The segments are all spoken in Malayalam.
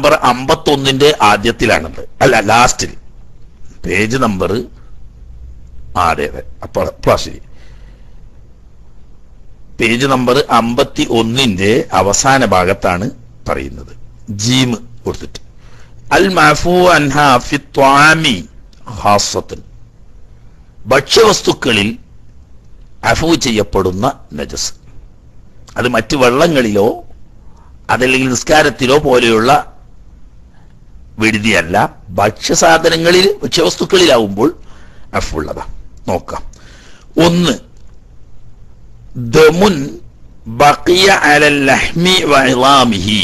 നമ്പർ അമ്പത്തൊന്നിന്റെ ആദ്യത്തിലാണത് അല്ല ലാസ്റ്റിൽ പേജ് നമ്പർ ആ അതെ അതെ അപ്പോൾ അപ്പോൾ ശരി പേജ് നമ്പർ അമ്പത്തി ഒന്നിന്റെ അവസാന ഭാഗത്താണ് പറയുന്നത് ജീം കൊടുത്തിട്ട് അൽ മാഫു അൻഹ ഫി ത്വാമി ഹാസത്തുൻ ഭക്ഷ്യവസ്തുക്കളിൽ അഫു ചെയ്യപ്പെടുന്ന നജസ് അത് മറ്റു വെള്ളങ്ങളിലോ അതല്ലെങ്കിൽ നിസ്കാരത്തിലോ പോലെയുള്ള വിടുതിയല്ല ഭക്ഷ്യസാധനങ്ങളിൽ ഭക്ഷ്യവസ്തുക്കളിലാവുമ്പോൾ അഫുള്ളതാ നോക്കാം ഒന്ന് ദമുൻ ബഖിയ അലൽ ലഹ്മി വഇളാമിഹി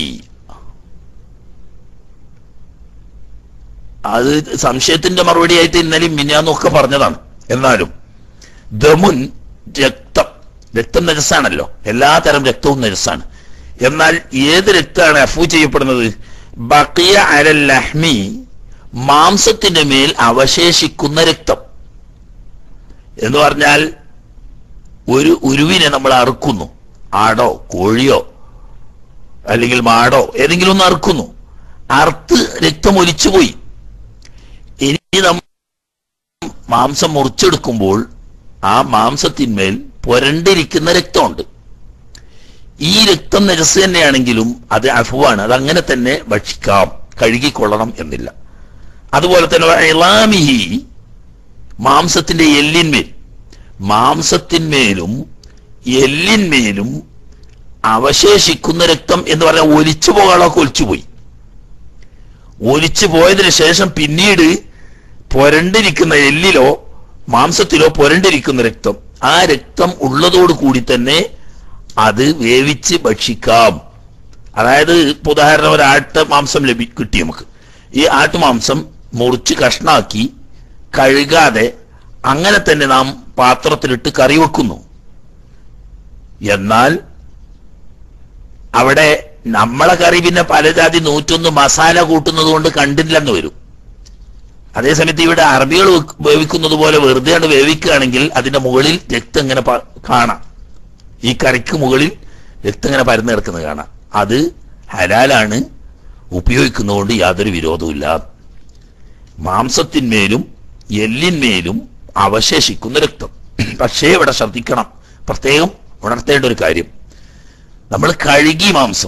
അത് സംശയത്തിന്റെ മറുപടി ആയിട്ട് ഇന്നലെയും മിന്നാന്നൊക്കെ പറഞ്ഞതാണ് എന്നാലും ദമുൻ രക്തം രക്തം നജസാണല്ലോ എല്ലാ തരം രക്തവും നജസാണ് എന്നാൽ ഏത് രക്തമാണ് അഫു ചെയ്യപ്പെടുന്നത് ബക്കിയ അലൽ ലഹ്മി മാംസത്തിന്റെ മേൽ അവശേഷിക്കുന്ന രക്തം എന്ന് പറഞ്ഞാൽ ഒരു ഉരുവിനെ നമ്മൾ അറുക്കുന്നു ആടോ കോഴിയോ അല്ലെങ്കിൽ മാടോ ഏതെങ്കിലും ഒന്ന് അറുക്കുന്നു അറുത്ത് രക്തം ഒലിച്ചുപോയി ഇനി നമ്മൾ മാംസം മുറിച്ചെടുക്കുമ്പോൾ ആ മാംസത്തിന്മേൽ പുരണ്ടിരിക്കുന്ന രക്തമുണ്ട് ഈ രക്തം നിരസ് തന്നെയാണെങ്കിലും അത് അഫുവാണ് അത് അങ്ങനെ തന്നെ ഭക്ഷിക്കാം കഴുകിക്കൊള്ളണം എന്നില്ല അതുപോലെ തന്നെ ഇളാമിഹി മാംസത്തിന്റെ എല്ലിന്മേൽ മാംസത്തിന്മേലും എല്ലിന്മേലും അവശേഷിക്കുന്ന രക്തം എന്ന് പറഞ്ഞാൽ ഒലിച്ചു പോകാളൊക്കെ ഒലിച്ചുപോയി ഒലിച്ചു പോയതിനു ശേഷം പിന്നീട് പുരണ്ടിരിക്കുന്ന എല്ലിലോ മാംസത്തിലോ പുരണ്ടിരിക്കുന്ന രക്തം ആ രക്തം ഉള്ളതോട് കൂടി തന്നെ അത് വേവിച്ച് ഭക്ഷിക്കാം അതായത് ഇപ്പൊ ഉദാഹരണം ഒരു ആട്ട മാംസം ലഭി കിട്ടി നമുക്ക് ഈ ആട്ടുമാംസം മുറിച്ച് കഷ്ണാക്കി കഴുകാതെ അങ്ങനെ തന്നെ നാം പാത്രത്തിലിട്ട് കറി വെക്കുന്നു എന്നാൽ അവിടെ നമ്മളെ കറി പിന്നെ പല ജാതി നൂറ്റൊന്ന് മസാല കൂട്ടുന്നത് കൊണ്ട് കണ്ടില്ലെന്ന് വരും അതേസമയത്ത് ഇവിടെ അറബികൾ വെക്ക് വേവിക്കുന്നത് പോലെ വെറുതെയാണ് വേവിക്കുകയാണെങ്കിൽ അതിന്റെ മുകളിൽ രക്തം ഇങ്ങനെ പ- കാണാം ഈ കറിക്ക് മുകളിൽ രക്തം ഇങ്ങനെ പരന്നു കിടക്കുന്നത് കാണാം അത് ഹലാലാണ് ഉപയോഗിക്കുന്നതുകൊണ്ട് യാതൊരു വിരോധവുമില്ല മാംസത്തിന്മേലും എല്ലിന്മേലും അവശേഷിക്കുന്ന രക്തം പക്ഷേ ഇവിടെ ശ്രദ്ധിക്കണം പ്രത്യേകം ഉണർത്തേണ്ട ഒരു കാര്യം നമ്മൾ കഴുകി മാംസം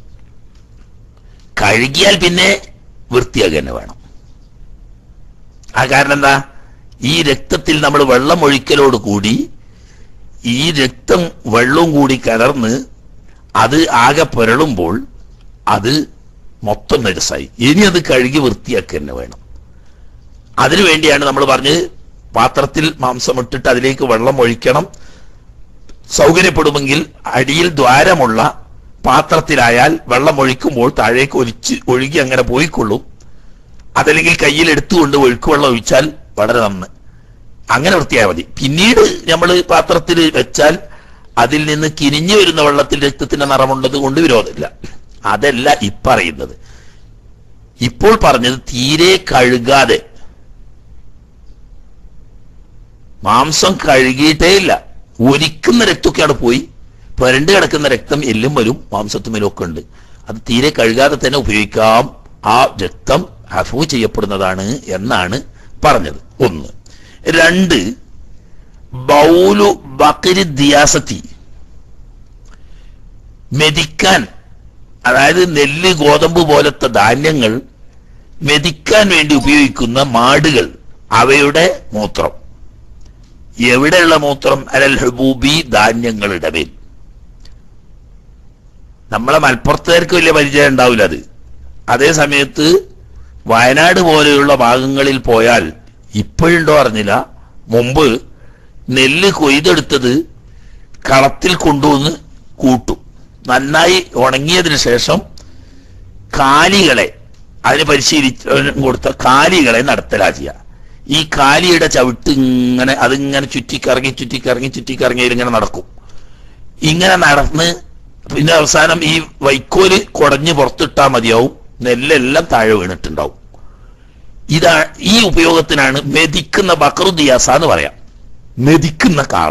കഴുകിയാൽ പിന്നെ വൃത്തിയാക്കുക തന്നെ വേണം ആ കാരണം എന്താ ഈ രക്തത്തിൽ നമ്മൾ വെള്ളം ഒഴിക്കലോട് കൂടി ഈ രക്തം വെള്ളവും കൂടി കലർന്ന് അത് ആകെ പുരളുമ്പോൾ അത് മൊത്തം നരസായി ഇനി അത് കഴുകി വൃത്തിയാക്കുക തന്നെ വേണം അതിനു വേണ്ടിയാണ് നമ്മൾ പറഞ്ഞത് പാത്രത്തിൽ മാംസം ഇട്ടിട്ട് അതിലേക്ക് വെള്ളം ഒഴിക്കണം സൗകര്യപ്പെടുമെങ്കിൽ അടിയിൽ ദ്വാരമുള്ള പാത്രത്തിലായാൽ വെള്ളം ഒഴിക്കുമ്പോൾ താഴേക്ക് ഒലിച്ച് ഒഴുകി അങ്ങനെ പോയിക്കൊള്ളും അതല്ലെങ്കിൽ കയ്യിൽ എടുത്തുകൊണ്ട് ഒഴുക്കുവെള്ളം ഒഴിച്ചാൽ വളരെ നന്ന് അങ്ങനെ വൃത്തിയായാൽ മതി പിന്നീട് നമ്മൾ പാത്രത്തിൽ വെച്ചാൽ അതിൽ നിന്ന് കിനിഞ്ഞു വരുന്ന വെള്ളത്തിൽ രക്തത്തിന്റെ നിറമുള്ളത് കൊണ്ട് വിരോധമില്ല അതല്ല ഇപ്പറയുന്നത് ഇപ്പോൾ പറഞ്ഞത് തീരെ കഴുകാതെ മാംസം കഴുകിയിട്ടേ ഇല്ല ഒലിക്കുന്ന രക്തമൊക്കെയാണ് പോയി പുരണ്ട് കിടക്കുന്ന രക്തം എല്ലും വരും മാംസത്തുമേലും ഒക്കെ ഉണ്ട് അത് തീരെ കഴുകാതെ തന്നെ ഉപയോഗിക്കാം ആ രക്തം അഫു ചെയ്യപ്പെടുന്നതാണ് എന്നാണ് പറഞ്ഞത് ഒന്ന് രണ്ട് ബൗലു ബക്കരി ദിയാസത്തി മെതിക്കാൻ അതായത് നെല്ല് ഗോതമ്പ് പോലത്തെ ധാന്യങ്ങൾ മെതിക്കാൻ വേണ്ടി ഉപയോഗിക്കുന്ന മാടുകൾ അവയുടെ മൂത്രം എവിടെയുള്ള മൂത്രം അലൽ ഹബൂബി ധാന്യങ്ങളുടെ മേൽ നമ്മളെ മലപ്പുറത്തുകാർക്ക് വലിയ പരിചയം ഉണ്ടാവില്ല അത് അതേ സമയത്ത് വയനാട് പോലെയുള്ള ഭാഗങ്ങളിൽ പോയാൽ ഇപ്പോഴുണ്ടോ അറിഞ്ഞില്ല മുമ്പ് നെല്ല് കൊയ്തെടുത്തത് കളത്തിൽ കൊണ്ടുവന്ന് കൂട്ടും നന്നായി ഉണങ്ങിയതിന് ശേഷം കാലികളെ അതിന് പരിശീലിച്ച് കൊടുത്ത കാലികളെ നടത്തലാ ചെയ്യുക ഈ കാലിയുടെ ചവിട്ട് ഇങ്ങനെ അതിങ്ങനെ ചുറ്റിക്കറങ്ങി ചുറ്റിക്കറങ്ങി ചുറ്റിക്കറങ്ങി ഇങ്ങനെ നടക്കും ഇങ്ങനെ നടന്ന് പിന്നെ അവസാനം ഈ വൈക്കോല് കുടഞ്ഞ് പുറത്തിട്ടാ മതിയാവും നെല്ലെല്ലാം താഴെ വീണിട്ടുണ്ടാവും ഇതാ ഈ ഉപയോഗത്തിനാണ് മെതിക്കുന്ന ബക്രുദിയാസ എന്ന് പറയാം മെതിക്കുന്ന കാള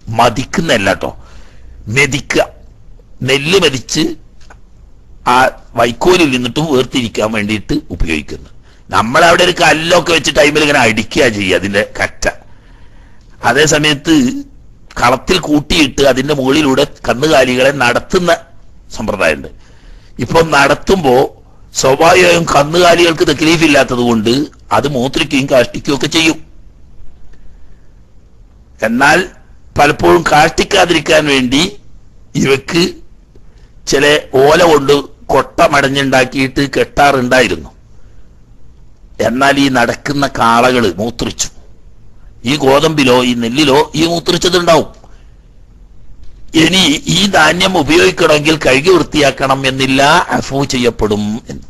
മതിക്കുന്ന അല്ല കേട്ടോ മെതിക്കുക നെല്ല് മെതിച്ച് ആ വൈക്കോലിൽ നിന്നിട്ടും വേർതിരിക്കാൻ വേണ്ടിയിട്ട് ഉപയോഗിക്കുന്നത് നമ്മളവിടെ ഒരു കല്ലൊക്കെ വെച്ച് ടൈമിൽ ഇങ്ങനെ അടിക്കുക ചെയ്യുക അതിന്റെ കറ്റ അതേ സമയത്ത് കളത്തിൽ കൂട്ടിയിട്ട് അതിന്റെ മുകളിലൂടെ കന്നുകാലികളെ നടത്തുന്ന സമ്പ്രദായമുണ്ട് ഇപ്പൊ നടത്തുമ്പോ സ്വാഭാവികമായും കന്നുകാലികൾക്ക് തക്ലീഫ് ഇല്ലാത്തത് കൊണ്ട് അത് മൂത്രിക്കുകയും കാഷ്ടിക്കുകയും ഒക്കെ ചെയ്യും എന്നാൽ പലപ്പോഴും കാഷ്ടിക്കാതിരിക്കാൻ വേണ്ടി ഇവക്ക് ചില ഓല കൊണ്ട് കൊട്ട മടഞ്ഞുണ്ടാക്കിയിട്ട് കെട്ടാറുണ്ടായിരുന്നു എന്നാൽ ഈ നടക്കുന്ന കാളകള് മൂത്രിച്ചു ഈ ഗോതമ്പിലോ ഈ നെല്ലിലോ ഈ മൂത്രിച്ചതുണ്ടാവും ഇനി ഈ ധാന്യം ഉപയോഗിക്കണമെങ്കിൽ കഴുകി വൃത്തിയാക്കണം എന്നില്ല അഫു ചെയ്യപ്പെടും എന്ന്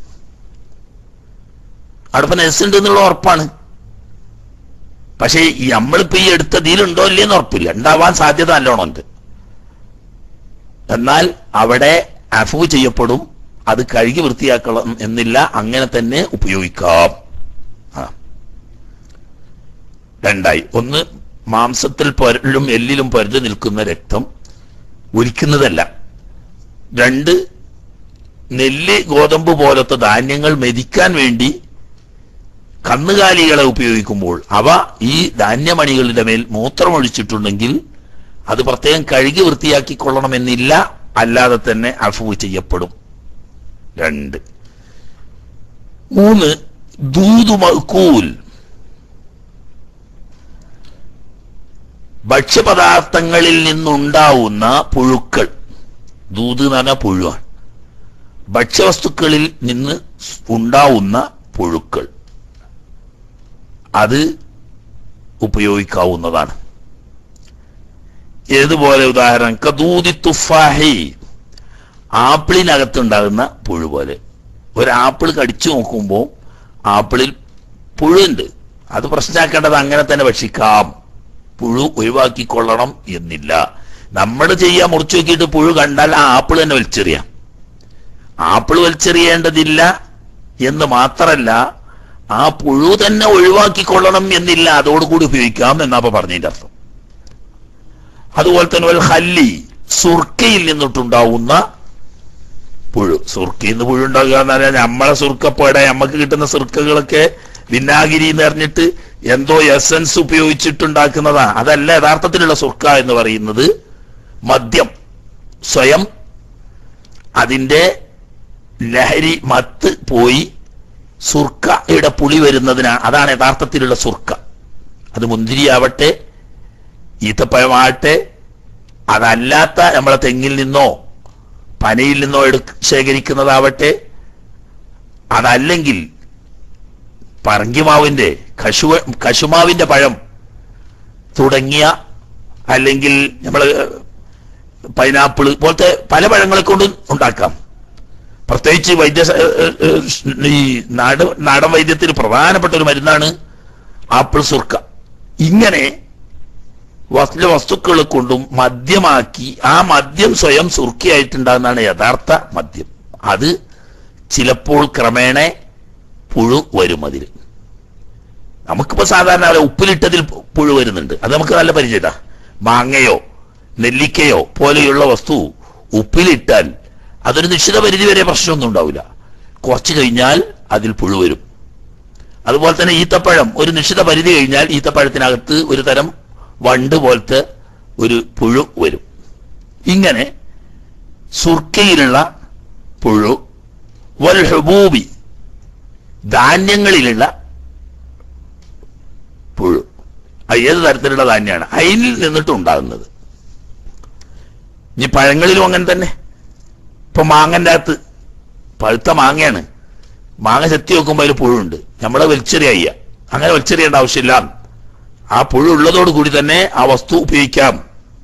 അവിടെ നെസ്സുണ്ട് എന്നുള്ള ഉറപ്പാണ് പക്ഷേ ഈ നമ്മളിപ്പോ ഈ എടുത്ത ഇതിലുണ്ടോ ഇല്ലേന്ന് ഉറപ്പില്ല ഉണ്ടാവാൻ സാധ്യത നല്ലോണം ഉണ്ട് എന്നാൽ അവിടെ അഫു ചെയ്യപ്പെടും അത് കഴുകി വൃത്തിയാക്കണം എന്നില്ല അങ്ങനെ തന്നെ ഉപയോഗിക്കാം ആ. രണ്ടായി ഒന്ന് മാംസത്തിൽ പൊരലും എല്ലിലും പൊരഞ്ഞു നിൽക്കുന്ന രക്തം ഒലിക്കുന്നതല്ല രണ്ട് നെല്ല് ഗോതമ്പ് പോലത്തെ ധാന്യങ്ങൾ മെതിക്കാൻ വേണ്ടി കന്നുകാലികളെ ഉപയോഗിക്കുമ്പോൾ അവ ഈ ധാന്യമണികളുടെ മേൽ മൂത്രമൊഴിച്ചിട്ടുണ്ടെങ്കിൽ അത് പ്രത്യേകം കഴുകി വൃത്തിയാക്കിക്കൊള്ളണമെന്നില്ല അല്ലാതെ തന്നെ അഫു ചെയ്യപ്പെടും രണ്ട് മൂന്ന് ദൂതു മക്കൂൽ ഭക്ഷ്യപദാർത്ഥങ്ങളിൽ നിന്നുണ്ടാവുന്ന പുഴുക്കൾ ദൂത് എന്ന് പറഞ്ഞാൽ പുഴുവാണ് ഭക്ഷ്യവസ്തുക്കളിൽ നിന്ന് ഉണ്ടാവുന്ന പുഴുക്കൾ അത് ഉപയോഗിക്കാവുന്നതാണ് ഏതുപോലെ ഉദാഹരണം കദൂതി തുഫാഹി ആപ്പിളിനകത്തുണ്ടാകുന്ന പുഴു പോലെ ഒരു ആപ്പിൾ കടിച്ചു നോക്കുമ്പോൾ ആപ്പിളിൽ പുഴുണ്ട് അത് പ്രശ്നമാക്കേണ്ടത് അങ്ങനെ തന്നെ ഭക്ഷിക്കാം പുഴു ഒഴിവാക്കിക്കൊള്ളണം എന്നില്ല നമ്മൾ ചെയ്യാൻ മുറിച്ചു നോക്കിയിട്ട് പുഴു കണ്ടാൽ ആ ആപ്പിൾ തന്നെ വലിച്ചെറിയാം ആപ്പിൾ വലിച്ചെറിയേണ്ടതില്ല എന്ന് മാത്രല്ല ആ പുഴു തന്നെ ഒഴിവാക്കിക്കൊള്ളണം എന്നില്ല അതോടുകൂടി ഉപയോഗിക്കാം എന്നാ പറഞ്ഞതിന്റെ അർത്ഥം അതുപോലെ തന്നെ ഒരു ഹല്ലി സുർക്കയിൽ നിന്നിട്ടുണ്ടാവുന്ന പുഴു സുർക്കയിൽ നിന്ന് പുഴു ഉണ്ടാകുക എന്ന് പറഞ്ഞാൽ നമ്മളെ സുർക്കപ്പേടെ നമുക്ക് കിട്ടുന്ന സുർക്കകളൊക്കെ വിനാഗിരി എന്ന് പറഞ്ഞിട്ട് എന്തോ എസൻസ് ഉപയോഗിച്ചിട്ടുണ്ടാക്കുന്നതാ അതല്ല യഥാർത്ഥത്തിലുള്ള സുർക്ക എന്ന് പറയുന്നത് മദ്യം സ്വയം അതിന്റെ ലഹരി മത്ത് പോയി സുർക്കയുടെ പുളി വരുന്നതിനാണ് അതാണ് യഥാർത്ഥത്തിലുള്ള സുർക്ക അത് മുന്തിരിയാവട്ടെ ഈത്തപ്പഴമാകട്ടെ അതല്ലാത്ത നമ്മളെ തെങ്ങിൽ നിന്നോ പനയിൽ നിന്നോ എടു ശേഖരിക്കുന്നതാവട്ടെ അതല്ലെങ്കിൽ പറങ്കിമാവിന്റെ കശുവ കശുമാവിന്റെ പഴം തുടങ്ങിയ അല്ലെങ്കിൽ നമ്മള് പൈനാപ്പിൾ പോലത്തെ പല പഴങ്ങളെ കൊണ്ടും ഉണ്ടാക്കാം പ്രത്യേകിച്ച് വൈദ്യ ഈ നാട് നാടൻ വൈദ്യത്തിന് പ്രധാനപ്പെട്ട ഒരു മരുന്നാണ് ആപ്പിൾ സുർക്ക ഇങ്ങനെ വസ്തു വസ്തുക്കളെ കൊണ്ടും മദ്യമാക്കി ആ മദ്യം സ്വയം സുർക്കിയായിട്ടുണ്ടാകുന്നതാണ് യഥാർത്ഥ മദ്യം അത് ചിലപ്പോൾ ക്രമേണ പുഴു വരും അതിൽ നമുക്കിപ്പോ സാധാരണ അവിടെ ഉപ്പിലിട്ടതിൽ പുഴു വരുന്നുണ്ട് അത് നമുക്ക് നല്ല പരിചയത മാങ്ങയോ നെല്ലിക്കയോ പോലെയുള്ള വസ്തു ഉപ്പിലിട്ടാൽ അതൊരു നിശ്ചിത പരിധി വരെ പ്രശ്നമൊന്നും ഉണ്ടാവില്ല കുറച്ച് കഴിഞ്ഞാൽ അതിൽ പുഴു വരും അതുപോലെ തന്നെ ഈത്തപ്പഴം ഒരു നിശ്ചിത പരിധി കഴിഞ്ഞാൽ ഈത്തപ്പഴത്തിനകത്ത് ഒരു തരം വണ്ട് പോലത്തെ ഒരു പുഴു വരും ഇങ്ങനെ സുർക്കയിലുള്ള പുഴു വൽ ഹുബൂബി ധാന്യങ്ങളിലുള്ള പുഴു അത് ഏത് തരത്തിലുള്ള ധാന്യമാണ് അയിനിൽ നിന്നിട്ട് ഉണ്ടാകുന്നത് ഇനി പഴങ്ങളിലും അങ്ങനെ തന്നെ ഇപ്പൊ മാങ്ങന്റെ അകത്ത് പഴുത്ത മാങ്ങയാണ് മാങ്ങ ചെത്തി നോക്കുമ്പോൾ അതിൽ പുഴുണ്ട് നമ്മളെ വലിച്ചെറിയ അങ്ങനെ വലിച്ചെറിയേണ്ട ആവശ്യമില്ല ആ പുഴു ഉള്ളതോട് കൂടി തന്നെ ആ വസ്തു ഉപയോഗിക്കാം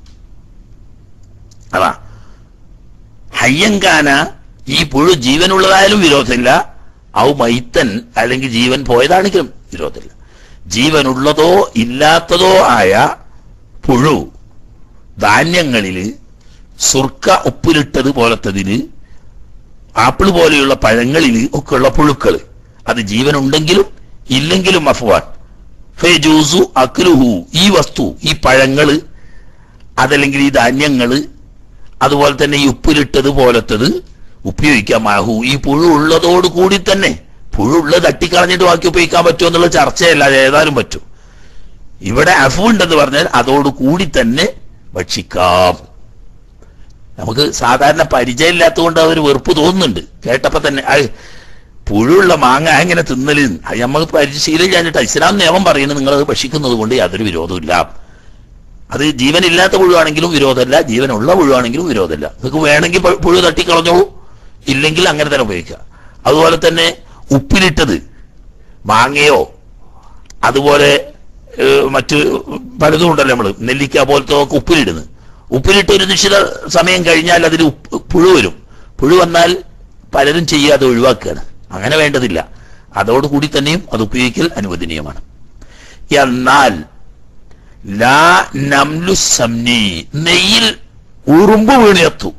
അതാ ഹയ്യങ്കാന ഈ പുഴു ജീവനുള്ളതായാലും വിരോധമില്ല ഔ മൈത്തൻ അല്ലെങ്കിൽ ജീവൻ പോയതാണെങ്കിലും വിരോധമില്ല ജീവനുള്ളതോ ഇല്ലാത്തതോ ആയ പുഴു ധാന്യങ്ങളിൽ സുർക്ക ഉപ്പിലിട്ടത് പോലത്തതിന് ആപ്പിൾ പോലെയുള്ള പഴങ്ങളിൽ ഒക്കെയുള്ള പുഴുക്കൾ അത് ജീവനുണ്ടെങ്കിലും ഇല്ലെങ്കിലും അഫ്വാൻ ഫേജൂസു അക്ലുഹു ഈ വസ്തു ഈ പഴങ്ങള് അതല്ലെങ്കിൽ ഈ ധാന്യങ്ങള് അതുപോലെ തന്നെ ഈ ഉപ്പിലിട്ടത് പോലത്തത് ഉപയോഗിക്കാം മാഹു ഈ പുഴു ഉള്ളതോട് കൂടി തന്നെ പുഴു ഉള്ളത് തട്ടിക്കളഞ്ഞിട്ട് ബാക്കി ഉപയോഗിക്കാൻ പറ്റുമോ എന്നുള്ള ചർച്ചയല്ല അത് ഏതായാലും പറ്റും ഇവിടെ അഫു ഉണ്ടെന്ന് പറഞ്ഞാൽ അതോട് കൂടി തന്നെ ഭക്ഷിക്കാം നമുക്ക് സാധാരണ പരിചയമില്ലാത്തതുകൊണ്ട് അവർ വെറുപ്പ് തോന്നുന്നുണ്ട് കേട്ടപ്പോ തന്നെ "അയ്, പുഴുള്ള മാങ്ങ എങ്ങനെ തിന്നല് അത് നമുക്ക് പരിശീലനം കഴിഞ്ഞിട്ട് ഇസ്ലാം നിയമം പറയുന്നത് നിങ്ങൾ അത് ഭക്ഷിക്കുന്നത് കൊണ്ട് യാതൊരു വിരോധമില്ല അത് ജീവനില്ലാത്ത പുഴുവാണെങ്കിലും വിരോധമല്ല ജീവനുള്ള പുഴുവാണെങ്കിലും വിരോധമല്ല നിങ്ങൾക്ക് വേണമെങ്കിൽ പ- പുഴു തട്ടിക്കളഞ്ഞോളൂ ഇല്ലെങ്കിൽ അങ്ങനെ തന്നെ ഉപയോഗിക്കുക അതുപോലെ തന്നെ ഉപ്പിലിട്ടത് മാങ്ങയോ അതുപോലെ ഏഹ്, മറ്റ് പലതും ഉണ്ടല്ലോ നമ്മള് നെല്ലിക്ക പോലത്തെ ഒക്കെ ഉപ്പിലിടുന്നത് ഉപ്പിലിട്ട് ഒരു നിശ്ചിത സമയം കഴിഞ്ഞാൽ അതിൽ ഉപ്പ് പുഴു വരും പുഴു വന്നാൽ പലരും ചെയ്യാതെ ഒഴിവാക്കുകയാണ് അങ്ങനെ വേണ്ടതില്ല അതോടുകൂടി തന്നെയും അത് ഉപയോഗിക്കൽ അനുവദനീയമാണ് എന്നാൽ ലാ നംലു സംനി നെയ്യിൽ ഉറുമ്പ് വീണിയത്തു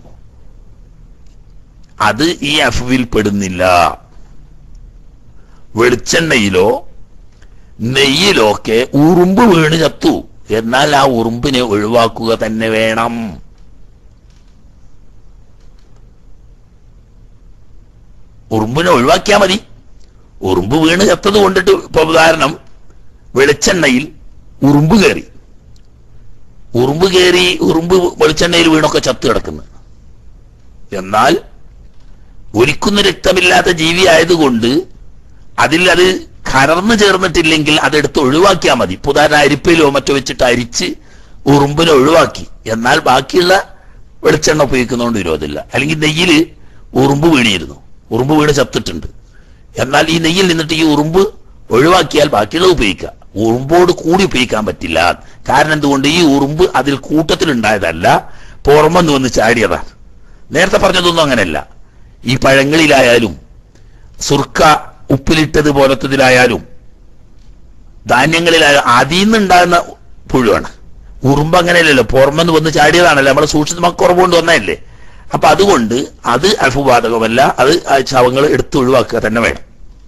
അത് ഈ അഫുവിൽ പെടുന്നില്ല വെളിച്ചെണ്ണയിലോ നെയ്യിലോ ഒക്കെ ഉറുമ്പ് വീണ് ചത്തു എന്നാൽ ആ ഉറുമ്പിനെ ഒഴിവാക്കുക തന്നെ വേണം ഉറുമ്പിനെ ഒഴിവാക്കിയാൽ മതി ഉറുമ്പ് വീണ് ചത്തത് കൊണ്ടിട്ട് ഇപ്പൊ ഉദാഹരണം വെളിച്ചെണ്ണയിൽ ഉറുമ്പ് കയറി ഉറുമ്പ് കയറി ഉറുമ്പ് വെളിച്ചെണ്ണയിൽ വീണൊക്കെ ചത്തു കിടക്കുന്നു എന്നാൽ ഒലിക്കുന്ന രക്തമില്ലാത്ത ജീവി ആയതുകൊണ്ട് അതിൽ അത് കലർന്നു ചേർന്നിട്ടില്ലെങ്കിൽ അതെടുത്ത് ഒഴിവാക്കിയാൽ മതി ഇപ്പൊ ഉദാഹരണം അരിപ്പയിലോ മറ്റോ വെച്ചിട്ട് അരിച്ച് ഉറുമ്പിനെ ഒഴിവാക്കി എന്നാൽ ബാക്കിയുള്ള വെളിച്ചെണ്ണ ഉപയോഗിക്കുന്നതുകൊണ്ട് വിരോധമില്ല അല്ലെങ്കിൽ നെയ്യിൽ ഉറുമ്പ് വീണിയിരുന്നു ഉറുമ്പ് വീണ് ചത്തിട്ടുണ്ട് എന്നാൽ ഈ നെയ്യിൽ നിന്നിട്ട് ഈ ഉറുമ്പ് ഒഴിവാക്കിയാൽ ബാക്കിയുള്ളത് ഉപയോഗിക്കാം ഉറുമ്പോട് കൂടി ഉപയോഗിക്കാൻ പറ്റില്ല കാരണം എന്തുകൊണ്ട് ഈ ഉറുമ്പ് അതിൽ കൂട്ടത്തിലുണ്ടായതല്ല പുറമെന്ന് വന്ന് ചാടിയതാണ് നേരത്തെ പറഞ്ഞതൊന്നും അങ്ങനെയല്ല ഈ പഴങ്ങളിലായാലും സുർക്ക ഉപ്പിലിട്ടത് പോലത്തതിലായാലും ധാന്യങ്ങളിലായാലും അതിൽ നിന്നുണ്ടാകുന്ന പുഴുവാണ് ഉറുമ്പ് അങ്ങനെയല്ലല്ലോ പുറമെന്ന് വന്ന് ചാടിയതാണല്ലോ നമ്മൾ സൂക്ഷിച്ച് നമുക്ക് കുറവുകൊണ്ട് വന്നതല്ലേ അപ്പൊ അതുകൊണ്ട് അത് അൽഫുബാധകമല്ല അത് ആ ശവങ്ങൾ എടുത്ത് ഒഴിവാക്കുക തന്നെ വേണം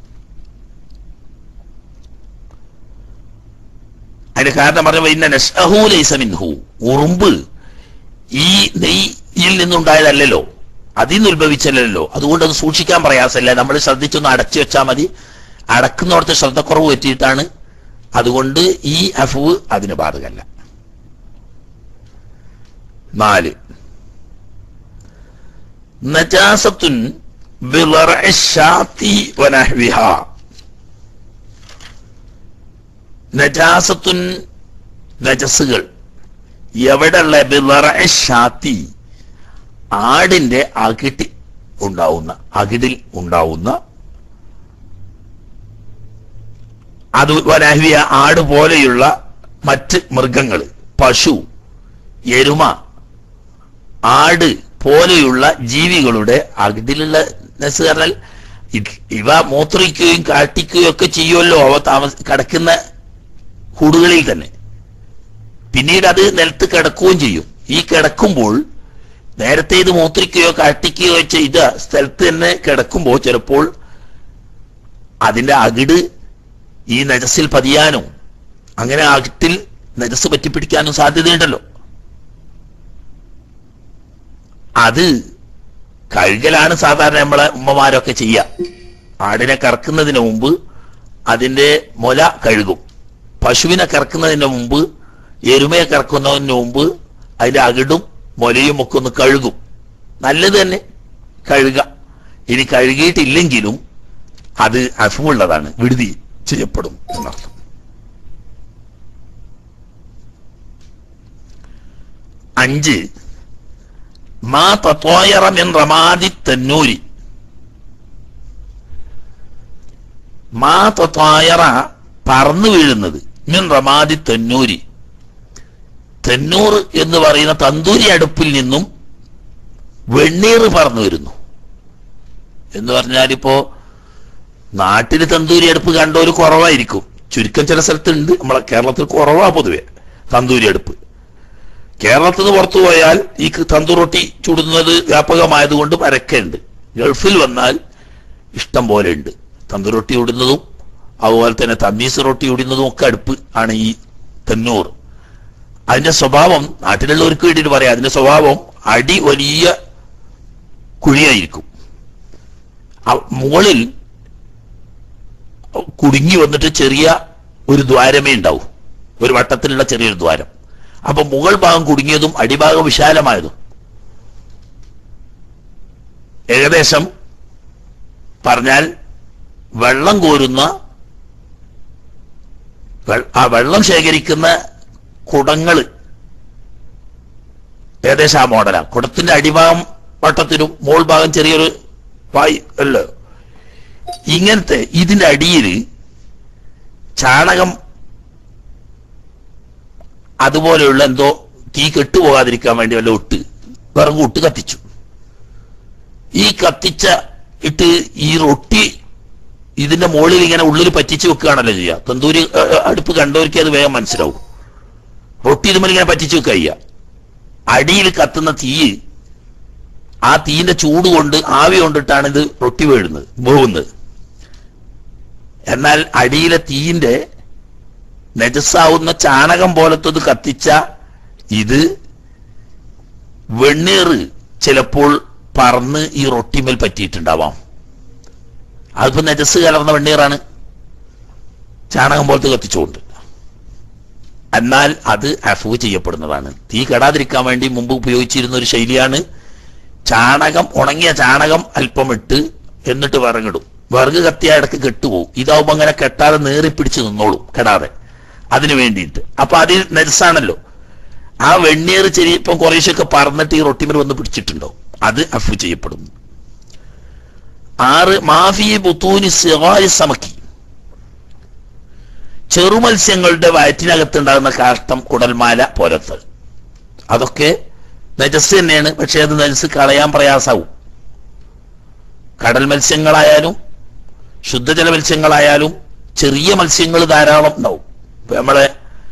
അതിന് കാരണം പറഞ്ഞ ഇന്ന നഷ്അഹു ലൈസ മിൻഹു ഉറുമ്പ് ഈ നെയ്യിൽ നിന്നുണ്ടായതല്ലല്ലോ അതിൽ നിന്ന് ഉത്ഭവിച്ചല്ലോ അതുകൊണ്ട് അത് സൂക്ഷിക്കാൻ പ്രയാസമില്ല നമ്മൾ ശ്രദ്ധിച്ചൊന്ന് അടച്ചു വെച്ചാൽ മതി അടക്കുന്നിടത്ത് ശ്രദ്ധക്കുറവ് പറ്റിയിട്ടാണ് അതുകൊണ്ട് ഈ അഫുവ് അതിന് ബാധകല്ല നാല് നജാസത്തുൻ ബിളറഇ ശാത്തി വനഹ്വിഹ നജാസത്തുൻ നജസുകൾ എവിടെയുള്ള ബിളറഇ ശാത്തി ആടിന്റെ അകിട്ടി ഉണ്ടാവുന്ന അകിടിൽ ഉണ്ടാവുന്ന അത് വനഹ്വിയ ആട് പോലെയുള്ള മറ്റ് മൃഗങ്ങൾ പശു എരുമ ആട് പോലെയുള്ള ജീവികളുടെ അകിടിലുള്ള നെസ് പറഞ്ഞാൽ ഇ- ഇവ മൂത്രിക്കുകയും കാട്ടിക്കുകയും ഒക്കെ ചെയ്യുമല്ലോ അവ താമസ കിടക്കുന്ന കൂടുകളിൽ തന്നെ പിന്നീട് അത് നിലത്ത് കിടക്കുകയും ചെയ്യും ഈ കിടക്കുമ്പോൾ നേരത്തെ ഇത് മൂത്രിക്കുകയോ കാട്ടിക്കുകയോ ചെയ്ത സ്ഥലത്ത് തന്നെ കിടക്കുമ്പോൾ ചിലപ്പോൾ അതിന്റെ അകിട് ഈ നജസിൽ പതിയാനും അങ്ങനെ അകിട്ടിൽ നജസ് പറ്റിപ്പിടിക്കാനും സാധ്യതയുണ്ടല്ലോ അത് കഴുകലാണ് സാധാരണ നമ്മളെ ഉമ്മമാരൊക്കെ ചെയ്യുക ആടിനെ കറക്കുന്നതിന് മുമ്പ് അതിന്റെ മുല കഴുകും പശുവിനെ കറക്കുന്നതിന് മുമ്പ് എരുമയെ കറക്കുന്നതിന് മുമ്പ് അതിന്റെ അകിടും മുലയും ഒക്കെ ഒന്ന് കഴുകും നല്ലത് തന്നെ കഴുക ഇനി കഴുകിയിട്ടില്ലെങ്കിലും അത് അഫുള്ളതാണ് വിടുതി ചെയ്യപ്പെടും എന്നർത്ഥം അഞ്ച് മാ തത്വായറ മിൻ റമാദി തന്നൂരി മാ തത്വായറ പറന്നു വീഴുന്നത് മിൻ റമാദി തന്നൂരി തെന്നൂർ എന്ന് പറയുന്ന തന്തൂരി അടുപ്പിൽ നിന്നും വെണ്ണീർ പറന്നു വരുന്നു എന്ന് പറഞ്ഞാൽ ഇപ്പോ നാട്ടിൽ തന്തൂരി അടുപ്പ് കണ്ടവർ കുറവായിരിക്കും ചുരുക്കം ചില സ്ഥലത്തുണ്ട് നമ്മളെ കേരളത്തിൽ കുറവാ പൊതുവെ തന്തൂരി അടുപ്പ് കേരളത്തിൽ നിന്ന് പുറത്തു പോയാൽ ഈ തന്തൂർ റൊട്ടി ചുടുന്നത് വ്യാപകമായതുകൊണ്ട് പരക്കുണ്ട് ഗൾഫിൽ വന്നാൽ ഇഷ്ടം പോലെ ഉണ്ട് തന്തൂർ റൊട്ടി ചുടുന്നതും അതുപോലെ തന്നെ തമ്മീസ് റൊട്ടി ചുടുന്നതും ഒക്കെ അടുപ്പ് ആണ് ഈ തെന്നൂർ അതിന്റെ സ്വഭാവം നാട്ടിലുള്ളവർക്ക് വേണ്ടിയിട്ട് പറയാം അതിന്റെ സ്വഭാവം അടി വലിയ കുഴിയായിരിക്കും അ- മുകളിൽ കുടുങ്ങി വന്നിട്ട് ചെറിയ ഒരു ദ്വാരമേ ഉണ്ടാവും ഒരു വട്ടത്തിലുള്ള ചെറിയൊരു ദ്വാരം അപ്പൊ മുകൾ ഭാഗം കുടുങ്ങിയതും അടിഭാഗം വിശാലമായതും ഏകദേശം പറഞ്ഞാൽ വെള്ളം കോരുന്ന വെ- ആ വെള്ളം ശേഖരിക്കുന്ന കുടങ്ങള് ഏകദേശം ആ മോഡലാണ് കുടത്തിന്റെ അടിഭാഗം വട്ടത്തിനും മോൾ ഭാഗം ചെറിയൊരു വായു അല്ലോ ഇങ്ങനത്തെ ഇതിന്റെ അടിയിൽ ചാണകം അതുപോലെയുള്ള എന്തോ തീ കെട്ടുപോകാതിരിക്കാൻ വേണ്ടി വല്ല ഇട്ട് വിറക് ഇട്ട് കത്തിച്ചു ഈ കത്തിച്ച ഇട്ട് ഈ റൊട്ടി ഇതിന്റെ മുകളിൽ ഇങ്ങനെ ഉള്ളിൽ പറ്റിച്ചു വെക്കുകയാണല്ലോ ചെയ്യുക തന്തൂരി ഏ, ഏ, അടുപ്പ് കണ്ടവർക്ക് അത് വേഗം മനസ്സിലാവും റൊട്ടി ഇതുമ്പോൾ ഇങ്ങനെ പറ്റിച്ചു വെക്കുക ചെയ്യുക അടിയിൽ കത്തുന്ന തീ ആ തീന്റെ ചൂട് കൊണ്ട് ആവി കൊണ്ടിട്ടാണ് ഇത് റൊട്ടി വീഴുന്നത് പോകുന്നത് എന്നാൽ അടിയിലെ തീയിന്റെ നജസ്സാവുന്ന ചാണകം പോലത്തത് കത്തിച്ച ഇത് വെണ്ണീറ് ചിലപ്പോൾ പറന്ന് ഈ റൊട്ടിമേൽ പറ്റിയിട്ടുണ്ടാവാം അതിപ്പോ നജസ് കലർന്ന വെണ്ണീറാണ് ചാണകം പോലത്തെ കത്തിച്ചുകൊണ്ട് എന്നാൽ അത് അഫു ചെയ്യപ്പെടുന്നതാണ് തീ കെടാതിരിക്കാൻ വേണ്ടി മുമ്പ് ഉപയോഗിച്ചിരുന്ന ഒരു ശൈലിയാണ് ചാണകം ഉണങ്ങിയ ചാണകം അല്പം ഇട്ട് എന്നിട്ട് വിറകിടും വിറക് കത്തിയ ഇടക്ക് കെട്ടുപോകും ഇതാവുമ്പോ അങ്ങനെ കെട്ടാതെ നേറി പിടിച്ച് നിന്നോളും കെടാതെ അതിനു വേണ്ടിയിട്ട് അപ്പൊ അതിൽ നെൽസാണല്ലോ ആ വെണ്ണീർ ചെരി ഇപ്പം കുറേശ്ശൊക്കെ പറന്നിട്ട് ഈ റൊട്ടിമേൽ വന്ന് പിടിച്ചിട്ടുണ്ടോ അത് അഫു ചെയ്യപ്പെടുന്നു ആറ് മാഫി ബുത്തൂനി സിഗാരി സമക്കി ചെറുമത്സ്യങ്ങളുടെ വയറ്റിനകത്തുണ്ടാകുന്ന കാഷ്ടം കുടൽമാല പോലത്തെ അതൊക്കെ നജസ് തന്നെയാണ് പക്ഷെ അത് നജസ് കളയാൻ പ്രയാസാവും കടൽ മത്സ്യങ്ങളായാലും ശുദ്ധജല മത്സ്യങ്ങളായാലും ചെറിയ മത്സ്യങ്ങൾ ധാരാളം ഉണ്ടാവും ഇപ്പൊ നമ്മളെ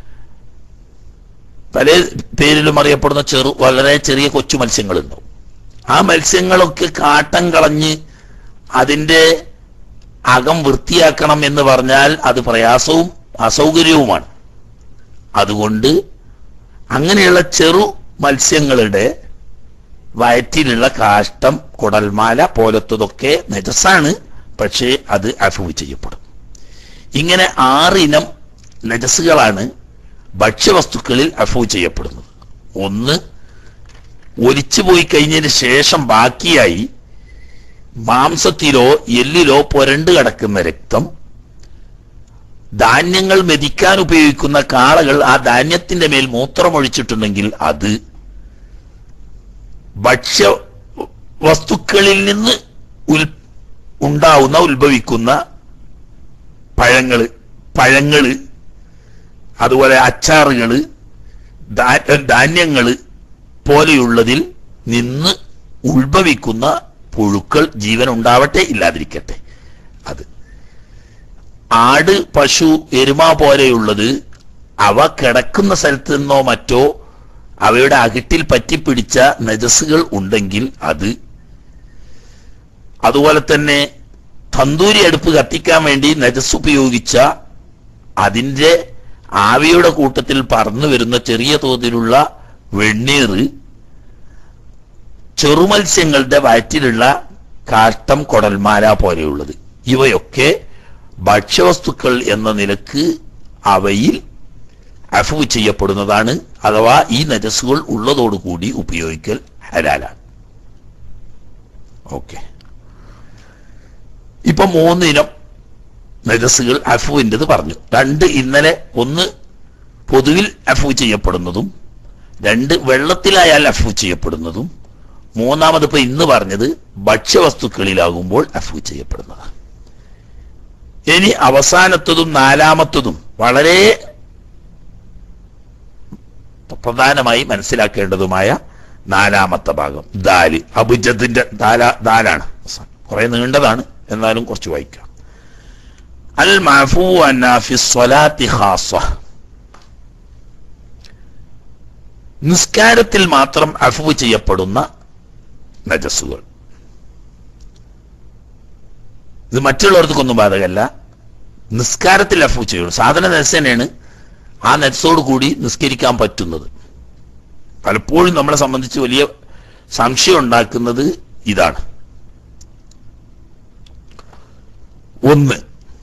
പല പേരിലും അറിയപ്പെടുന്ന ചെറു വളരെ ചെറിയ കൊച്ചു മത്സ്യങ്ങൾ ഉണ്ടാവും ആ മത്സ്യങ്ങളൊക്കെ കാട്ടം കളഞ്ഞ് അതിന്റെ അകം വൃത്തിയാക്കണം എന്ന് പറഞ്ഞാൽ അത് പ്രയാസവും അസൗകര്യവുമാണ് അതുകൊണ്ട് അങ്ങനെയുള്ള ചെറു മത്സ്യങ്ങളുടെ വയറ്റിലുള്ള കാഷ്ടം കുടൽമാല പോലത്തതൊക്കെ നജസാണ് പക്ഷേ അത് അഫവ് ചെയ്യപ്പെടും ഇങ്ങനെ ആറിനം നജസുകളാണ് ഭക്ഷ്യവസ്തുക്കളിൽ അഫവ് ചെയ്യപ്പെടുന്നത് ഒന്ന് ഒലിച്ചു പോയി കഴിഞ്ഞതിന് ശേഷം ബാക്കിയായി മാംസത്തിലോ എല്ലിലോ പുരണ്ടു കിടക്കുന്ന രക്തം ധാന്യങ്ങൾ മെതിക്കാൻ ഉപയോഗിക്കുന്ന കാളകൾ ആ ധാന്യത്തിന്റെ മേൽ മൂത്രമൊഴിച്ചിട്ടുണ്ടെങ്കിൽ അത് ഭക്ഷ്യ വസ്തുക്കളിൽ നിന്ന് ഉൽ ഉണ്ടാവുന്ന ഉത്ഭവിക്കുന്ന പഴങ്ങള് പഴങ്ങള് അതുപോലെ അച്ചാറുകള് ധാ- ധാന്യങ്ങള് പോലെയുള്ളതിൽ നിന്ന് ഉത്ഭവിക്കുന്ന പുഴുക്കൾ ജീവൻ ഉണ്ടാവട്ടെ ഇല്ലാതിരിക്കട്ടെ അത് ആട് പശു എരുമ പോലെയുള്ളത് അവ കിടക്കുന്ന സ്ഥലത്ത് നിന്നോ മറ്റോ അവയുടെ അകിട്ടിൽ പറ്റിപ്പിടിച്ച നജസുകൾ ഉണ്ടെങ്കിൽ അത് അതുപോലെ തന്നെ തന്തൂരി അടുപ്പ് കത്തിക്കാൻ വേണ്ടി നജസ് ഉപയോഗിച്ച അതിന്റെ ആവിയുടെ കൂട്ടത്തിൽ പറന്നു വരുന്ന ചെറിയ തോതിലുള്ള വെണ്ണീർ ചെറുമത്സ്യങ്ങളുടെ വയറ്റിലുള്ള കാഷ്ടം കൊടൽമാല പോലെയുള്ളത് ഇവയൊക്കെ ഭക്ഷ്യവസ്തുക്കൾ എന്ന നിലക്ക് അവയിൽ അഫവ് ചെയ്യപ്പെടുന്നതാണ് അഥവാ ഈ നജസ്സുകൾ ഉള്ളതോടുകൂടി ഉപയോഗിക്കൽ ഹലാലാണ് ഓക്കെ ഇപ്പൊ മൂന്നിനം നജസ്സുകൾ അഫുവിൻ്റെത് പറഞ്ഞു രണ്ട് ഇന്നലെ ഒന്ന് പൊതുവിൽ അഫു ചെയ്യപ്പെടുന്നതും രണ്ട് വെള്ളത്തിലായാൽ അഫു ചെയ്യപ്പെടുന്നതും മൂന്നാമത് ഇപ്പൊ ഇന്ന് പറഞ്ഞത് ഭക്ഷ്യവസ്തുക്കളിലാകുമ്പോൾ അഫു ചെയ്യപ്പെടുന്നതാണ് ഇനി അവസാനത്തതും നാലാമത്തതും വളരെ പ്രധാനമായി മനസ്സിലാക്കേണ്ടതുമായ നാലാമത്തെ ഭാഗം ദാല് അബുജത്തിന്റെ ദാല ദാലാണ് കുറെ നീണ്ടതാണ് എന്നാലും കുറച്ച് വായിക്കാം അൽ മഫൂ അന്ന ഫി സ്വലാത്തി ഖാസ നിസ്കാരത്തിൽ മാത്രം അഫു ചെയ്യപ്പെടുന്ന നജസ്സുകൾ ഇത് മറ്റുള്ളവർക്കൊന്നും ബാധകമല്ല നിസ്കാരത്തിൽ അഫു ചെയ്യുള്ളൂ സാധന നജസ് തന്നെയാണ് ആ നജസ്സോട് കൂടി നിസ്കരിക്കാൻ പറ്റുന്നത് പലപ്പോഴും നമ്മളെ സംബന്ധിച്ച് വലിയ സംശയം ഉണ്ടാക്കുന്നത് ഇതാണ് ഒന്ന്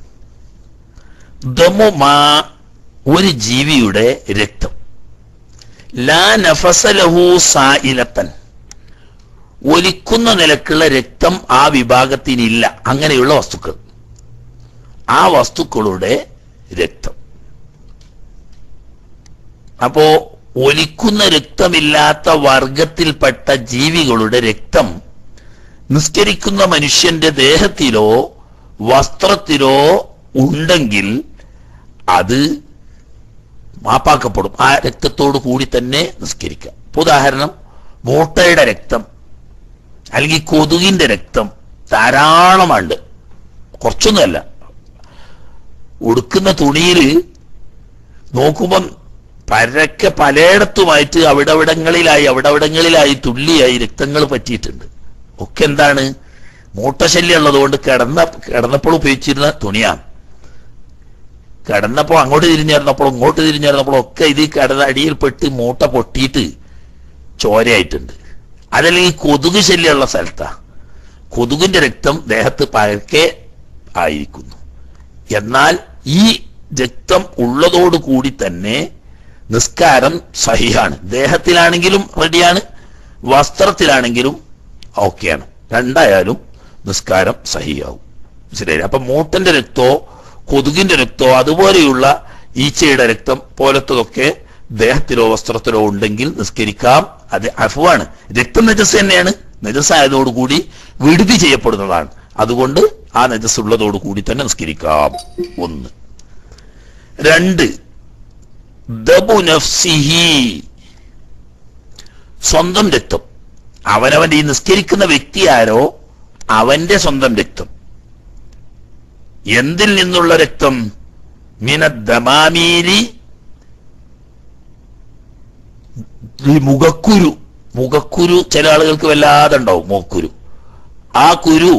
ദമുമാ ഒരു ജീവിയുടെ രക്തം ലാ നഫസലഹു സായിലത്തൻ ഒലിക്കുന്ന നിലക്കുള്ള രക്തം ആ വിഭാഗത്തിനില്ല അങ്ങനെയുള്ള വസ്തുക്കൾ ആ വസ്തുക്കളുടെ രക്തം അപ്പോ ഒലിക്കുന്ന രക്തമില്ലാത്ത വർഗത്തിൽപ്പെട്ട ജീവികളുടെ രക്തം നിസ്കരിക്കുന്ന മനുഷ്യന്റെ ദേഹത്തിലോ വസ്ത്രത്തിലോ ഉണ്ടെങ്കിൽ അത് മാപ്പാക്കപ്പെടും ആ രക്തത്തോട് കൂടി തന്നെ നിസ്കരിക്കാം ഇപ്പൊ ഉദാഹരണം മൂട്ടയുടെ രക്തം അല്ലെങ്കിൽ കൊതുകിന്റെ രക്തം ധാരാളമുണ്ട് കുറച്ചൊന്നുമല്ല ഉടുക്കുന്ന തുണിയിൽ നോക്കുമ്പം പരക്കെ പലയിടത്തുമായിട്ട് അവിടവിടങ്ങളിലായി അവിടവിടങ്ങളിലായി തുള്ളിയായി രക്തങ്ങൾ പറ്റിയിട്ടുണ്ട് ഒക്കെ എന്താണ് മൂട്ടശല്യം ഉള്ളതുകൊണ്ട് കിടന്ന കിടന്നപ്പോൾ ഉപയോഗിച്ചിരുന്ന തുണിയാണ് കിടന്നപ്പോൾ അങ്ങോട്ട് തിരിഞ്ഞിരുന്നപ്പോൾ ഇങ്ങോട്ട് തിരിഞ്ഞിരുന്നപ്പോൾ ഒക്കെ ഇത് കിടന്ന അടിയിൽ പെട്ട് മൂട്ട പൊട്ടിയിട്ട് ചോരയായിട്ടുണ്ട് അതല്ലെങ്കിൽ കൊതുക് ശല്യമുള്ള സ്ഥലത്താ കൊതുകിന്റെ രക്തം ദേഹത്ത് പരക്കെ ആയിരിക്കുന്നു എന്നാൽ ഈ രക്തം ഉള്ളതോടുകൂടി തന്നെ നിസ്കാരം സഹിയാണ് ദേഹത്തിലാണെങ്കിലും റെഡിയാണ് വസ്ത്രത്തിലാണെങ്കിലും ഓക്കെയാണ് രണ്ടായാലും നിസ്കാരം സഹിയാവും മനസ്സിലായില്ലേ അപ്പൊ മൂട്ടന്റെ രക്തമോ കൊതുകിന്റെ രക്തമോ അതുപോലെയുള്ള ഈച്ചയുടെ രക്തം പോലത്തതൊക്കെ ദേഹത്തിലോ വസ്ത്രത്തിലോ ഉണ്ടെങ്കിൽ നിസ്കരിക്കാം അത് അഫുവാണ് രക്തം നജസ് തന്നെയാണ് നജസ്സായതോടുകൂടി വിടുതി ചെയ്യപ്പെടുന്നതാണ് അതുകൊണ്ട് ആ നജസ് ഉള്ളതോടുകൂടി തന്നെ നിസ്കരിക്കാം ഒന്ന് രണ്ട് ദബു നഫ്സിഹി സ്വന്തം രക്തം അവനവന്റെ ഈ നിസ്കരിക്കുന്ന വ്യക്തി ആരോ അവന്റെ സ്വന്തം രക്തം എന്തിൽ നിന്നുള്ള രക്തം മിനദ്ദമാമീലി ഈ മുഖക്കുരു മുഖക്കുരു ചില ആളുകൾക്ക് വല്ലാതെ ഉണ്ടാവും മുഖക്കുരു ആ കുരു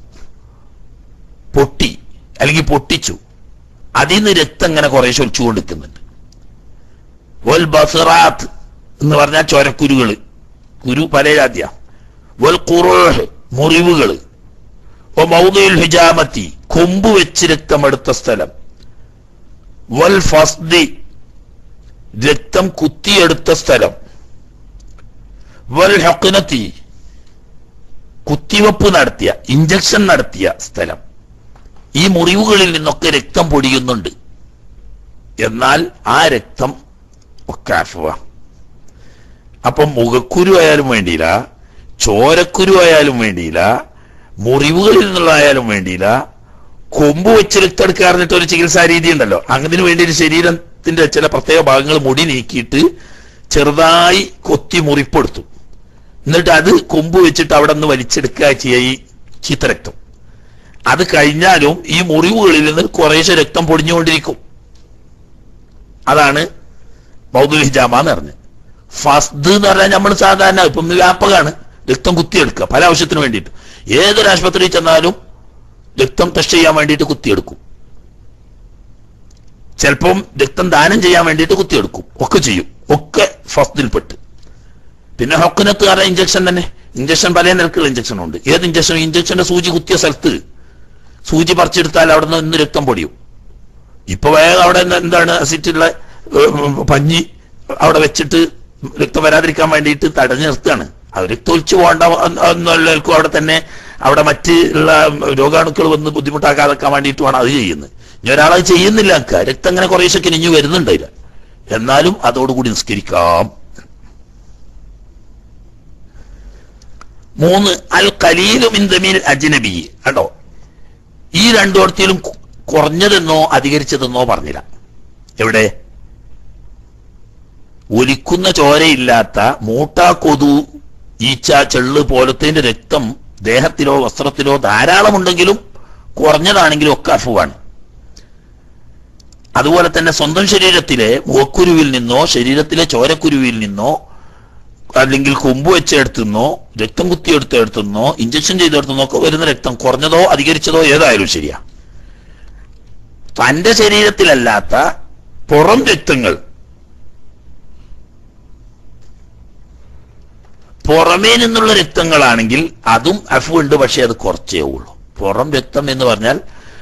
പൊട്ടി അല്ലെങ്കിൽ പൊട്ടിച്ചു അതിൽ നിന്ന് രക്തം ഇങ്ങനെ കുറേശ്ശെ ഒലിച്ചുകൊണ്ടിരിക്കുന്നുണ്ട് വൽ ബസറാത്ത് എന്ന് പറഞ്ഞാൽ ചോരക്കുരുകള് കുരു പല ജാത്യ വൽ ഖുറൂഹ് മുറിവുകള് വ മൗദിഉൽ ഹിജാമത്തി കൊമ്പ് വെച്ച് രക്തമെടുത്ത സ്ഥലം വൽ ഫസ്ദി രക്തം കുത്തിയെടുത്ത സ്ഥലം വൽ ഹഖ്നത്തി കുത്തിവെപ്പ് നടത്തിയ ഇഞ്ചക്ഷൻ നടത്തിയ സ്ഥലം ഈ മുറിവുകളിൽ നിന്നൊക്കെ രക്തം പൊടിയുന്നുണ്ട് എന്നാൽ ആ രക്തം ഒക്കെ അഫുവ അപ്പം മുഖക്കുരു ആയാലും വേണ്ടിയില്ല ചോരക്കുരു ആയാലും വേണ്ടിയില്ല മുറിവുകളിൽ നിന്നുള്ളതായാലും വേണ്ടിയില്ല കൊമ്പ് വെച്ച് രക്തമെടുക്കുക പറഞ്ഞിട്ട് ഒരു ചികിത്സാ രീതി ഉണ്ടല്ലോ അങ്ങനെ വേണ്ടി ഒരു ശരീരത്തിന്റെ ചില പ്രത്യേക ഭാഗങ്ങൾ മുടി നീക്കിയിട്ട് ചെറുതായി കൊത്തി മുറിപ്പെടുത്തും എന്നിട്ട് അത് കൊമ്പ് വെച്ചിട്ട് അവിടെ നിന്ന് വലിച്ചെടുക്കുക ചെയ്യുക ഈ ചീത്തരക്തം അത് കഴിഞ്ഞാലും ഈ മുറിവുകളിൽ നിന്ന് കുറേശ്ശെ രക്തം പൊടിഞ്ഞുകൊണ്ടിരിക്കും അതാണ് ബൗദ്ധ ഹിജാമ എന്ന് പറഞ്ഞത് ഫസ്ദ് എന്ന് പറഞ്ഞാൽ നമ്മൾ സാധാരണ ഇപ്പം വ്യാപകമാണ് രക്തം കുത്തിയെടുക്കുക പല ആവശ്യത്തിന് വേണ്ടിയിട്ട് ഏതൊരു ആശുപത്രിയിൽ ചെന്നാലും രക്തം ടെസ്റ്റ് ചെയ്യാൻ വേണ്ടിയിട്ട് കുത്തിയെടുക്കും ചിലപ്പം രക്തം ദാനം ചെയ്യാൻ വേണ്ടിയിട്ട് കുത്തിയെടുക്കും ഒക്കെ ചെയ്യും ഒക്കെ ഫസ്ദിൽപ്പെട്ട് പിന്നെ ഹൊക്കനത്ത് കാരണം ഇഞ്ചക്ഷൻ തന്നെ ഇഞ്ചക്ഷൻ പല നിരക്കുള്ള ഇഞ്ചക്ഷൻ ഉണ്ട് ഏത് ഇഞ്ചക്ഷൻ ഇഞ്ചക്ഷന്റെ സൂചി കുത്തിയ സ്ഥലത്ത് സൂചി പറിച്ചെടുത്താൽ അവിടെ നിന്ന് ഇന്ന് രക്തം പൊടിയും ഇപ്പൊ വേഗം അവിടെ നിന്ന് എന്താണ് അസിറ്റുള്ള പഞ്ഞി അവിടെ വെച്ചിട്ട് രക്തം വരാതിരിക്കാൻ വേണ്ടിയിട്ട് തടഞ്ഞു നിർത്തുകയാണ് അത് രക്തം ഒലിച്ചു പോകേണ്ട എന്നുള്ളവർക്കും അവിടെ തന്നെ അവിടെ മറ്റ് ഉള്ള രോഗാണുക്കൾ വന്ന് ബുദ്ധിമുട്ടാക്കാതെക്കാൻ വേണ്ടിയിട്ടുമാണ് അത് ചെയ്യുന്നത് ഇനി ഒരാളത് ചെയ്യുന്നില്ല അക്ക രക്തം അങ്ങനെ കുറേശ്ശൊക്കെ ഇനിഞ്ഞു വരുന്നുണ്ടായില്ല എന്നാലും അതോടുകൂടി നിസ്കരിക്കാം മൂന്ന് അൽ കലീലും ഇന്ദമീൽ അജ്നബി കണ്ടോ ഈ രണ്ടോടത്തിലും കു- കുറഞ്ഞതെന്നോ അധികരിച്ചതെന്നോ പറഞ്ഞില്ല എവിടെ ഒലിക്കുന്ന ചോരയില്ലാത്ത മൂട്ടാ കൊതു ഈച്ച ചെള്ള് പോലത്തിന്റെ രക്തം ദേഹത്തിലോ വസ്ത്രത്തിലോ ധാരാളമുണ്ടെങ്കിലും കുറഞ്ഞതാണെങ്കിലും ഒക്കെ അഫുവാണ് അതുപോലെ തന്നെ സ്വന്തം ശരീരത്തിലെ മുഖക്കുരുവിൽ നിന്നോ ശരീരത്തിലെ ചോരക്കുരുവിൽ നിന്നോ അല്ലെങ്കിൽ കൊമ്പ് വെച്ചെടുത്തുനിന്നോ രക്തം കുത്തിയെടുത്തെടുത്തുനിന്നോ ഇഞ്ചക്ഷൻ ചെയ്തെടുത്തുനിന്നോ ഒക്കെ വരുന്ന രക്തം കുറഞ്ഞതോ അധികരിച്ചതോ ഏതായാലും ശരിയാ തന്റെ ശരീരത്തിലല്ലാത്ത പുറം രക്തങ്ങൾ പുറമേ നിന്നുള്ള രക്തങ്ങളാണെങ്കിൽ അതും അഫു ഉണ്ട് പക്ഷെ അത് കുറച്ചേ ഉള്ളൂ പുറം രക്തം എന്ന് പറഞ്ഞാൽ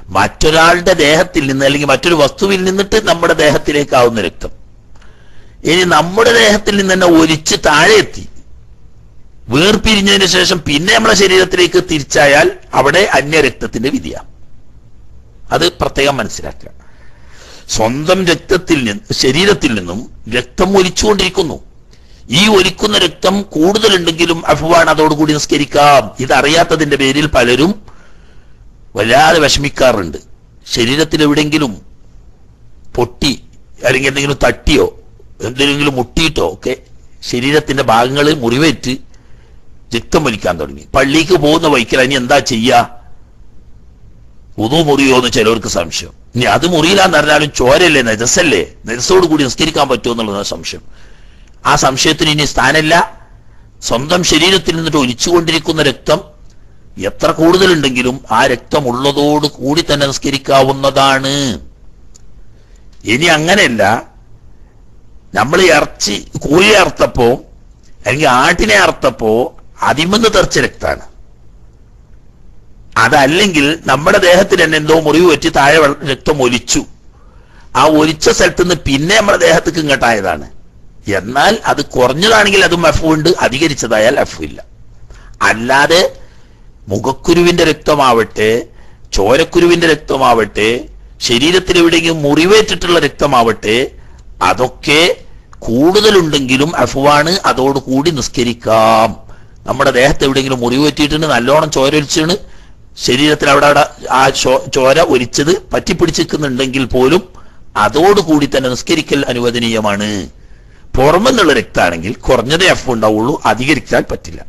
മറ്റൊരാളുടെ ദേഹത്തിൽ നിന്ന് അല്ലെങ്കിൽ മറ്റൊരു വസ്തുവിൽ നിന്നിട്ട് നമ്മുടെ ദേഹത്തിലേക്കാവുന്ന രക്തം ഇനി നമ്മുടെ ദേഹത്തിൽ നിന്ന് തന്നെ ഒലിച്ച് താഴെ എത്തി വേർപിരിഞ്ഞതിന് ശേഷം പിന്നെ നമ്മുടെ ശരീരത്തിലേക്ക് തിരിച്ചായാൽ അവിടെ അന്യരക്തത്തിന്റെ വിധിയാണ് അത് പ്രത്യേകം മനസ്സിലാക്കുക സ്വന്തം രക്തത്തിൽ നിന്ന് ശരീരത്തിൽ നിന്നും രക്തം ഒലിച്ചുകൊണ്ടിരിക്കുന്നു ഈ ഒലിക്കുന്ന രക്തം കൂടുതലുണ്ടെങ്കിലും അഫുവാണ് അതോടുകൂടി നിസ്കരിക്കാം ഇതറിയാത്തതിന്റെ പേരിൽ പലരും വല്ലാതെ വിഷമിക്കാറുണ്ട് ശരീരത്തിൽ എവിടെയെങ്കിലും പൊട്ടി അല്ലെങ്കിൽ എന്തെങ്കിലും തട്ടിയോ എന്തെങ്കിലും മുട്ടിയിട്ടോ ഒക്കെ ശരീരത്തിന്റെ ഭാഗങ്ങളിൽ മുറിവേറ്റ് രക്തം വലിക്കാൻ തുടങ്ങി പള്ളിക്ക് പോകുന്ന വൈക്കൽ ഇനി എന്താ ചെയ്യാ ഉതു മുറിയോ എന്ന് ചിലവർക്ക് സംശയം ഇനി അത് മുറിയില്ലാന്ന് പറഞ്ഞാലും ചോരല്ലേ നജസല്ലേ നജസോട് കൂടി നിസ്കരിക്കാൻ പറ്റുമോ എന്നുള്ളതാണ് സംശയം ആ സംശയത്തിന് ഇനി സ്ഥാനമില്ല സ്വന്തം ശരീരത്തിൽ നിന്നിട്ട് ഒലിച്ചുകൊണ്ടിരിക്കുന്ന രക്തം എത്ര കൂടുതലുണ്ടെങ്കിലും ആ രക്തം ഉള്ളതോട് കൂടി തന്നെ നിസ്കരിക്കാവുന്നതാണ് ഇനി അങ്ങനെയല്ല നമ്മൾ ഇറച്ചി കോഴി അറുത്തപ്പോ അല്ലെങ്കിൽ ആട്ടിനെ അറുത്തപ്പോ അതിമെന്ന് തെറിച്ച രക്താണ് അതല്ലെങ്കിൽ നമ്മുടെ ദേഹത്തിന് തന്നെ എന്തോ മുറിവ് പറ്റി താഴെ വെള്ള- രക്തം ഒലിച്ചു ആ ഒലിച്ച സ്ഥലത്ത് നിന്ന് പിന്നെ നമ്മുടെ ദേഹത്തേക്ക് ഇങ്ങോട്ടായതാണ് എന്നാൽ അത് കുറഞ്ഞതാണെങ്കിൽ അതും എഫ് ഉണ്ട് അധികരിച്ചതായാൽ എഫ് ഇല്ല അല്ലാതെ മുഖക്കുരുവിന്റെ രക്തമാവട്ടെ ചോരക്കുരുവിന്റെ രക്തമാവട്ടെ ശരീരത്തിൽ എവിടെയെങ്കിലും മുറിവേറ്റിട്ടുള്ള രക്തമാവട്ടെ അതൊക്കെ കൂടുതലുണ്ടെങ്കിലും അഫുവാണ് അതോടുകൂടി നിസ്കരിക്കാം നമ്മുടെ ദേഹത്ത് എവിടെയെങ്കിലും മുറിവ് പറ്റിയിട്ടുണ്ട് നല്ലോണം ചോര ഒലിച്ചാണ് ശരീരത്തിൽ അവിടെ അവിടെ ആ ചോ- ചോര ഒലിച്ചത് പറ്റിപ്പിടിച്ചിരിക്കുന്നുണ്ടെങ്കിൽ പോലും അതോടുകൂടി തന്നെ നിസ്കരിക്കൽ അനുവദനീയമാണ് പുറമെന്നുള്ള രക്താണെങ്കിൽ കുറഞ്ഞതേ എഫ് ഉണ്ടാവുള്ളൂ അധികരിക്കാൻ പറ്റില്ല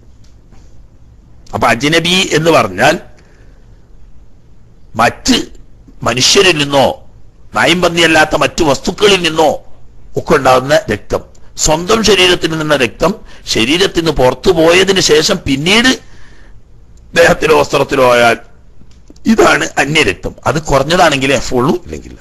അപ്പൊ അജ്നബി എന്ന് പറഞ്ഞാൽ മറ്റ് മനുഷ്യരിൽ നിന്നോ നയമ്പന്തിയല്ലാത്ത മറ്റു വസ്തുക്കളിൽ നിന്നോ ഒക്കെ ഉണ്ടാകുന്ന രക്തം സ്വന്തം ശരീരത്തിൽ നിന്ന രക്തം ശരീരത്തിൽ നിന്ന് പുറത്തു പോയതിനു ശേഷം പിന്നീട് ദേഹത്തിലോ വസ്ത്രത്തിലോ ആയാൽ ഇതാണ് അന്യരക്തം അത് കുറഞ്ഞതാണെങ്കിൽ എഫ് ഉള്ളൂ ഇല്ലെങ്കില്ല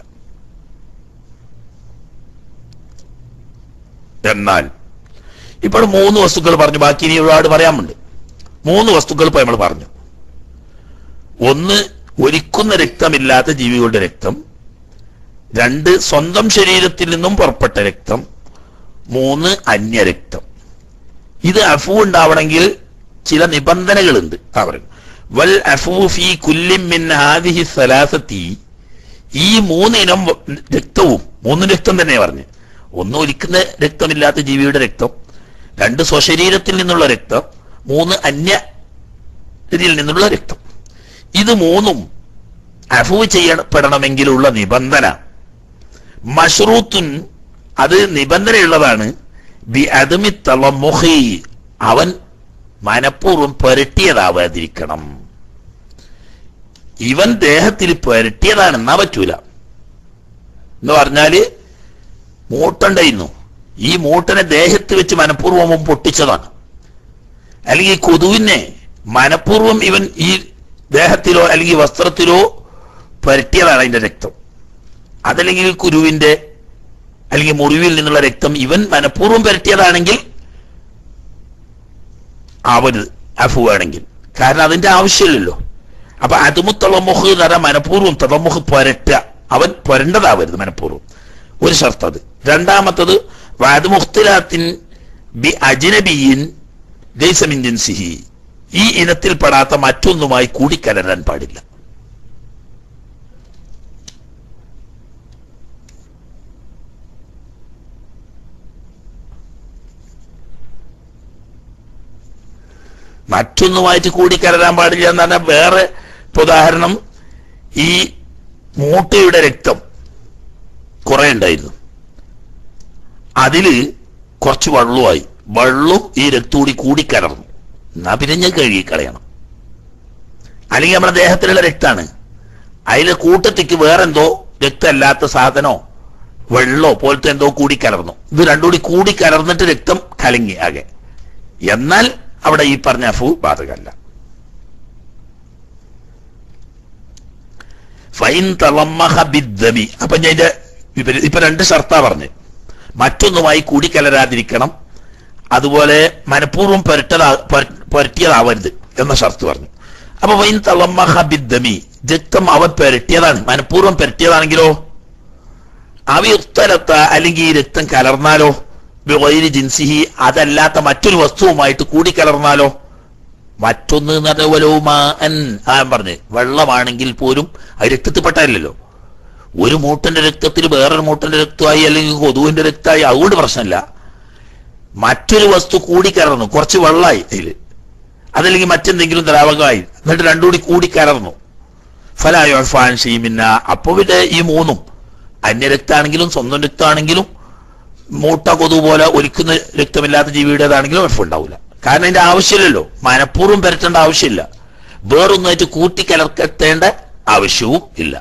എന്നാൽ ഇപ്പോൾ മൂന്ന് വസ്തുക്കൾ പറഞ്ഞു ബാക്കി ഇനി ഒരുപാട് പറയാമുണ്ട് മൂന്ന് വസ്തുക്കൾ ഇപ്പൊ നമ്മൾ പറഞ്ഞു ഒന്ന് ഒലിക്കുന്ന രക്തമില്ലാത്ത ജീവികളുടെ രക്തം രണ്ട് സ്വന്തം ശരീരത്തിൽ നിന്നും പുറപ്പെട്ട രക്തം മൂന്ന് അന്യരക്തം ഇത് അഫു ഉണ്ടാവണമെങ്കിൽ ചില നിബന്ധനകളുണ്ട് അവർ വൽ അഫു ഫി കുല്ലിം മിൻ ഹാദിഹി സലാസത്തി ഈ മൂന്നിനം വ- രക്തവും മൂന്ന് രക്തം തന്നെ പറഞ്ഞു ഒന്ന് ഒലിക്കുന്ന രക്തമില്ലാത്ത ജീവിയുടെ രക്തം രണ്ട് സ്വശരീരത്തിൽ നിന്നുള്ള രക്തം മൂന്ന് അന്യ ഇതിൽ നിന്നുള്ള രക്തം ഇത് മൂന്നും അഫു ചെയ്യപ്പെടണമെങ്കിലുള്ള നിബന്ധന മഷ്റൂത്തുൻ അത് നിബന്ധനയുള്ളതാണ് ബി അദമി തളമുഹി അവൻ മനഃപൂർവ്വം പുരട്ടിയതാവാതിരിക്കണം ഇവൻ ദേഹത്തിൽ പുരട്ടിയതാണെന്നാ പറ്റൂല എന്ന് പറഞ്ഞാല് മൂട്ടുണ്ടായിരുന്നു ഈ മൂട്ടനെ ദേഹത്ത് വെച്ച് മനഃപൂർവ്വം അവൻ പൊട്ടിച്ചതാണ് അല്ലെങ്കിൽ ഈ കൊതുവിനെ മനഃപൂർവ്വം ഇവൻ ഈ ദേഹത്തിലോ അല്ലെങ്കിൽ വസ്ത്രത്തിലോ പുരട്ടിയതാണ് അതിന്റെ രക്തം അതല്ലെങ്കിൽ കുരുവിന്റെ അല്ലെങ്കിൽ മുറിവിൽ നിന്നുള്ള രക്തം ഇവൻ മനഃപൂർവ്വം പുരട്ടിയതാണെങ്കിൽ ആവരുത് അഫു ആണെങ്കിൽ കാരണം അതിന്റെ ആവശ്യമില്ലല്ലോ അപ്പൊ അതുമു തളമുഖ് എന്ന് പറഞ്ഞാൽ മനഃപൂർവ്വം തളമുഖ് പുരട്ട അവൻ പുരണ്ടതാവരുത് മനഃപൂർവ്വം ഒരു ഷർത്ത് അത് രണ്ടാമത്തത് വാദമുഖ്തിലാത്തിൻ ബി അജിനബിയിൻ ലൈസമിൻ ജിൻസിഹി ഈ ഇനത്തിൽപ്പെടാത്ത മറ്റൊന്നുമായി കൂടിക്കലരാൻ പാടില്ല മറ്റൊന്നുമായിട്ട് കൂടിക്കലരാൻ പാടില്ല എന്ന് പറഞ്ഞാൽ വേറെ ഇപ്പൊ ഉദാഹരണം ഈ മൂട്ടയുടെ രക്തം കുറെ ഉണ്ടായിരുന്നു അതില് കുറച്ച് വെള്ളമായി വെള്ളവും ഈ രക്തം കൂടി കൂടിക്കലർന്നു എന്നാ പിന്നെ ഞാൻ കഴുകി കളയണം അല്ലെങ്കിൽ നമ്മുടെ ദേഹത്തിലുള്ള രക്താണ് അതിലെ കൂട്ടത്തിക്ക് വേറെന്തോ രക്തമല്ലാത്ത സാധനോ വെള്ളോ പോലത്തെ എന്തോ കൂടി കലർന്നു ഇത് രണ്ടും കൂടി കൂടി കലർന്നിട്ട് രക്തം കലങ്ങി ആകെ എന്നാൽ അവിടെ ഈ പറഞ്ഞ അഫു ബാധകല്ല ഫൈൻ തളമ്മഹ ബിദ്ദമി അപ്പൊ ഞാൻ ഇതിന്റെ വിപരീ- ഇപ്പൊ രണ്ട് ഷർത്താ പറഞ്ഞ് മറ്റൊന്നുമായി കൂടിക്കലരാതിരിക്കണം അതുപോലെ മനഃപൂർവ്വം പുരട്ടതാ പുര- പുരട്ടിയതാവരുത് എന്ന ഷർത്ത് പറഞ്ഞു അപ്പൊ വൈൻ തളമ്മഹ ബിദ്ദമി രക്തം അവൻ പെരട്ടിയതാണ് മനഃപൂർവ്വം പെരട്ടിയതാണെങ്കിലോ അവയുക്തലത്ത അല്ലെങ്കിൽ ഈ രക്തം കലർന്നാലോ വൈരി ജിൻസിഹി അതല്ലാത്ത മറ്റൊരു വസ്തുവുമായിട്ട് കൂടിക്കലർന്നാലോ മറ്റൊന്ന് എന്ന് പറഞ്ഞ വലോമാൻ ആ ഞാൻ പറഞ്ഞ് വെള്ളമാണെങ്കിൽ പോലും അത് രക്തത്തിൽപ്പെട്ടല്ലോ ഒരു മൂട്ടന്റെ രക്തത്തിൽ വേറൊരു മൂട്ടന്റെ രക്തമായി അല്ലെങ്കിൽ കൊതുവിന്റെ രക്തമായി അതുകൊണ്ട് പ്രശ്നമില്ല മറ്റൊരു വസ്തു കൂടിക്കലർന്നു കുറച്ച് വെള്ളമായി അതില് അതല്ലെങ്കിൽ മറ്റെന്തെങ്കിലും ദ്രാവകമായി എന്നിട്ട് രണ്ടും കൂടി കൂടിക്കലർന്നു ഫലായോഫാൻ ഷീമിന്ന അപ്പൊ പിന്നെ ഈ മൂന്നും അന്യരക്താണെങ്കിലും സ്വന്തം രക്തമാണെങ്കിലും മൂട്ട കൊതു പോലെ ഒലിക്കുന്ന രക്തമില്ലാത്ത ജീവിയുടേതാണെങ്കിലും എഫ് ഉണ്ടാവില്ല കാരണം അതിന്റെ ആവശ്യമില്ലല്ലോ മനഃപൂർവ്വം പരത്തേണ്ട ആവശ്യമില്ല വേറൊന്നായിട്ട് കൂട്ടിക്കലർത്തേണ്ട ആവശ്യവും ഇല്ല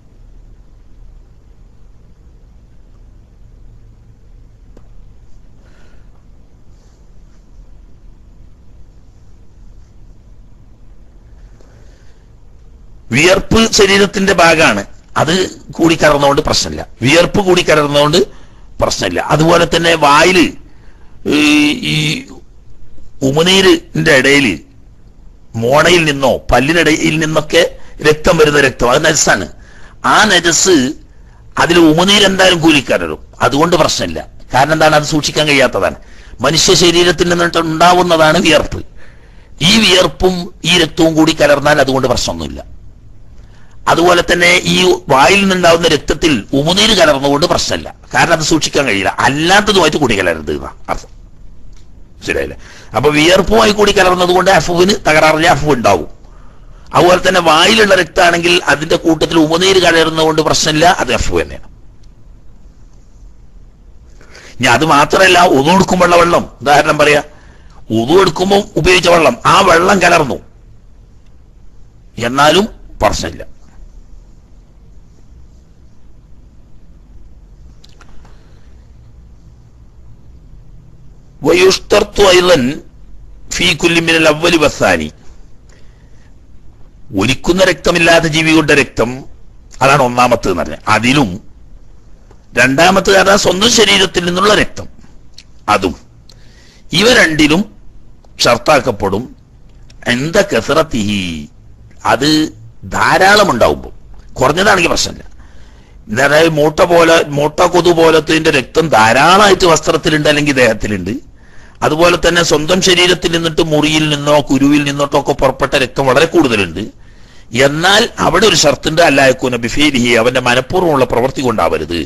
വിയർപ്പ് ശരീരത്തിന്റെ ഭാഗമാണ് അത് കൂടിക്കലർന്നുകൊണ്ട് പ്രശ്നമില്ല വിയർപ്പ് കൂടിക്കലർന്നുകൊണ്ട് പ്രശ്നമില്ല അതുപോലെ തന്നെ വായില് ഈ ഈ ഉമനീരിന്റെ ഇടയിൽ മോണയിൽ നിന്നോ പല്ലിനിടയിൽ നിന്നൊക്കെ രക്തം വരുന്ന രക്തം അത് നജസാണ് ആ നജസ് അതിൽ ഉമനീര് എന്തായാലും കൂലിക്കലരും അതുകൊണ്ട് പ്രശ്നമില്ല കാരണം എന്താണ് അത് സൂക്ഷിക്കാൻ കഴിയാത്തതാണ് മനുഷ്യ ശരീരത്തിൽ നിന്നിട്ട് ഉണ്ടാവുന്നതാണ് വിയർപ്പ് ഈ വിയർപ്പും ഈ രക്തവും കൂടി കലർന്നാൽ അതുകൊണ്ട് പ്രശ്നമൊന്നുമില്ല അതുപോലെ തന്നെ ഈ വായിൽ നിന്നുണ്ടാവുന്ന രക്തത്തിൽ ഉമുനീര് കലർന്നുകൊണ്ട് പ്രശ്നമില്ല കാരണം അത് സൂക്ഷിക്കാൻ കഴിയില്ല അല്ലാത്തതുമായിട്ട് കൂടി കലരുത് എന്നാ അർത്ഥം ശരിയല്ലേ അപ്പൊ വിയർപ്പുമായി കൂടി കലർന്നത് കൊണ്ട് അഫുവിന് തകരാറില്ല അഫു ഉണ്ടാവും അതുപോലെ തന്നെ വായിലുള്ള രക്തമാണെങ്കിൽ അതിന്റെ കൂട്ടത്തിൽ ഉമനീര് കലരുന്നതുകൊണ്ട് പ്രശ്നമില്ല അത് അഫു തന്നെയാണ് ഇനി അത് മാത്രമല്ല ഉതു എടുക്കുമ്പോഴുള്ള വെള്ളം ഉദാഹരണം പറയാ ഉതു എടുക്കുമ്പോൾ ഉപയോഗിച്ച വെള്ളം ആ വെള്ളം കലർന്നു എന്നാലും പ്രശ്നമില്ല വയുഷ്തർത്തു ഐലൻ ഫീ കുല്ലിമിനൽ അവലി വസാനി ഒലിക്കുന്ന രക്തമില്ലാത്ത ജീവികളുടെ രക്തം അതാണ് ഒന്നാമത്തെ എന്ന് പറഞ്ഞത് അതിലും രണ്ടാമത്തെ കാരണം സ്വന്തം ശരീരത്തിൽ നിന്നുള്ള രക്തം അതും ഇവ രണ്ടിലും ഷർത്താക്കപ്പെടും എന്താ കസറത്തിഹി അത് ധാരാളം ഉണ്ടാവുമ്പോൾ കുറഞ്ഞതാണെങ്കിൽ പ്രശ്നമില്ല അതായത് മൂട്ട പോലെ മൂട്ട കൊതു പോലത്തെ രക്തം ധാരാളമായിട്ട് വസ്ത്രത്തിലുണ്ട് അല്ലെങ്കിൽ ദേഹത്തിലുണ്ട് അതുപോലെ തന്നെ സ്വന്തം ശരീരത്തിൽ നിന്നിട്ട് മുറിയിൽ നിന്നോ കുരുവിൽ നിന്നോട്ടോ ഒക്കെ പുറപ്പെട്ട രക്തം വളരെ കൂടുതലുണ്ട് എന്നാൽ അവിടെ ഒരു ഷർത്തുണ്ട് അല്ലായക്കൂന ബിഫേലിഹി അവന്റെ മനഃപൂർവ്വമുള്ള പ്രവൃത്തി കൊണ്ടാവരുത്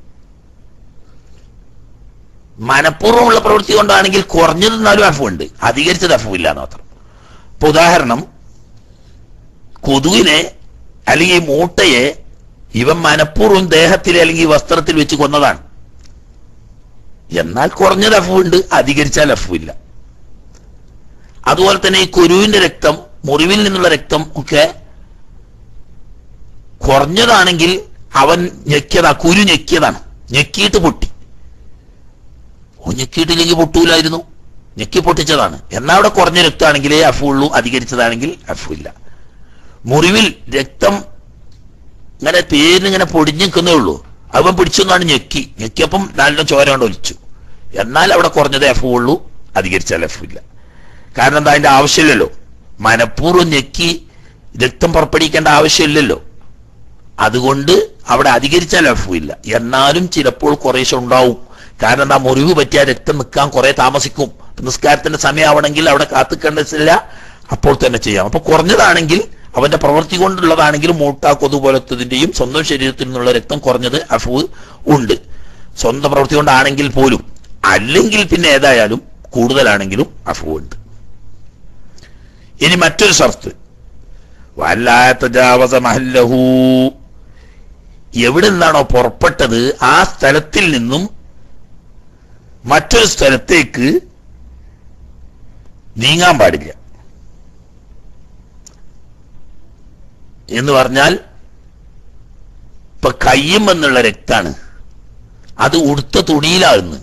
മനഃപൂർവ്വമുള്ള പ്രവൃത്തി കൊണ്ടാണെങ്കിൽ കുറഞ്ഞത് എന്നാലും അഫുണ്ട് അധികരിച്ചത് അഫുമില്ല എന്ന് മാത്രം ഇപ്പൊ ഉദാഹരണം കൊതുകിനെ അല്ലെങ്കിൽ ഈ മൂട്ടയെ ഇവൻ മനഃപൂർവ്വം ദേഹത്തിൽ അല്ലെങ്കിൽ വസ്ത്രത്തിൽ വെച്ച് കൊന്നതാണ് എന്നാൽ കുറഞ്ഞത് അഫുണ്ട് അധികരിച്ചാൽ അഫുമില്ല അതുപോലെ തന്നെ ഈ കുരുവിന്റെ രക്തം മുറിവിൽ നിന്നുള്ള രക്തം ഒക്കെ കുറഞ്ഞതാണെങ്കിൽ അവൻ ഞെക്കിയതാ കുരു ഞെക്കിയതാണ് ഞെക്കിയിട്ട് പൊട്ടി ഓ ഞെക്കിയിട്ടില്ലെങ്കിൽ പൊട്ടൂലായിരുന്നു ഞെക്കി പൊട്ടിച്ചതാണ് എന്നാ അവിടെ കുറഞ്ഞ രക്തമാണെങ്കിലേ അഫു ഉള്ളൂ അധികരിച്ചതാണെങ്കിൽ അഫു ഇല്ല മുറിവിൽ രക്തം ഇങ്ങനെ പേരിന് ഇങ്ങനെ പൊടിഞ്ഞു നിൽക്കുന്നേ ഉള്ളൂ അവൻ പിടിച്ചൊന്നാണ് ഞെക്കി ഞെക്കിയപ്പം നല്ല ചോര കൊണ്ട് ഒലിച്ചു എന്നാൽ അവിടെ കുറഞ്ഞത് എഫ് ഉള്ളൂ അധികരിച്ചാൽ എഫ് ഇല്ല കാരണം എന്താ അതിന്റെ ആവശ്യമില്ലല്ലോ മനഃപൂർവ്വം ഞെക്കി രക്തം പുറപ്പെടുവിക്കേണ്ട ആവശ്യമില്ലല്ലോ അതുകൊണ്ട് അവിടെ അധികരിച്ചാൽ എഫ് ഇല്ല എന്നാലും ചിലപ്പോൾ കുറേശ്ശെ ഉണ്ടാവും കാരണം എന്താ മുറിവ് പറ്റിയ രക്തം നിൽക്കാൻ കുറെ താമസിക്കും നിസ്കാരത്തിന്റെ സമയമാവണമെങ്കിൽ അവിടെ കാത്തിക്കേണ്ടതില്ല അപ്പോൾ തന്നെ ചെയ്യാം അപ്പൊ കുറഞ്ഞതാണെങ്കിൽ അവന്റെ പ്രവൃത്തി കൊണ്ടുള്ളതാണെങ്കിലും മൂട്ട കൊതു പോലത്തതിന്റെയും സ്വന്തം ശരീരത്തിൽ നിന്നുള്ള രക്തം കുറഞ്ഞത് അഫു ഉണ്ട് സ്വന്തം പ്രവൃത്തി കൊണ്ടാണെങ്കിൽ പോലും അല്ലെങ്കിൽ പിന്നെ ഏതായാലും കൂടുതലാണെങ്കിലും അഫു ഉണ്ട് ഇനി മറ്റൊരു ഷർത്ത് വല്ലാത്ത മഹല്ലഹു എവിടെ നിന്നാണോ പുറപ്പെട്ടത് ആ സ്ഥലത്തിൽ നിന്നും മറ്റൊരു സ്ഥലത്തേക്ക് നീങ്ങാൻ പാടില്ല എന്ന് പറഞ്ഞാൽ ഇപ്പൊ കയ്യും എന്നുള്ള രക്താണ് അത് ഉടുത്ത തുണിയിലാകുന്നു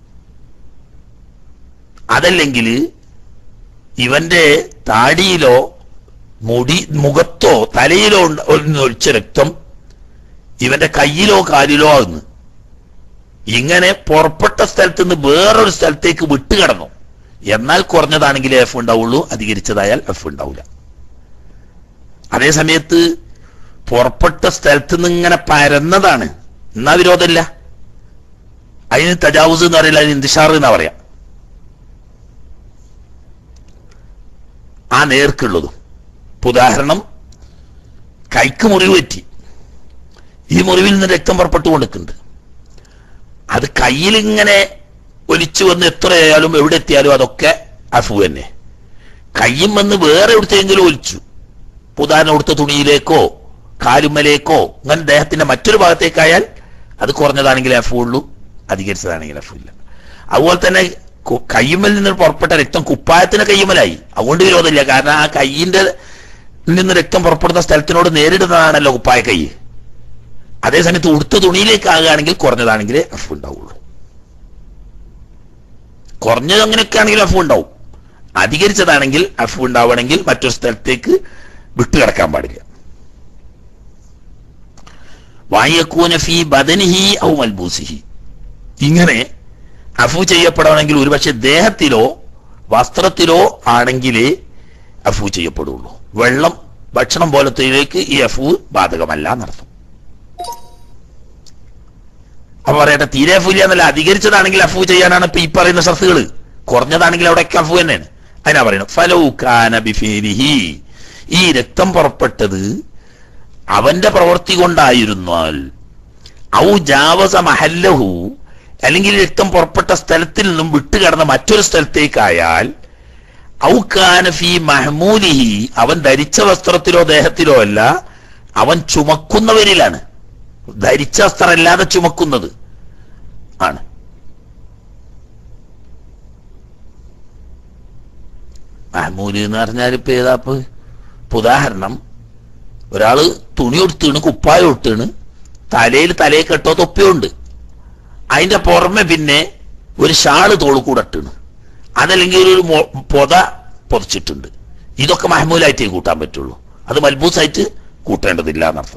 അതല്ലെങ്കിൽ ഇവന്റെ താടിയിലോ മുടി മുഖത്തോ തലയിലോ ഉണ്ട- ഒന്ന് ഒഴിച്ച രക്തം ഇവന്റെ കയ്യിലോ കാലിലോ ആകുന്നു ഇങ്ങനെ പുറപ്പെട്ട സ്ഥലത്ത് നിന്ന് വേറൊരു സ്ഥലത്തേക്ക് വിട്ടുകിടന്നു എന്നാൽ കുറഞ്ഞതാണെങ്കിലേ എഫ് ഉണ്ടാവുള്ളൂ അധികരിച്ചതായാൽ എഫ് ഉണ്ടാവില്ല അതേ സമയത്ത് പുറപ്പെട്ട സ്ഥലത്ത് നിന്ന് ഇങ്ങനെ പരന്നതാണ് എന്നാ വിരോധമില്ല അതിന് തജാവുസ് എന്ന് പറയില്ല അതിന് ഇന്തിഷാർ എന്നാ പറയാ ആ നേർക്കുള്ളതും ഇപ്പൊ ഉദാഹരണം കൈക്ക് മുറിവ് പറ്റി ഈ മുറിവിൽ നിന്ന് രക്തം പുറപ്പെട്ടു കൊണ്ടിരിക്കുന്നുണ്ട് അത് കയ്യിൽ ഇങ്ങനെ ഒലിച്ചു വന്ന് എത്രയായാലും എവിടെ എത്തിയാലും അതൊക്കെ അഫു തന്നെ കയ്യും വന്ന് വേറെ എവിടുത്തെങ്കിലും ഒലിച്ചു ഇപ്പൊ ഉദാഹരണം കൊടുത്ത തുണിയിലേക്കോ കാലുമ്മലേക്കോ അങ്ങനെ ദേഹത്തിന്റെ മറ്റൊരു ഭാഗത്തേക്കായാൽ അത് കുറഞ്ഞതാണെങ്കിൽ അഫു ഉള്ളൂ അധികരിച്ചതാണെങ്കിൽ അഫു ഇല്ല അതുപോലെ തന്നെ കു- കയ്യുമ്മൽ നിന്ന് പുറപ്പെട്ട രക്തം കുപ്പായത്തിന് കയ്യുമ്മലായി അതുകൊണ്ട് വിരോധമില്ല കാരണം ആ കയ്യിന്റെ നിന്ന് രക്തം പുറപ്പെടുന്ന സ്ഥലത്തിനോട് നേരിടുന്നതാണല്ലോ കുപ്പായ കൈ അതേസമയത്ത് ഉടുത്ത തുണിയിലേക്ക് ആകുകയാണെങ്കിൽ കുറഞ്ഞതാണെങ്കിൽ അഫ് ഉണ്ടാവുള്ളൂ കുറഞ്ഞത് അങ്ങനെയൊക്കെ ആണെങ്കിൽ അഫ് ഉണ്ടാവും അധികരിച്ചതാണെങ്കിൽ അഫ് ഉണ്ടാവണമെങ്കിൽ മറ്റൊരു സ്ഥലത്തേക്ക് വിട്ടുകിടക്കാൻ പാടില്ല വായക്കൂന ഫി ബദനിഹി ഔ മൽബൂസിഹി ഇങ്ങനെ അഫു ചെയ്യപ്പെടണമെങ്കിൽ ഒരുപക്ഷെ ദേഹത്തിലോ വസ്ത്രത്തിലോ ആണെങ്കിലേ അഫു ചെയ്യപ്പെടുള്ളൂ വെള്ളം ഭക്ഷണം പോലത്തേക്ക് ഈ അഫു ബാധകമല്ല എന്നർത്ഥം അപ്പൊ പറയട്ടെ തീരെ അഫു ഇല്ല എന്നല്ല അധികരിച്ചതാണെങ്കിൽ അഫു ചെയ്യാനാണ് ഇപ്പൊ ഈ പറയുന്ന ഷർത്തുകൾ കുറഞ്ഞതാണെങ്കിൽ അവിടെയൊക്കെ അഫു തന്നെയാണ് അതിനാ പറയുന്നത് ഫലൗക്കാന ബിഫേരിഹി ഈ രക്തം പുറപ്പെട്ടത് അവന്റെ പ്രവൃത്തി കൊണ്ടായിരുന്നാൽ ഔ ജാവസ മഹല്ലഹു അല്ലെങ്കിൽ രക്തം പുറപ്പെട്ട സ്ഥലത്തിൽ നിന്നും വിട്ടുകടന്ന മറ്റൊരു സ്ഥലത്തേക്കായാൽ ഔ കാന ഫീ മഹ്മൂലിഹി അവൻ ധരിച്ച വസ്ത്രത്തിലോ ദേഹത്തിലോ അല്ല അവൻ ചുമക്കുന്നവരിലാണ് ധരിച്ച വസ്ത്രമല്ലാതെ ചുമക്കുന്നത് ആണ് മഹ്മൂല് എന്ന് പറഞ്ഞാൽ ഇപ്പൊ ഏതാപ്പ് ഇപ്പൊ ഉദാഹരണം ഒരാള് തുണി കൊടുത്താണ് കുപ്പായം ഇട്ടാണ് തലയിൽ തലയെ കെട്ടോ തൊപ്പിയുണ്ട് അതിന്റെ പുറമെ പിന്നെ ഒരു ഷാള് തോള് കൂടെ ഇട്ടാണ് അതല്ലെങ്കിൽ ഒരു മൊ- പൊത പൊതിച്ചിട്ടുണ്ട് ഇതൊക്കെ മഹമൂലായിട്ടേ കൂട്ടാൻ പറ്റുള്ളൂ അത് മൽബൂസായിട്ട് കൂട്ടേണ്ടതില്ല എന്നർത്ഥം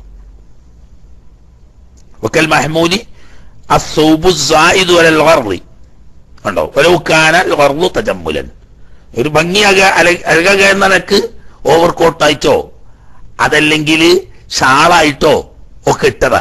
വക്കൽ മഹമൂലി അസ്സൗബു സായിദു അലൽ ഗർളി കണ്ടോ ഒലൗക്കാന ഗർളു തജമ്മുലൻ ഒരു ഭംഗിയാക അല അഴക എന്ന നിലക്ക് ഓവർ കോട്ടായിട്ടോ അതല്ലെങ്കിൽ ഷാളായിട്ടോ ഒക്കെ ഇട്ടതാ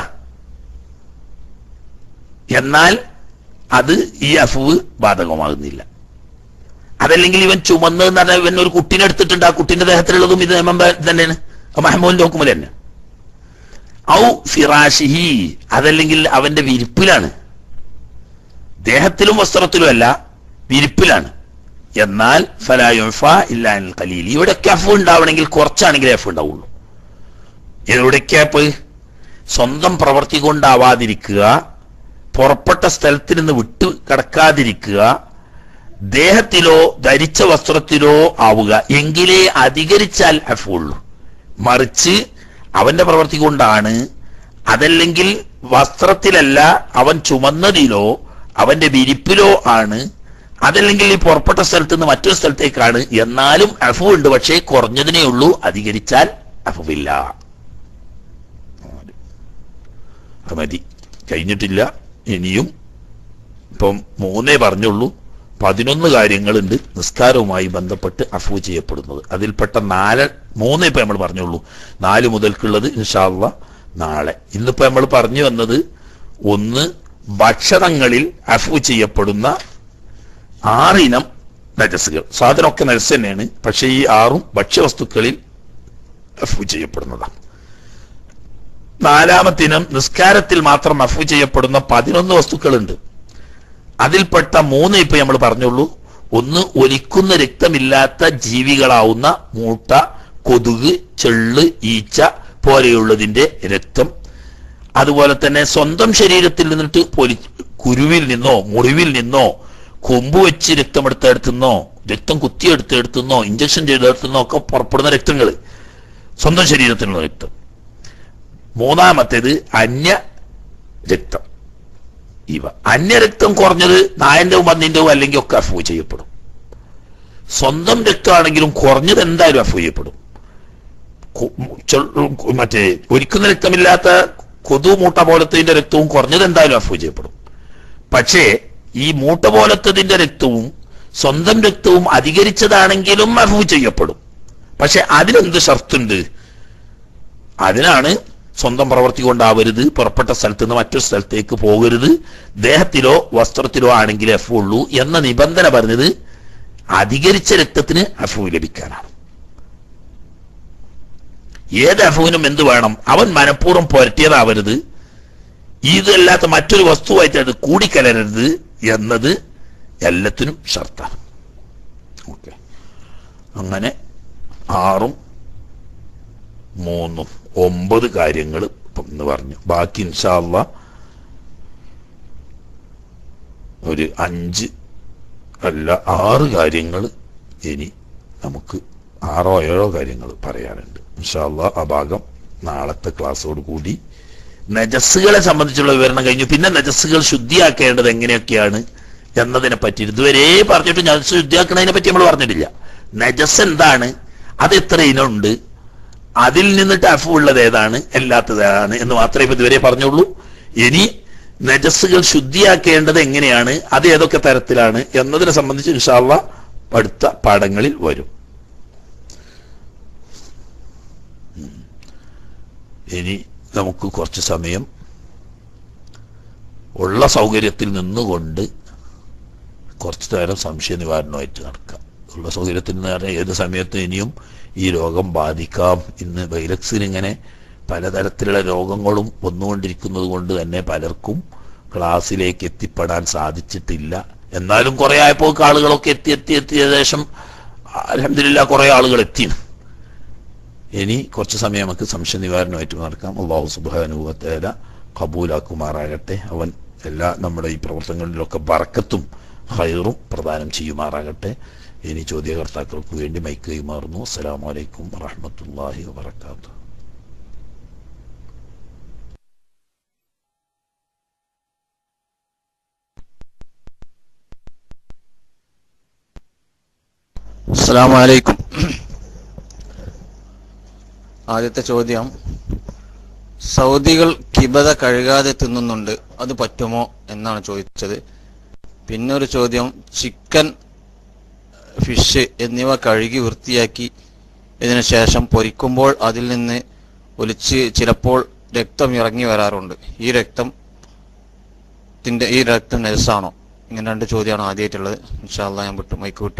എന്നാൽ അത് ഈ അഫുവ് ബാധകമാകുന്നില്ല അതല്ലെങ്കിൽ ഇവൻ ചുമന്ന് പറഞ്ഞാൽ ഇവൻ ഒരു കുട്ടീനെ എടുത്തിട്ടുണ്ട് ആ കുട്ടീന്റെ ദേഹത്തിലുള്ളതും ഇത് നിയമം തന്നെയാണ് മഹമൂലിന്റെ നോക്കുമ്പോൾ തന്നെ ഔ ഫിറാഷിഹി അതല്ലെങ്കിൽ അവന്റെ വിരിപ്പിലാണ് ദേഹത്തിലും വസ്ത്രത്തിലും അല്ല വിരിപ്പിലാണ് എന്നാൽ ഫലായുഫ ഇല്ലാൻ കലീൽ ഇവിടെയൊക്കെ അഫ് ഉണ്ടാവണമെങ്കിൽ കുറച്ചാണെങ്കിൽ എഫ് ഉണ്ടാവുള്ളൂ എവിടേക്കാ പോയി സ്വന്തം പ്രവൃത്തി കൊണ്ടാവാതിരിക്കുക പുറപ്പെട്ട സ്ഥലത്ത് നിന്ന് വിട്ടു കടക്കാതിരിക്കുക ദേഹത്തിലോ ധരിച്ച വസ്ത്രത്തിലോ ആവുക എങ്കിലേ അധികരിച്ചാൽ അഫ് ഉള്ളൂ മറിച്ച് അവന്റെ പ്രവൃത്തി കൊണ്ടാണ് അതല്ലെങ്കിൽ വസ്ത്രത്തിലല്ല അവൻ ചുമന്നതിലോ അവന്റെ വിരിപ്പിലോ ആണ് അതല്ലെങ്കിൽ ഈ പുറപ്പെട്ട സ്ഥലത്ത് നിന്ന് മറ്റൊരു സ്ഥലത്തേക്കാണ് എന്നാലും അഫു ഉണ്ട് പക്ഷേ കുറഞ്ഞതിനേ ഉള്ളൂ അധികരിച്ചാൽ അഫുവില്ല അത് മതി കഴിഞ്ഞിട്ടില്ല ഇനിയും ഇപ്പം മൂന്നേ പറഞ്ഞുള്ളൂ പതിനൊന്ന് കാര്യങ്ങളുണ്ട് നിസ്കാരവുമായി ബന്ധപ്പെട്ട് അഫു ചെയ്യപ്പെടുന്നത് അതിൽപ്പെട്ട നാല് മൂന്നേ ഇപ്പൊ നമ്മൾ പറഞ്ഞുള്ളൂ നാല് മുതൽക്കുള്ളത് ഇൻഷാല്ല നാളെ ഇന്നിപ്പോ നമ്മൾ പറഞ്ഞു വന്നത് ഒന്ന് ഭക്ഷണങ്ങളിൽ അഫു ചെയ്യപ്പെടുന്ന ആറിനം നജസുകൾ സാധനമൊക്കെ നജസ് തന്നെയാണ് പക്ഷേ ഈ ആറും ഭക്ഷ്യവസ്തുക്കളിൽ അഫു ചെയ്യപ്പെടുന്നതാണ് നാലാമത്തിനം നിസ്കാരത്തിൽ മാത്രം അഫു ചെയ്യപ്പെടുന്ന പതിനൊന്ന് വസ്തുക്കളുണ്ട് അതിൽപ്പെട്ട മൂന്ന് ഇപ്പൊ നമ്മൾ പറഞ്ഞുള്ളൂ ഒന്ന് ഒലിക്കുന്ന രക്തമില്ലാത്ത ജീവികളാവുന്ന മൂട്ട കൊതുക് ചെള്ള് ഈച്ച പോലെയുള്ളതിന്റെ രക്തം അതുപോലെ തന്നെ സ്വന്തം ശരീരത്തിൽ നിന്നിട്ട് പൊലി കുരുവിൽ നിന്നോ മുറിവിൽ നിന്നോ കൊമ്പ് വെച്ച് രക്തമെടുത്തെടുത്തുന്നോ രക്തം കുത്തിയെടുത്തെടുത്തുന്നോ ഇഞ്ചക്ഷൻ ചെയ്തെടുത്തുന്നോ ഒക്കെ പുറപ്പെടുന്ന രക്തങ്ങൾ സ്വന്തം ശരീരത്തിലുള്ള രക്തം മൂന്നാമത്തേത് അന്യ രക്തം ഇവ അന്യരക്തം കുറഞ്ഞത് നായന്റെവും പന്നിന്റെവും അല്ലെങ്കിൽ ഒക്കെ അഫൂ ചെയ്യപ്പെടും സ്വന്തം രക്തമാണെങ്കിലും കുറഞ്ഞത് എന്തായാലും അഫൂ ചെയ്യപ്പെടും കു- ചൊ- മറ്റേ ഒരിക്കുന്ന രക്തമില്ലാത്ത കൊതു മൂട്ട പോലത്തതിന്റെ രക്തവും കുറഞ്ഞത് എന്തായാലും അഫൂ ചെയ്യപ്പെടും പക്ഷേ ഈ മൂട്ട പോലത്തതിന്റെ രക്തവും സ്വന്തം രക്തവും അധികരിച്ചതാണെങ്കിലും അഫൂ ചെയ്യപ്പെടും പക്ഷെ അതിനെന്ത് ഷർത്തുണ്ട് അതിനാണ് സ്വന്തം പ്രവൃത്തി കൊണ്ടാവരുത് പുറപ്പെട്ട സ്ഥലത്ത് നിന്ന് മറ്റൊരു സ്ഥലത്തേക്ക് പോകരുത് ദേഹത്തിലോ വസ്ത്രത്തിലോ ആണെങ്കിൽ എഫ് ഉള്ളൂ എന്ന നിബന്ധന പറഞ്ഞത് അധികരിച്ച രക്തത്തിന് അഫു ലഭിക്കാനാണ് ഏത് അഫുവിനും എന്ത് വേണം അവൻ മനഃപൂർവ്വം പുരട്ടിയതാവരുത് ഇതല്ലാത്ത മറ്റൊരു വസ്തുവായിട്ട് അത് കൂടിക്കലരരുത് എന്നത് എല്ലാത്തിനും ഷർത്താണ് ഓക്കെ അങ്ങനെ ആറും മൂന്നും ഒമ്പത് കാര്യങ്ങൾ ഇപ്പം ഇന്ന് പറഞ്ഞു ബാക്കി ഇൻഷാല്ല ഒരു അഞ്ച് അല്ല ആറ് കാര്യങ്ങൾ ഇനി നമുക്ക് ആറോ ഏഴോ കാര്യങ്ങൾ പറയാനുണ്ട് ഇൻഷാല്ല ആ ഭാഗം നാളത്തെ ക്ലാസ്സോട് കൂടി നജസ്സുകളെ സംബന്ധിച്ചുള്ള വിവരണം കഴിഞ്ഞു പിന്നെ നജസ്സുകൾ ശുദ്ധിയാക്കേണ്ടത് എങ്ങനെയൊക്കെയാണ് എന്നതിനെ പറ്റി ഇതുവരെ പറഞ്ഞിട്ട് നജസ് ശുദ്ധിയാക്കുന്നതിനെ പറ്റി നമ്മൾ പറഞ്ഞിട്ടില്ല നജസ് എന്താണ് അത് എത്ര ഇനമുണ്ട് അതിൽ നിന്നിട്ട് അഫു ഉള്ളത് ഏതാണ് അല്ലാത്തത് ഏതാണ് എന്ന് മാത്രമേ ഇപ്പൊ ഇതുവരെ പറഞ്ഞുള്ളൂ ഇനി നജസ്സുകൾ ശുദ്ധിയാക്കേണ്ടത് എങ്ങനെയാണ് അത് ഏതൊക്കെ തരത്തിലാണ് എന്നതിനെ സംബന്ധിച്ച് ഇൻഷാല്ല അടുത്ത പാഠങ്ങളിൽ വരും ഉം. ഇനി നമുക്ക് കുറച്ച് സമയം ഉള്ള സൗകര്യത്തിൽ നിന്നുകൊണ്ട് കുറച്ചു നേരം സംശയ നിവാരണമായിട്ട് നടക്കാം ഉള്ള സൗകര്യത്തിൽ നിന്ന് പറഞ്ഞാൽ ഏത് സമയത്തും ഇനിയും ഈ രോഗം ബാധിക്കാം ഇന്ന് വൈറക്സിന് ഇങ്ങനെ പലതരത്തിലുള്ള രോഗങ്ങളും വന്നുകൊണ്ടിരിക്കുന്നത് കൊണ്ട് തന്നെ പലർക്കും ക്ലാസ്സിലേക്ക് എത്തിപ്പെടാൻ സാധിച്ചിട്ടില്ല എന്നാലും കുറെ ആയപ്പോൾ ആളുകളൊക്കെ എത്തി എത്തി എത്തി ഏകദേശം അലഹമില്ല കുറെ ആളുകൾ എത്തിയാണ് ഇനി കുറച്ച് സമയം നമുക്ക് സംശയ നിവാരണമായിട്ട് നടക്കാം അള്ളാഹു സുബാനുഭവത്തേല കബൂലാക്കുമാറാകട്ടെ അവൻ എല്ലാ നമ്മുടെ ഈ പ്രവർത്തനങ്ങളിലൊക്കെ ബറക്കത്തും ഹൈറും പ്രദാനം ചെയ്യുമാറാകട്ടെ ഇനി ചോദ്യകർത്താക്കൾക്ക് വേണ്ടി മൈക്ക് കൈമാറുന്നു അസ്സലാമു അലൈക്കും വറഹ്മത്തുള്ളാഹി വബറകാതുഹു അസ്സലാമു അലൈക്കും ആദ്യത്തെ ചോദ്യം സൗദികൾ കിബത കഴുകാതെ തിന്നുന്നുണ്ട് അത് പറ്റുമോ എന്നാണ് ചോദിച്ചത് പിന്നെ ഒരു ചോദ്യം ചിക്കൻ ഫിഷ് എന്നിവ കഴുകി വൃത്തിയാക്കി ഇതിനു ശേഷം പൊരിക്കുമ്പോൾ അതിൽ നിന്ന് ഒലിച്ച് ചിലപ്പോൾ രക്തം ഇറങ്ങി വരാറുണ്ട് ഈ രക്തം ത്തിന്റെ ഈ രക്തം നെസാണോ ഇങ്ങനെ രണ്ട് ചോദ്യമാണ് ആദ്യമായിട്ടുള്ളത് ഇൻഷാല്ല ഞാൻ വിട്ടു മൈക്ക് വിട്ടു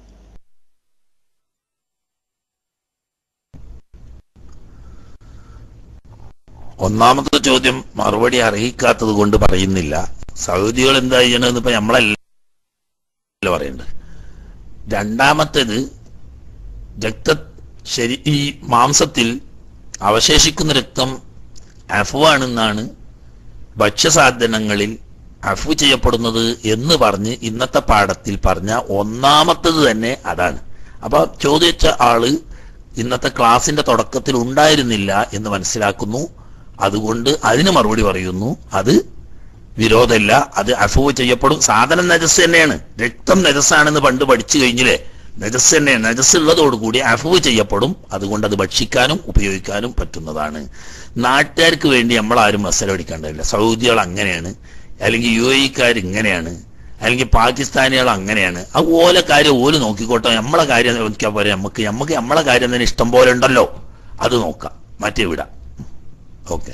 ഒന്നാമത്തെ ചോദ്യം മറുപടി അറിയിക്കാത്തത് കൊണ്ട് പറയുന്നില്ല സൗദികൾ എന്താ ചെയ്യണമെന്ന് ഇപ്പൊ നമ്മളല്ല പറയണ്ടത് രണ്ടാമത്തേത് രക്ത ശരി ഈ മാംസത്തിൽ അവശേഷിക്കുന്ന രക്തം അഫുവാണെന്നാണ് ഭക്ഷ്യസാധനങ്ങളിൽ അഫു ചെയ്യപ്പെടുന്നത് എന്ന് പറഞ്ഞ് ഇന്നത്തെ പാഠത്തിൽ പറഞ്ഞ ഒന്നാമത്തത് തന്നെ അതാണ് അപ്പൊ ചോദിച്ച ആള് ഇന്നത്തെ ക്ലാസിന്റെ തുടക്കത്തിൽ ഉണ്ടായിരുന്നില്ല എന്ന് മനസ്സിലാക്കുന്നു അതുകൊണ്ട് അതിന് മറുപടി പറയുന്നു അത് വിരോധമില്ല അത് അഫുവ് ചെയ്യപ്പെടും സാധനം നജസ് തന്നെയാണ് രക്തം നജസ്സാണെന്ന് പണ്ട് പഠിച്ചു കഴിഞ്ഞില്ലേ നജസ് തന്നെയാണ് നജസ് ഉള്ളതോടുകൂടി അഫുവ് ചെയ്യപ്പെടും അതുകൊണ്ട് അത് ഭക്ഷിക്കാനും ഉപയോഗിക്കാനും പറ്റുന്നതാണ് നാട്ടുകാർക്ക് വേണ്ടി നമ്മൾ ആരും മസല പഠിക്കേണ്ടതില്ല സൗദികൾ അങ്ങനെയാണ് അല്ലെങ്കിൽ യു എക്കാർ ഇങ്ങനെയാണ് അല്ലെങ്കിൽ പാകിസ്ഥാനികൾ അങ്ങനെയാണ് ആ ഓല കാര്യം ഓല് നോക്കിക്കോട്ടെ നമ്മളെ കാര്യം നോക്കിയാൽ പോരെ നമുക്ക് നമുക്ക് നമ്മളെ കാര്യം തന്നെ ഇഷ്ടം പോലെ ഉണ്ടല്ലോ അത് നോക്കാം മറ്റേ വിടാം ഓക്കെ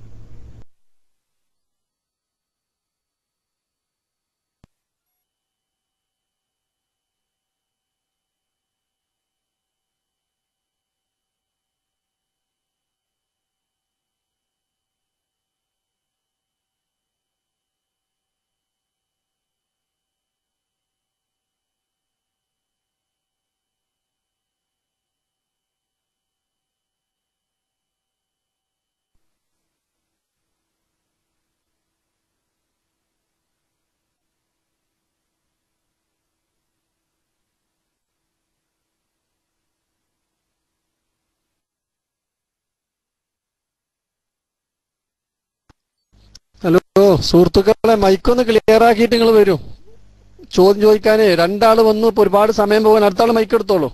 ഹലോ സുഹൃത്തുക്കളെ മൈക്കൊന്ന് ക്ലിയർ ആക്കിയിട്ട് നിങ്ങൾ വരൂ ചോദ്യം ചോദിക്കാനേ രണ്ടാള് വന്നു ഇപ്പൊ ഒരുപാട് സമയം പോകാൻ അടുത്ത ആള് മൈക്ക് എടുത്തോളൂ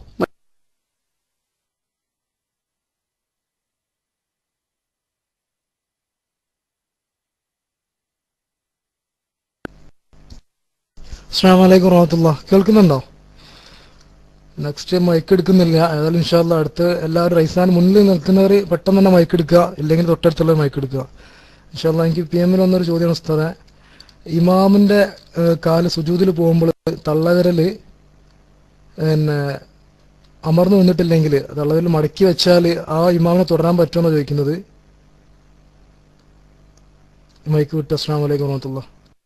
അസ്സാം വലൈക്കും വറഹമത്തുള്ള കേൾക്കുന്നുണ്ടോ നെക്സ്റ്റ് മൈക്ക് എടുക്കുന്നില്ല ഏതായാലും ഇൻഷാല്ല അടുത്ത് എല്ലാവരും റൈസാൻ മുന്നിൽ നിൽക്കുന്നവർ പെട്ടെന്ന് തന്നെ മൈക്ക് എടുക്കുക ഇല്ലെങ്കിൽ തൊട്ടടുത്തുള്ള മൈക്ക് എടുക്കുക ഇൻഷാല്ല എനിക്ക് പി എമ്മിൽ വന്നൊരു ചോദ്യമാണ് ഉസ്താദെ ഇമാമിന്റെ ഏഹ്, കാല് സുജൂതിൽ പോകുമ്പോൾ തള്ളവിരല് പിന്നെ അമർന്നു നിന്നിട്ടില്ലെങ്കിൽ തള്ളവിരൽ മടക്കി വെച്ചാൽ ആ ഇമാമിനെ തുടരാൻ പറ്റുമെന്നാണ് ചോദിക്കുന്നത് മൈക്ക് വിട്ട് അസ്സാം വലൈക്കും വറഹമത്തുള്ള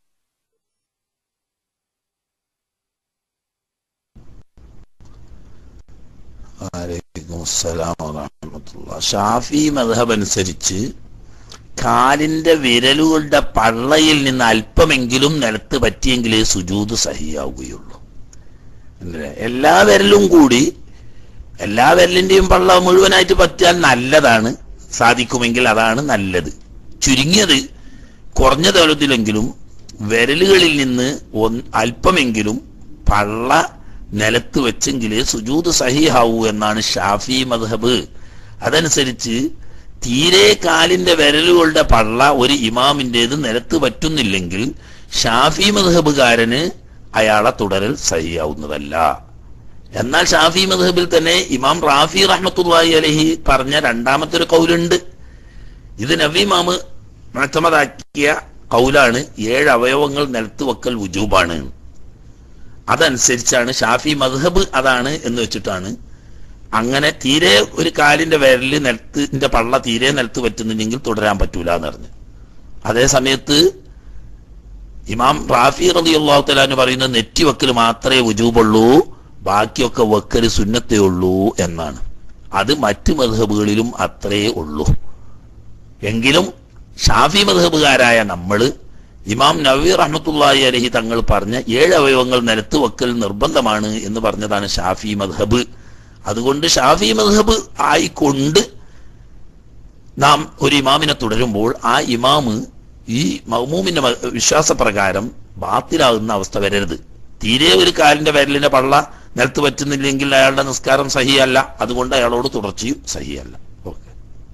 വലൈക്കും അസ്സലാം വറഹ്മത്തുള്ളാഹി. ഷാഫി മദ്ഹബ് അനുസരിച്ച് കാലിന്റെ വിരലുകളുടെ പള്ളയിൽ നിന്ന് അല്പമെങ്കിലും നിലത്ത് പറ്റിയെങ്കിലേ സുജൂത് സഹിയാവുകയുള്ളൂ അല്ലേ? എല്ലാ വിരലും കൂടി എല്ലാ വിരലിന്റെയും പള്ള മുഴുവനായിട്ട് പറ്റിയാൽ നല്ലതാണ് സാധിക്കുമെങ്കിൽ അതാണ് നല്ലത് ചുരുങ്ങിയത് കുറഞ്ഞ തലത്തിലെങ്കിലും വിരലുകളിൽ നിന്ന് ഒന്ന് അല്പമെങ്കിലും പള്ള നിലത്ത് വെച്ചെങ്കിലേ സുജൂത് സഹിഹാവൂ എന്നാണ് ഷാഫി മദ്ഹബ് അതനുസരിച്ച് തീരെ കാലിന്റെ വിരലുകളുടെ പള്ള ഒരു ഇമാമിന്റേത് നിലത്ത് പറ്റുന്നില്ലെങ്കിൽ ഷാഫി മദ്ഹബുകാരന് അയാളെ തുടരൽ സഹിയാവുന്നതല്ല എന്നാൽ ഷാഫി മദ്ഹബിൽ തന്നെ ഇമാം റാഫി റഹ്മത്തുള്ളാഹി അലഹി പറഞ്ഞ രണ്ടാമത്തെ ഒരു കൗലുണ്ട് ഇത് നവീമാമ് മറ്റമതാക്കിയ കൗലാണ് ഏഴ് അവയവങ്ങൾ നിലത്ത് വെക്കൽ വുജൂബാണ് അതനുസരിച്ചാണ് ഷാഫി മദ്ഹബ് അതാണ് എന്ന് വെച്ചിട്ടാണ് അങ്ങനെ തീരെ ഒരു കാലിന്റെ വിരലിൽ നിലത്തിന്റെ പള്ള തീരെ നിലത്ത് പറ്റുന്നില്ലെങ്കിൽ തുടരാൻ പറ്റൂല എന്ന് പറഞ്ഞു അതേ സമയത്ത് ഇമാം റാഫി റതി അള്ളാഹു തലാന്ന് പറയുന്ന നെറ്റി വെക്കൽ മാത്രമേ വുജൂബുള്ളൂ ബാക്കിയൊക്കെ വെക്കൽ സുന്നത്തേ ഉള്ളൂ എന്നാണ് അത് മറ്റ് മധബുകളിലും അത്രേ ഉള്ളൂ എങ്കിലും ഷാഫി മധബുകാരായ നമ്മള് ഇമാം നവി റഹ്മത്തുള്ളാഹി അലഹി തങ്ങൾ പറഞ്ഞ ഏഴ് അവയവങ്ങൾ നിലത്ത് വെക്കൽ നിർബന്ധമാണ് എന്ന് പറഞ്ഞതാണ് ഷാഫി മദ്ഹബ് അതുകൊണ്ട് ഷാഫി മദ്ഹബ് ആയിക്കൊണ്ട് നാം ഒരു ഇമാമിനെ തുടരുമ്പോൾ ആ ഇമാമ് ഈ മഹ്മൂമിന്റെ മ- വിശ്വാസപ്രകാരം ബാത്തിലാകുന്ന അവസ്ഥ വരരുത് തീരെ ഒരു കാലിന്റെ വിരലിന്റെ പള്ള നിലത്ത് പറ്റുന്നില്ലെങ്കിൽ അയാളുടെ നിസ്കാരം സഹിയല്ല അതുകൊണ്ട് അയാളോട് തുടർച്ചയും സഹിയല്ല ഓക്കെ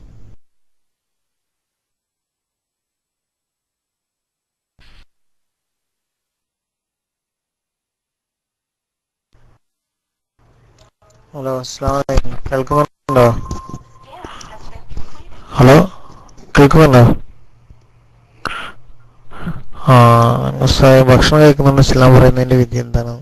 ഹലോ അസ്സാം വലൈക്കും കേൾക്കുന്നുണ്ടോ ഹലോ കേൾക്കുന്നുണ്ടോ ആ നസ്സായി ഭക്ഷണം കഴിക്കുന്നുണ്ട് ഇസ്ലാം പറയുന്നതിന്റെ വിധി എന്താണ്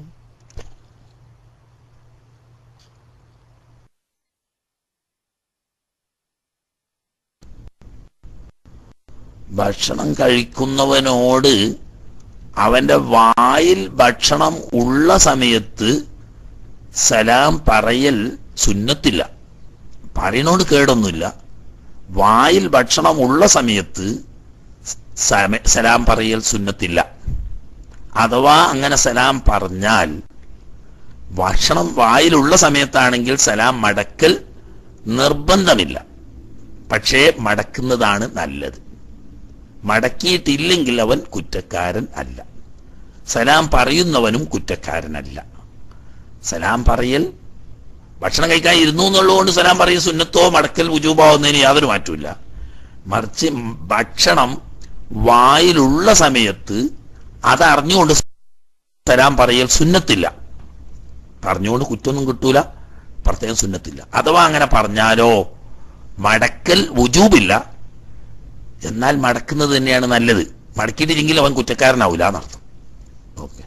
ഭക്ഷണം കഴിക്കുന്നവനോട് അവന്റെ വായിൽ ഭക്ഷണം ഉള്ള സമയത്ത് സലാം പറയൽ സുന്നത്തില്ല പറയണോട് കേടൊന്നുമില്ല വായിൽ ഭക്ഷണം ഉള്ള സമയത്ത് സമ- സലാം പറയൽ സുന്നത്തില്ല അഥവാ അങ്ങനെ സലാം പറഞ്ഞാൽ ഭക്ഷണം വായിലുള്ള സമയത്താണെങ്കിൽ സലാം മടക്കൽ നിർബന്ധമില്ല പക്ഷേ മടക്കുന്നതാണ് നല്ലത് മടക്കിയിട്ടില്ലെങ്കിൽ അവൻ കുറ്റക്കാരൻ അല്ല സലാം പറയുന്നവനും കുറ്റക്കാരനല്ല സലാം പറയൽ ഭക്ഷണം കഴിക്കാൻ ഇരുന്നു എന്നുള്ളതുകൊണ്ട് സലാം പറയും സുന്നത്തോ മടക്കൽ ഉജൂബാവുന്നതിന് യാതൊരു മാറ്റമില്ല മറിച്ച് ഭക്ഷണം വായിലുള്ള സമയത്ത് അത് അറിഞ്ഞുകൊണ്ട് സലാം പറയൽ സുന്നത്തില്ല പറഞ്ഞുകൊണ്ട് കുറ്റമൊന്നും കിട്ടൂല പ്രത്യേകം സുന്നത്തില്ല അഥവാ അങ്ങനെ പറഞ്ഞാലോ മടക്കൽ വുജൂബില്ല എന്നാൽ മടക്കുന്നത് തന്നെയാണ് നല്ലത് മടക്കിയിട്ടില്ലെങ്കിൽ അവൻ കുറ്റക്കാരനാവില്ല എന്നർത്ഥം ഓക്കെ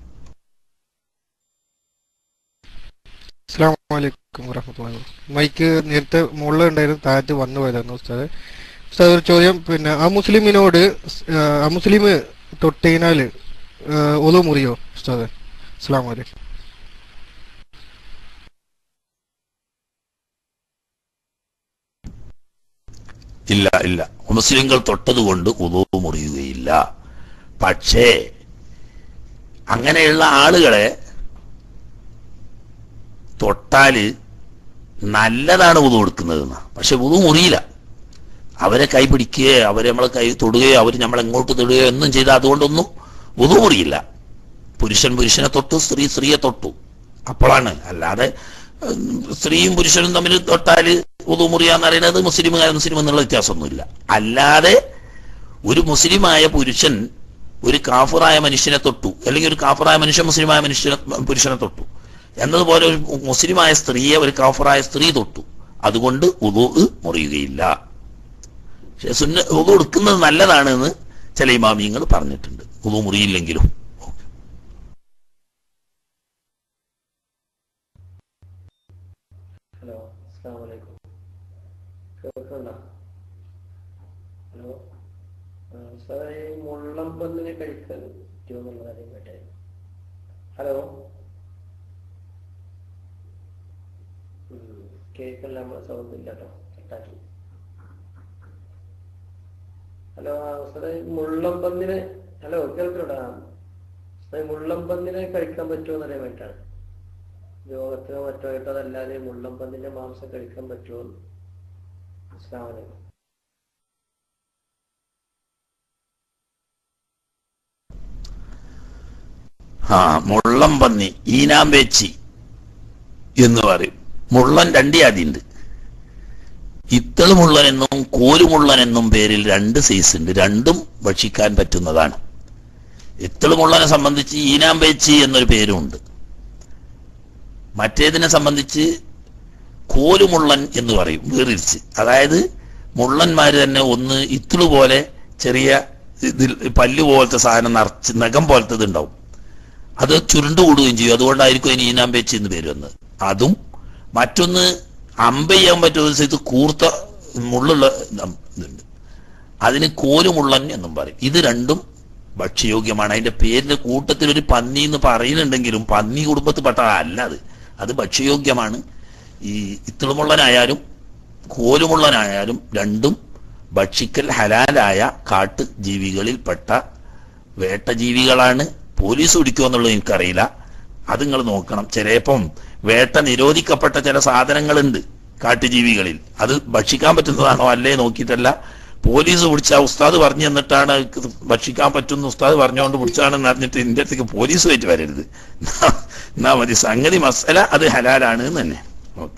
അസ്സാം വലൈക്കും വറഹമത്തുള്ളാഹി മൈക്ക് നേരത്തെ മുകളിൽ ഉണ്ടായിരുന്നു താഴത്ത് വന്നു പോയതായിരുന്നു ഉസ്താദ് ഉസ്താദ് ഒരു ചോദ്യം പിന്നെ ആ മുസ്ലിമിനോട് സ്- ആ, ആ മുസ്ലിം തൊട്ടതിനാൽ ഒതു മുറിയോ ഉസ്താദ് അസ്സാം വലൈക്കും ഇല്ല ഇല്ല മുസ്ലിങ്ങൾ തൊട്ടതുകൊണ്ട് ഉദു മുറിയുകയില്ല പക്ഷേ അങ്ങനെയുള്ള ആളുകളെ തൊട്ടാല് നല്ലതാണ് ഉതു കൊടുക്കുന്നതെന്ന് പക്ഷെ ഉതു മുറിയില്ല അവരെ കൈ പിടിക്കുകയോ അവരെ നമ്മളെ കൈ തൊടുകയോ അവർ നമ്മളെ എങ്ങോട്ട് തൊടുകയോ ഒന്നും ചെയ്താൽ അതുകൊണ്ടൊന്നും ഉതു മുറിയില്ല പുരുഷൻ പുരുഷനെ തൊട്ടു സ്ത്രീ സ്ത്രീയെ തൊട്ടു അപ്പോഴാണ് അല്ലാതെ ഉം, സ്ത്രീയും പുരുഷനും തമ്മിൽ തൊട്ടാല് ഉതു മുറിയാന്ന് പറയുന്നത് മുസ്ലിമുകാരൻ മുസ്ലിം എന്നുള്ള വ്യത്യാസമൊന്നുമില്ല അല്ലാതെ ഒരു മുസ്ലിമായ പുരുഷൻ ഒരു കാഫറായ മനുഷ്യനെ തൊട്ടു അല്ലെങ്കിൽ ഒരു കാഫറായ മനുഷ്യൻ മുസ്ലിമായ മനുഷ്യനെ പുരുഷനെ തൊട്ടു എന്നതുപോലെ ഒരു മുസ്ലിമായ സ്ത്രീയെ ഒരു കാഫറായ സ്ത്രീ തൊട്ടു അതുകൊണ്ട് ഉദു മുറിയുകയില്ല പക്ഷെ സുന്ന ഉദു എടുക്കുന്നത് നല്ലതാണ് എന്ന് ചില ഇമാമിയങ്ങൾ പറഞ്ഞിട്ടുണ്ട് ഉദു മുറിയില്ലെങ്കിലും ഹലോ അസ്സാം വലൈക്കും കേൾക്കണ്ട ഹലോ ആ, സാറേ ഈ മുള്ളം പന്നിനെ കഴിക്കാൻ പറ്റുമോ എന്നുള്ള കാര്യം കേട്ടെ ഹലോ ഉം, കേൾക്കല്ല നമ്മളെ സൗണ്ട് ഇല്ല കേട്ടോ കട്ടാക്കി ഹലോ ആ, സാറേ ഈ മുള്ളം പന്നിനെ ഹലോ കേൾക്കണോടാ സാറേ മുള്ളം പന്നിനെ കഴിക്കാൻ പറ്റുമോ എന്നറിയാൻ വേണ്ടിയിട്ടാണ് രോഗത്തിനോ മറ്റോ ആയിട്ട് അതല്ലാതെ മുള്ളം പന്നിന്റെ മാംസം കഴിക്കാൻ പറ്റുമോ അസ്സലാമു അലൈക്കും ആ മുള്ളം പന്നി ഈനാമ്പേച്ചി എന്ന് പറയും മുള്ളൻ രണ്ട് ജാതിയുണ്ട് ഇത്തളുമുള്ളൻ എന്നും കോലുമുള്ളൻ എന്നും പേരിൽ രണ്ട് സൈസ് ഉണ്ട് രണ്ടും ഭക്ഷിക്കാൻ പറ്റുന്നതാണ് ഇത്തളുമുള്ളനെ സംബന്ധിച്ച് ഈനാമ്പേച്ചി എന്നൊരു പേരുമുണ്ട് മറ്റേതിനെ സംബന്ധിച്ച് കോലുമുള്ളൻ എന്ന് പറയും വേറിരിച്ച് അതായത് മുള്ളന്മാര് തന്നെ ഒന്ന് ഇത്തിളു പോലെ ചെറിയ ഇതിൽ പല്ല് പോലത്തെ സാധനം നിറച്ച് നഖം പോലത്തെ ഉണ്ടാവും അത് ചുരുണ്ടു കൂടുകയും ചെയ്യും അതുകൊണ്ടായിരിക്കും അതിന് ഈനാമ്പേച്ചി എന്ന് പേര് വന്നത് അതും മറ്റൊന്ന് അമ്പ ചെയ്യാൻ പറ്റുന്ന ഒരു സ്ഥലത്ത് കൂർത്ത മുള്ളുള്ള നം- ഇതുണ്ട് അതിന് കോലുമുള്ളൻ എന്നും പറയും ഇത് രണ്ടും ഭക്ഷ്യയോഗ്യമാണ് അതിന്റെ പേരിന്റെ കൂട്ടത്തിൽ ഒരു പന്നി എന്ന് പറയുന്നുണ്ടെങ്കിലും പന്നി കുടുംബത്തിൽപ്പെട്ട അല്ല അത് അത് ഭക്ഷ്യയോഗ്യമാണ് ഈ ഇത്തിളുമുള്ളനായാലും കോലുമുള്ളനായാലും രണ്ടും ഭക്ഷിക്കൽ ഹലാലായ കാട്ടു ജീവികളിൽപ്പെട്ട വേട്ടജീവികളാണ് പോലീസ് പിടിക്കുമോ എന്നുള്ളത് എനിക്കറിയില്ല അത് നിങ്ങൾ നോക്കണം ചിലപ്പം വേട്ട നിരോധിക്കപ്പെട്ട ചില സാധനങ്ങളുണ്ട് കാട്ടുജീവികളിൽ അത് ഭക്ഷിക്കാൻ പറ്റുന്നതാണോ അല്ലേ നോക്കിയിട്ടല്ല പോലീസ് പിടിച്ച ഉസ്താദ് പറഞ്ഞു തന്നിട്ടാണ് ഇത് ഭക്ഷിക്കാൻ പറ്റുന്ന ഉസ്താദ് പറഞ്ഞുകൊണ്ട് പിടിച്ചാണെന്ന് അറിഞ്ഞിട്ട് ഇതിന്റെ അടുത്തേക്ക് പോലീസ് പോയിട്ട് വരരുത് എന്നാ മതി സംഗതി മസല അത് ഹലാലാണ് എന്ന് തന്നെ ഓക്കെ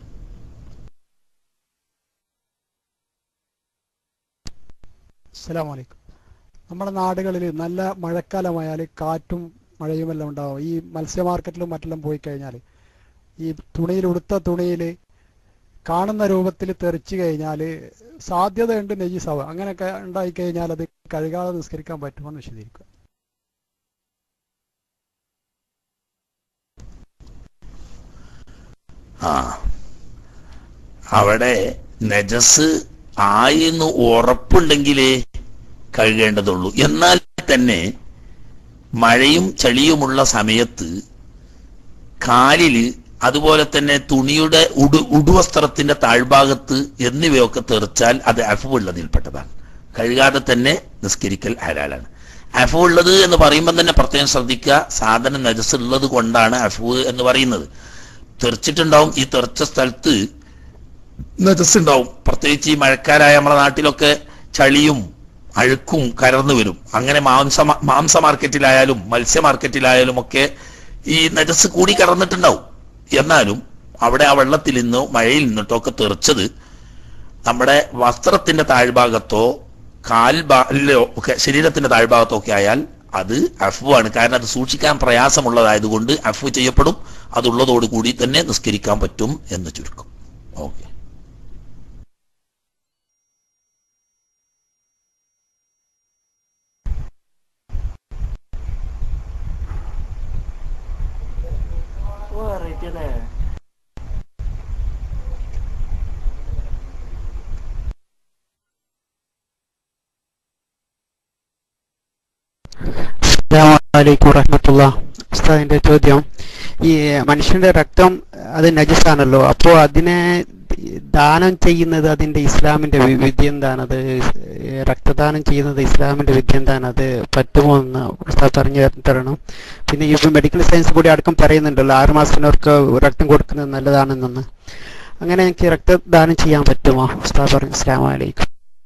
അസ്സലാമു അലൈക്കും നമ്മുടെ നാടുകളിൽ നല്ല മഴക്കാലമായാൽ കാറ്റും മഴയുമെല്ലാം ഉണ്ടാവും ഈ മത്സ്യ മാർക്കറ്റിലും മറ്റെല്ലാം പോയി കഴിഞ്ഞാൽ ഈ തുണിയിൽ ഉടുത്ത തുണിയിൽ കാണുന്ന രൂപത്തിൽ തെറിച്ചു കഴിഞ്ഞാൽ സാധ്യതയുണ്ട് നെയ്സാവുക അങ്ങനെയൊക്കെ ഉണ്ടായി കഴിഞ്ഞാൽ അത് കഴുകാതെ നിസ്കരിക്കാൻ പറ്റുമെന്ന് വിശദീകരിക്കുക ആ അവിടെ നജസ് ആയിന്ന് ഉറപ്പുണ്ടെങ്കിലേ കഴുകേണ്ടതുള്ളൂ എന്നാൽ തന്നെ മഴയും ചളിയുമുള്ള സമയത്ത് കാലില് അതുപോലെ തന്നെ തുണിയുടെ ഉടു ഉടുവസ്ത്രത്തിന്റെ താഴ്ഭാഗത്ത് എന്നിവയൊക്കെ തെറിച്ചാൽ അത് അഫുള്ളതിൽപ്പെട്ടതാണ് കഴുകാതെ തന്നെ നിസ്കരിക്കൽ ഹലാലാണ് അഫു ഉള്ളത് എന്ന് പറയുമ്പോൾ തന്നെ പ്രത്യേകം ശ്രദ്ധിക്കുക സാധനം നജസ് ഉള്ളത് കൊണ്ടാണ് അഫു എന്ന് പറയുന്നത് തെറിച്ചിട്ടുണ്ടാവും ഈ തെറിച്ച സ്ഥലത്ത് നജസ് ഉണ്ടാവും പ്രത്യേകിച്ച് ഈ മഴക്കാലായ നമ്മുടെ നാട്ടിലൊക്കെ ചളിയും അഴുക്കും കലർന്നു വരും അങ്ങനെ മാംസ മാംസ മാർക്കറ്റിലായാലും മത്സ്യ മാർക്കറ്റിലായാലും ഒക്കെ ഈ നജസ് കൂടി കലർന്നിട്ടുണ്ടാവും എന്നാലും അവിടെ ആ വെള്ളത്തിൽ നിന്നോ മഴയിൽ നിന്നിട്ടോ ഒക്കെ തെറിച്ചത് നമ്മുടെ വസ്ത്രത്തിന്റെ താഴ്ഭാഗത്തോ കാൽഭാഗോ ഒക്കെ ശരീരത്തിന്റെ താഴ്ഭാഗത്തോ ഒക്കെ ആയാൽ അത് അഫു ആണ് കാരണം അത് സൂക്ഷിക്കാൻ പ്രയാസമുള്ളതായതുകൊണ്ട് അഫു ചെയ്യപ്പെടും അതുള്ളതോട് കൂടി തന്നെ നിസ്കരിക്കാൻ പറ്റും എന്ന് ചുരുക്കം ഓക്കെ അസ്സാമലൈക്കും വറഹമത്തുള്ള ഉസ്താദിന്റെ ചോദ്യം ഈ മനുഷ്യന്റെ രക്തം അത് നജസാണല്ലോ അപ്പോൾ അതിനെ ദാനം ചെയ്യുന്നത് അതിന്റെ ഇസ്ലാമിന്റെ വി- വിധി എന്താണ് അത് രക്തദാനം ചെയ്യുന്നത് ഇസ്ലാമിന്റെ വിധി എന്താണ് അത് പറ്റുമോ എന്ന് ഉസ്താദ് പറഞ്ഞു തരണം പിന്നെ ഇപ്പൊ മെഡിക്കൽ സയൻസ് കൂടി അടക്കം പറയുന്നുണ്ടല്ലോ ആറ് മാസത്തിനവർക്ക് രക്തം കൊടുക്കുന്നത് നല്ലതാണെന്ന് അങ്ങനെ എനിക്ക് രക്തദാനം ചെയ്യാൻ പറ്റുമോ ഉസ്താദ് പറഞ്ഞു അസ്സാം വലൈക്കും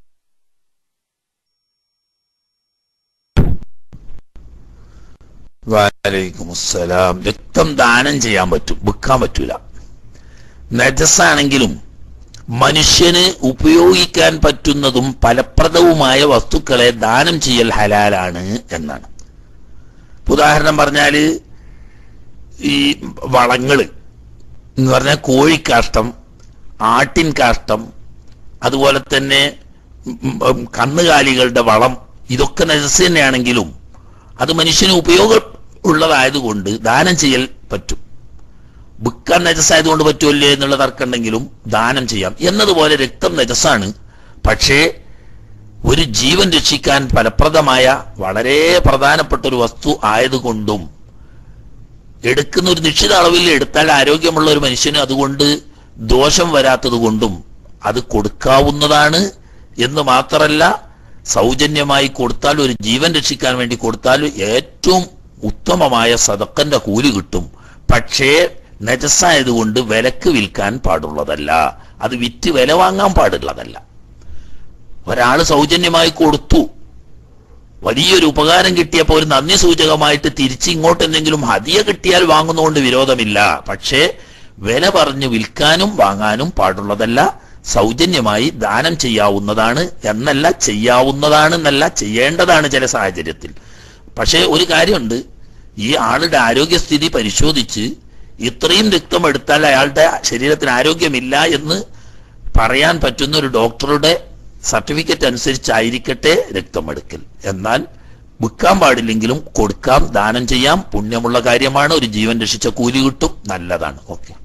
വാലൈക്കും അസ്സലാം രക്തം ദാനം ചെയ്യാൻ പറ്റും വിൽക്കാൻ പറ്റൂല നജസാണെങ്കിലും മനുഷ്യന് ഉപയോഗിക്കാൻ പറ്റുന്നതും ഫലപ്രദവുമായ വസ്തുക്കളെ ദാനം ചെയ്യൽ ഹലാലാണ് എന്നാണ് ഉദാഹരണം പറഞ്ഞാല് ഈ വളങ്ങള് എന്ന് പറഞ്ഞാൽ കോഴിക്കാഷ്ടം ആട്ടിൻ കാഷ്ടം അതുപോലെ തന്നെ ഉം, ഉം, കന്നുകാലികളുടെ വളം ഇതൊക്കെ നജസ് തന്നെയാണെങ്കിലും അത് മനുഷ്യന് ഉപയോഗം ഉള്ളതായതുകൊണ്ട് ദാനം ചെയ്യൽ പറ്റും വിൽക്കാൻ നജസ്സായതുകൊണ്ട് പറ്റുമല്ലേ എന്നുള്ള തർക്കമുണ്ടെങ്കിലും ദാനം ചെയ്യാം എന്നതുപോലെ രക്തം നജസ്സാണ് പക്ഷേ ഒരു ജീവൻ രക്ഷിക്കാൻ ഫലപ്രദമായ വളരെ പ്രധാനപ്പെട്ട ഒരു വസ്തു ആയതുകൊണ്ടും എടുക്കുന്ന ഒരു നിശ്ചിത അളവിൽ എടുത്താൽ ആരോഗ്യമുള്ള ഒരു മനുഷ്യന് അതുകൊണ്ട് ദോഷം വരാത്തത് കൊണ്ടും അത് കൊടുക്കാവുന്നതാണ് എന്ന് മാത്രമല്ല സൗജന്യമായി കൊടുത്താൽ ഒരു ജീവൻ രക്ഷിക്കാൻ വേണ്ടി കൊടുത്താൽ ഏറ്റവും ഉത്തമമായ സദക്കന്റെ കൂലി കിട്ടും പക്ഷേ നജസ്സായതുകൊണ്ട് വിലക്ക് വിൽക്കാൻ പാടുള്ളതല്ല അത് വിറ്റ് വില വാങ്ങാൻ പാടുള്ളതല്ല ഒരാൾ സൗജന്യമായി കൊടുത്തു വലിയൊരു ഉപകാരം കിട്ടിയപ്പോൾ ഒരു നന്ദി സൂചകമായിട്ട് തിരിച്ച് ഇങ്ങോട്ട് എന്തെങ്കിലും ഹതിയ കിട്ടിയാൽ വാങ്ങുന്നതുകൊണ്ട് വിരോധമില്ല പക്ഷേ വില പറഞ്ഞ് വിൽക്കാനും വാങ്ങാനും പാടുള്ളതല്ല സൗജന്യമായി ദാനം ചെയ്യാവുന്നതാണ് എന്നല്ല ചെയ്യാവുന്നതാണ് എന്നല്ല ചെയ്യേണ്ടതാണ് ചില സാഹചര്യത്തിൽ പക്ഷേ ഒരു കാര്യമുണ്ട് ഈ ആളുടെ ആരോഗ്യസ്ഥിതി പരിശോധിച്ച് ഇത്രയും രക്തം എടുത്താൽ അയാളുടെ ശരീരത്തിന് ആരോഗ്യമില്ല എന്ന് പറയാൻ പറ്റുന്ന ഒരു ഡോക്ടറുടെ സർട്ടിഫിക്കറ്റ് അനുസരിച്ചായിരിക്കട്ടെ രക്തമെടുക്കൽ എന്നാൽ വിൽക്കാൻ പാടില്ലെങ്കിലും കൊടുക്കാം ദാനം ചെയ്യാം പുണ്യമുള്ള കാര്യമാണ് ഒരു ജീവൻ രക്ഷിച്ച കൂലി കിട്ടും നല്ലതാണ് ഓക്കെ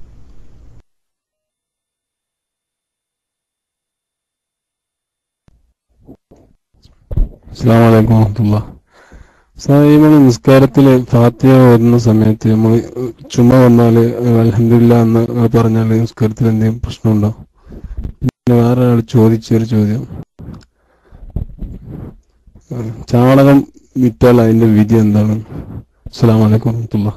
അസ്സാം വലൈക്കും വറഹമത്തുള്ള സാഹിബ് നിസ്കാരത്തില് ഫാത്തിഹ ഓതുന്ന സമയത്ത് നമ്മൾ ചുമ വന്നാല് അലഹമില്ല എന്ന് പറഞ്ഞാൽ നിസ്കാരത്തിൽ എന്തെങ്കിലും പ്രശ്നമുണ്ടോ പിന്നെ വേറെ ആൾ ചോദിച്ചൊരു ചോദ്യം ഉം, ചാണകം വിറ്റാൽ അതിന്റെ വിധി എന്താണ് അസ്സാം വലൈക്കും വറഹമത്തുള്ള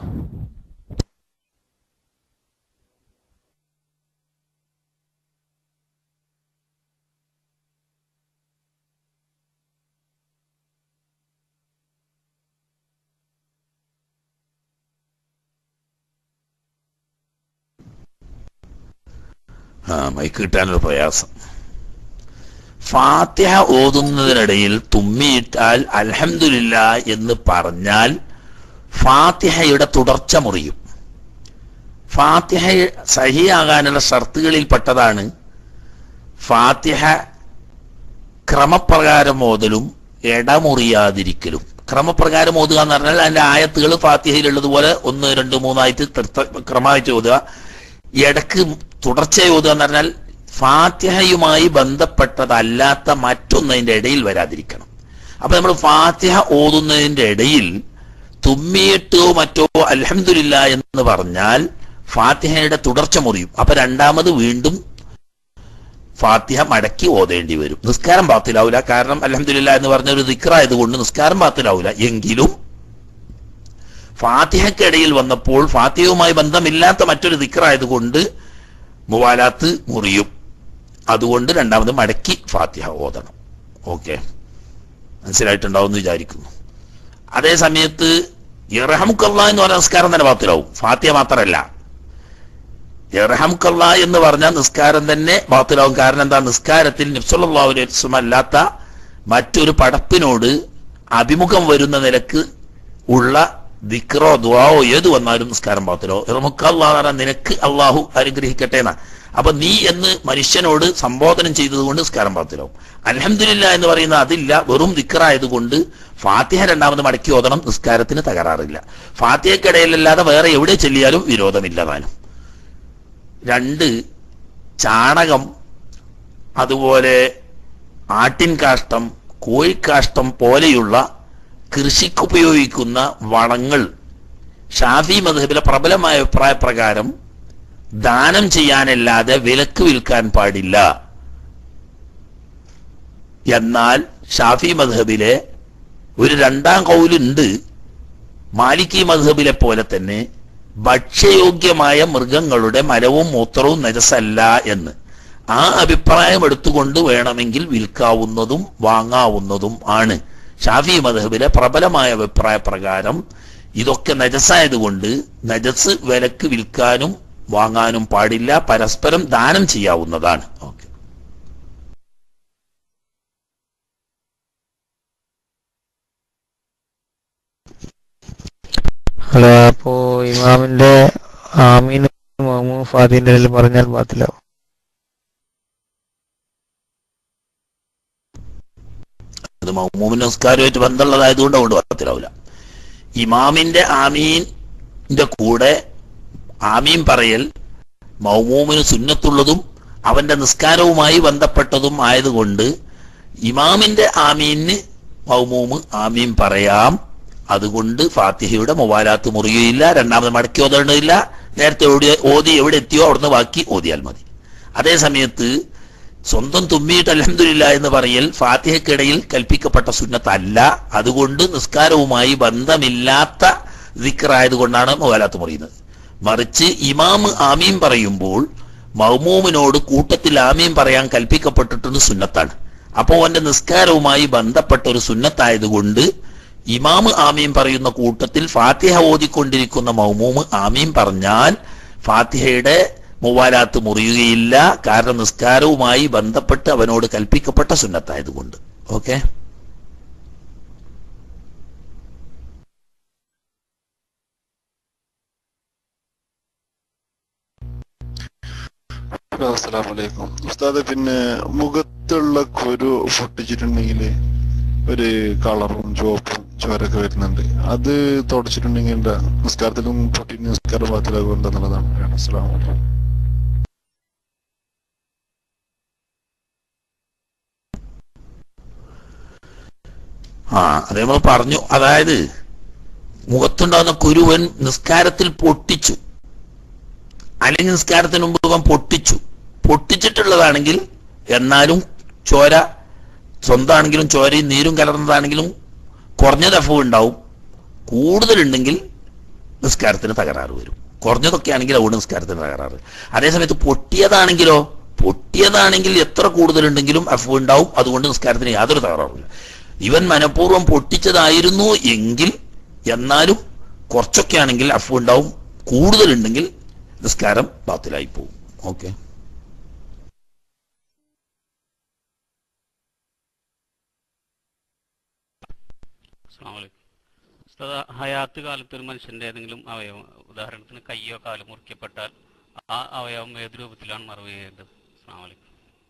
ആ മൈക്ക് കിട്ടാനൊരു പ്രയാസം ഫാത്തിഹ ഓതുന്നതിനിടയിൽ തുമ്മിയിട്ടാൽ അൽഹംദുലില്ല എന്ന് പറഞ്ഞാൽ ഫാത്തിഹയുടെ തുടർച്ച മുറിയും ഫാത്തിഹ സഹിയാകാനുള്ള ഷർത്തുകളിൽപ്പെട്ടതാണ് ഫാത്തിഹ ക്രമപ്രകാരം ഓതലും ഇടമുറിയാതിരിക്കലും ക്രമപ്രകാരം ഓതുക എന്ന് പറഞ്ഞാൽ അതിന്റെ ആയത്തുകൾ ഫാത്തിഹയിലുള്ളതുപോലെ ഒന്ന് രണ്ട് മൂന്നായിട്ട് തൃത്ത- ക്രമമായിട്ട് ഓതുക ഇടക്ക് തുടർച്ചയായി ഓതുക എന്ന് പറഞ്ഞാൽ ഫാത്തിഹയുമായി ബന്ധപ്പെട്ടതല്ലാത്ത മറ്റൊന്ന് അതിന്റെ ഇടയിൽ വരാതിരിക്കണം അപ്പൊ നമ്മൾ ഫാത്തിഹ ഓതുന്നതിന്റെ ഇടയിൽ തുമ്മിയിട്ടോ മറ്റോ അൽഹംദുലില്ല എന്ന് പറഞ്ഞാൽ ഫാത്തിഹയുടെ തുടർച്ച മുറിയും അപ്പൊ രണ്ടാമത് വീണ്ടും ഫാത്തിഹ മടക്കി ഓതേണ്ടി വരും നിസ്കാരം ബാത്തിലാവില്ല കാരണം അലഹമില്ല എന്ന് പറഞ്ഞ ഒരു ദിക്റായതുകൊണ്ട് നിസ്കാരം ബാത്തിലാവില്ല എങ്കിലും ഫാത്തിഹക്കിടയിൽ വന്നപ്പോൾ ഫാത്തിഹയുമായി ബന്ധമില്ലാത്ത മറ്റൊരു ദിക്റായതുകൊണ്ട് മുവാലാത്ത് മുറിയും അതുകൊണ്ട് രണ്ടാമത് മടക്കി ഫാത്തിഹ ഓതണം ഓക്കെ മനസ്സിലായിട്ടുണ്ടാവും എന്ന് വിചാരിക്കുന്നു അതേ സമയത്ത് ഇറഹമുക്കല്ല എന്ന് പറഞ്ഞ നിസ്കാരം തന്നെ ബാത്തിലാവും ഫാത്തിഹ മാത്രമല്ല ഇറഹമുക്കല്ല എന്ന് പറഞ്ഞാൽ നിസ്കാരം തന്നെ ബാത്തിലാവും കാരണം എന്താ നിസ്കാരത്തിൽ നിഫ്സുല്ലാസ്ലം അല്ലാത്ത മറ്റൊരു പടപ്പിനോട് അഭിമുഖം വരുന്ന നിലക്ക് ഉള്ള ദിക്റോ ദുആവോ ഏത് വന്നാലും നിസ്കാരം പാത്തിലോ ഇറമുക്കല്ലാ എന്ന് പറഞ്ഞാൽ നിനക്ക് അള്ളാഹു അനുഗ്രഹിക്കട്ടെ എന്നാ അപ്പൊ നീ എന്ന് മനുഷ്യനോട് സംബോധനം ചെയ്തതുകൊണ്ട് നിസ്കാരം പാത്തിലാവും അലഹമില്ല എന്ന് പറയുന്ന അതില്ല വെറും ദിക്റായതുകൊണ്ട് ഫാത്തിഹ രണ്ടാമത് മടക്കി ഓതണം നിസ്കാരത്തിന് തകരാറില്ല ഫാത്തിഹക്കിടയിലല്ലാതെ വേറെ എവിടെ ചെല്ലിയാലും വിരോധമില്ലതാനും രണ്ട് ചാണകം അതുപോലെ ആട്ടിൻ കാഷ്ടം കോഴിക്കാഷ്ടം പോലെയുള്ള കൃഷിക്കുപയോഗിക്കുന്ന വളങ്ങൾ ഷാഫി മധുബിലെ പ്രബലമായ അഭിപ്രായ പ്രകാരം ദാനം ചെയ്യാനല്ലാതെ വിലക്ക് വിൽക്കാൻ പാടില്ല എന്നാൽ ഷാഫി മധബിലെ ഒരു രണ്ടാം കൗലുണ്ട് മാലിക്കി മധബിലെ പോലെ തന്നെ ഭക്ഷ്യയോഗ്യമായ മൃഗങ്ങളുടെ മലവും മൂത്രവും നജസല്ല എന്ന് ആ അഭിപ്രായം എടുത്തുകൊണ്ട് വേണമെങ്കിൽ വിൽക്കാവുന്നതും വാങ്ങാവുന്നതും ആണ് ഷാഫി മധബിലെ പ്രബലമായ അഭിപ്രായ പ്രകാരം ഇതൊക്കെ നജസായതുകൊണ്ട് നജസ് വിലക്ക് വിൽക്കാനും വാങ്ങാനും പാടില്ല പരസ്പരം ദാനം ചെയ്യാവുന്നതാണ് ഓക്കെ അല്ല അപ്പോ ഈ ഇമാമിന്റെ ആമീൻ മഹമൂ ഫാദിന്റെ ഇടയിൽ പറഞ്ഞാൽ ബാത്തിലാവും അത് മൗമൂമിന്റെ നിസ്കാരമായിട്ട് ബന്ധമുള്ളതായതുകൊണ്ട് അതുകൊണ്ട് പത്തിലാവില്ല ഇമാമിന്റെ ആമീന്റെ കൂടെ ആമീൻ പറയൽ മൗമൂമിന് സുന്നത്തുള്ളതും അവന്റെ നിസ്കാരവുമായി ബന്ധപ്പെട്ടതും ആയതുകൊണ്ട് ഇമാമിന്റെ ആമീന് മൗമൂമ് ആമീൻ പറയാം അതുകൊണ്ട് ഫാത്തിഹയുടെ മൊബാലാത്ത് മുറിയുകയില്ല രണ്ടാമത് മടക്കി ഓതേണ്ടതില്ല നേരത്തെ ഓടി ഓതി എവിടെ എത്തിയോ അവിടുന്ന് ബാക്കി ഓതിയാൽ മതി അതേ സമയത്ത് സ്വന്തം തുമ്മിയിട്ട് അലഹമില്ല എന്ന് പറയൽ ഫാത്തിഹക്കിടയിൽ കൽപ്പിക്കപ്പെട്ട സുന്നത്തല്ല അതുകൊണ്ട് നിസ്കാരവുമായി ബന്ധമില്ലാത്ത ദിക്കറായതുകൊണ്ടാണ് മൊബാലാത്ത് മുറിയുന്നത് മറിച്ച് ഇമാം ആമീൻ പറയുമ്പോൾ മൗമൂമിനോട് കൂട്ടത്തിൽ ആമീൻ പറയാൻ കൽപ്പിക്കപ്പെട്ടിട്ടുണ്ട് സുന്നത്താണ് അപ്പോൾ അവന്റെ നിസ്കാരവുമായി ബന്ധപ്പെട്ട ഒരു സുന്നത്തായതുകൊണ്ട് ഇമാമ് ആമീൻ പറയുന്ന കൂട്ടത്തിൽ ഫാത്തിഹ ഓതിക്കൊണ്ടിരിക്കുന്ന മൗമൂമ് ആമീൻ പറഞ്ഞാൽ ഫാത്തിഹയുടെ മുവാലാത്ത് മുറിയുകയില്ല കാരണം നിസ്കാരവുമായി ബന്ധപ്പെട്ട് അവനോട് കൽപ്പിക്കപ്പെട്ട സുന്നത്തായതുകൊണ്ട് ഓക്കെ അസ്സലാമലൈക്കും ഉസ്താദ് പിന്നെ മുഖത്തുള്ള കുരു പൊട്ടിച്ചിട്ടുണ്ടെങ്കിൽ ഒരു കളറും ചുവപ്പും ചോരൊക്കെ വരുന്നുണ്ട് അത് തുടച്ചിട്ടുണ്ടെങ്കിൽ എന്താ നിസ്കാരത്തിലും പൊട്ടി നിസ്കാരം ബാത്തിലാകും എന്താന്നുള്ളതാണ് അസ്സലാമലൈക്കും ആ അത് നമ്മൾ പറഞ്ഞു അതായത് മുഖത്തുണ്ടാകുന്ന കുരുവൻ നിസ്കാരത്തിൽ പൊട്ടിച്ചു അല്ലെങ്കിൽ നിസ്കാരത്തിന് മുമ്പ് അവൻ പൊട്ടിച്ചു പൊട്ടിച്ചിട്ടുള്ളതാണെങ്കിൽ എന്നാലും ചോര സ്വന്തമാണെങ്കിലും ചോരയും നീരും കലർന്നതാണെങ്കിലും കുറഞ്ഞ ദഫവ് ഉണ്ടാവും കൂടുതലുണ്ടെങ്കിൽ നിസ്കാരത്തിന് തകരാറ് വരും കുറഞ്ഞതൊക്കെ ആണെങ്കിൽ അതുകൊണ്ട് നിസ്കാരത്തിന് തകരാറ് അതേസമയത്ത് പൊട്ടിയതാണെങ്കിലോ പൊട്ടിയതാണെങ്കിൽ എത്ര കൂടുതലുണ്ടെങ്കിലും അഫവ് ഉണ്ടാവും അതുകൊണ്ട് നിസ്കാരത്തിന് യാതൊരു തകരാറില്ല ഇവൻ മനഃപൂർവ്വം പൊട്ടിച്ചതായിരുന്നു എങ്കിൽ എന്നാലും കുറച്ചൊക്കെ ആണെങ്കിൽ അഫവ് ഉണ്ടാവും കൂടുതലുണ്ടെങ്കിൽ നിസ്കാരം ബാത്തിലായി പോകും ഓക്കെ ഉസ്താദ് ഹയാത്ത് കാലത്ത് ഒരു മനുഷ്യന്റെ ഏതെങ്കിലും അവയവം ഉദാഹരണത്തിന് കയ്യോ കാലോ മുറിക്കപ്പെട്ടാൽ ആ അവയവം ഏത് രൂപത്തിലാണ് മറവ് ചെയ്യേണ്ടത് അസ്സാം വലൈക്കും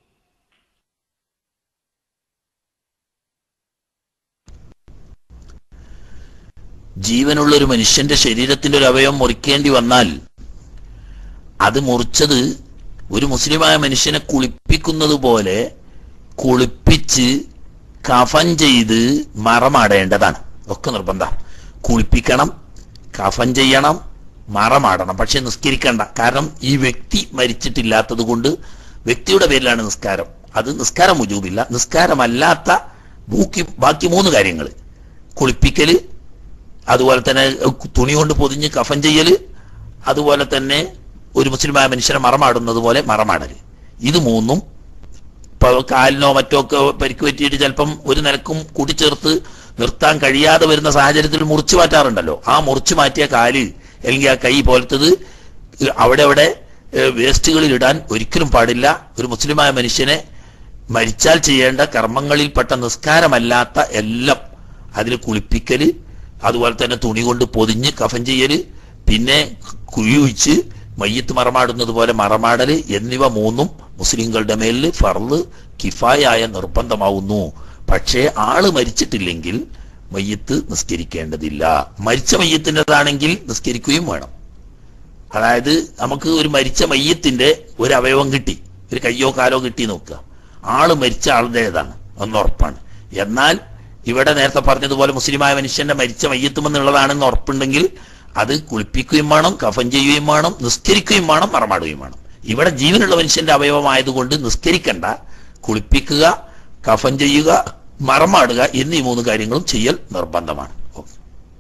ജീവനുള്ള ഒരു മനുഷ്യന്റെ ശരീരത്തിന്റെ ഒരു അവയവം മുറിക്കേണ്ടി വന്നാൽ അത് മുറിച്ചത് ഒരു മുസ്ലിമായ മനുഷ്യനെ കുളിപ്പിക്കുന്നത് പോലെ കുളിപ്പിച്ച് കഫൻ ചെയ്ത് മറമാടേണ്ടതാണ് ഒക്കെ നിർബന്ധം കുളിപ്പിക്കണം കഫൻ ചെയ്യണം മറമാടണം പക്ഷെ നിസ്കരിക്കണ്ട കാരണം ഈ വ്യക്തി മരിച്ചിട്ടില്ലാത്തത് കൊണ്ട് വ്യക്തിയുടെ പേരിലാണ് നിസ്കാരം അത് നിസ്കാരം മുജൂബില്ല നിസ്കാരമല്ലാത്ത ബാക്കി ബാക്കി മൂന്ന് കാര്യങ്ങൾ കുളിപ്പിക്കല് അതുപോലെ തന്നെ തുണി കൊണ്ട് പൊതിഞ്ഞ് കഫൻ ചെയ്യല് അതുപോലെ തന്നെ ഒരു മുസ്ലിമായ മനുഷ്യനെ മറമാടുന്നത് പോലെ മറമാടല് ഇത് മൂന്നും ഇപ്പൊ കാലിനോ മറ്റോ ഒക്കെ പരിക്ക് പറ്റിയിട്ട് ചിലപ്പം ഒരു നിലക്കും കൂട്ടിച്ചേർത്ത് നിർത്താൻ കഴിയാതെ വരുന്ന സാഹചര്യത്തിൽ മുറിച്ചു മാറ്റാറുണ്ടല്ലോ ആ മുറിച്ചു മാറ്റിയ കാല് അല്ലെങ്കിൽ ആ കൈ പോലത്തത് അവിടെ അവിടെ വേസ്റ്റുകളിൽ ഇടാൻ ഒരിക്കലും പാടില്ല ഒരു മുസ്ലിമായ മനുഷ്യനെ മരിച്ചാൽ ചെയ്യേണ്ട കർമ്മങ്ങളിൽപ്പെട്ട നിസ്കാരമല്ലാത്ത എല്ലാം അതിൽ കുളിപ്പിക്കല് അതുപോലെ തന്നെ തുണി കൊണ്ട് പൊതിഞ്ഞ് കഫൻ ചെയ്യല് പിന്നെ കുഴിയൊഴിച്ച് മയ്യത്ത് മറമാടുന്നത് പോലെ മറമാടല് എന്നിവ മൂന്നും മുസ്ലിങ്ങളുടെ മേലിൽ ഫർള് കിഫായായ നിർബന്ധമാവുന്നു പക്ഷേ ആള് മരിച്ചിട്ടില്ലെങ്കിൽ മയ്യത്ത് നിസ്കരിക്കേണ്ടതില്ല മരിച്ച മയ്യത്തിൻ്റെതാണെങ്കിൽ നിസ്കരിക്കുകയും വേണം അതായത് നമുക്ക് ഒരു മരിച്ച മയ്യത്തിന്റെ ഒരു അവയവം കിട്ടി ഒരു കയ്യോ കാലോ കിട്ടി നോക്കുക ആള് മരിച്ച ആളുടേതാണ് ഒന്ന് ഉറപ്പാണ് എന്നാൽ ഇവിടെ നേരത്തെ പറഞ്ഞതുപോലെ മുസ്ലിമായ മനുഷ്യന്റെ മരിച്ച മയ്യത്തുമെന്നുള്ളതാണെന്ന് ഉറപ്പുണ്ടെങ്കിൽ അത് കുളിപ്പിക്കുകയും വേണം കഫൻ ചെയ്യുകയും വേണം നിസ്കരിക്കുകയും വേണം മറമാടുകയും വേണം ഇവിടെ ജീവനുള്ള മനുഷ്യന്റെ അവയവമായതുകൊണ്ട് നിസ്കരിക്കണ്ട കുളിപ്പിക്കുക കഫൻ ചെയ്യുക മറമാടുക എന്നീ മൂന്ന് കാര്യങ്ങളും ചെയ്യൽ നിർബന്ധമാണ് ഓക്കെ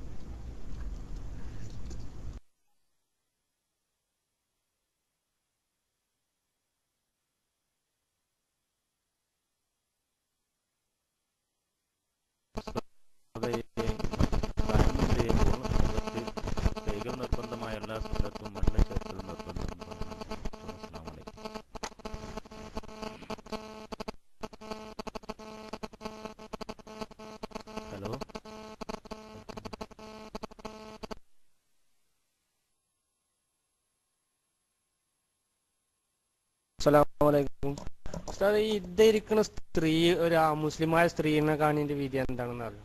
കൈകൾ നിർബന്ധമായ എല്ലാ സ്ഥലത്തും മണ്ണ് ചേർക്കൽ നിർബന്ധമാണ് ഹലോ അസ്സലാമലൈക്കും ഉസ്താദ് ഈ ഇരിക്കുന്ന സ്ത്രീ ഒരു ആ മുസ്ലിമായ സ്ത്രീനെ കാണിന്റെ വിധി എന്താണെന്ന് അറിയാം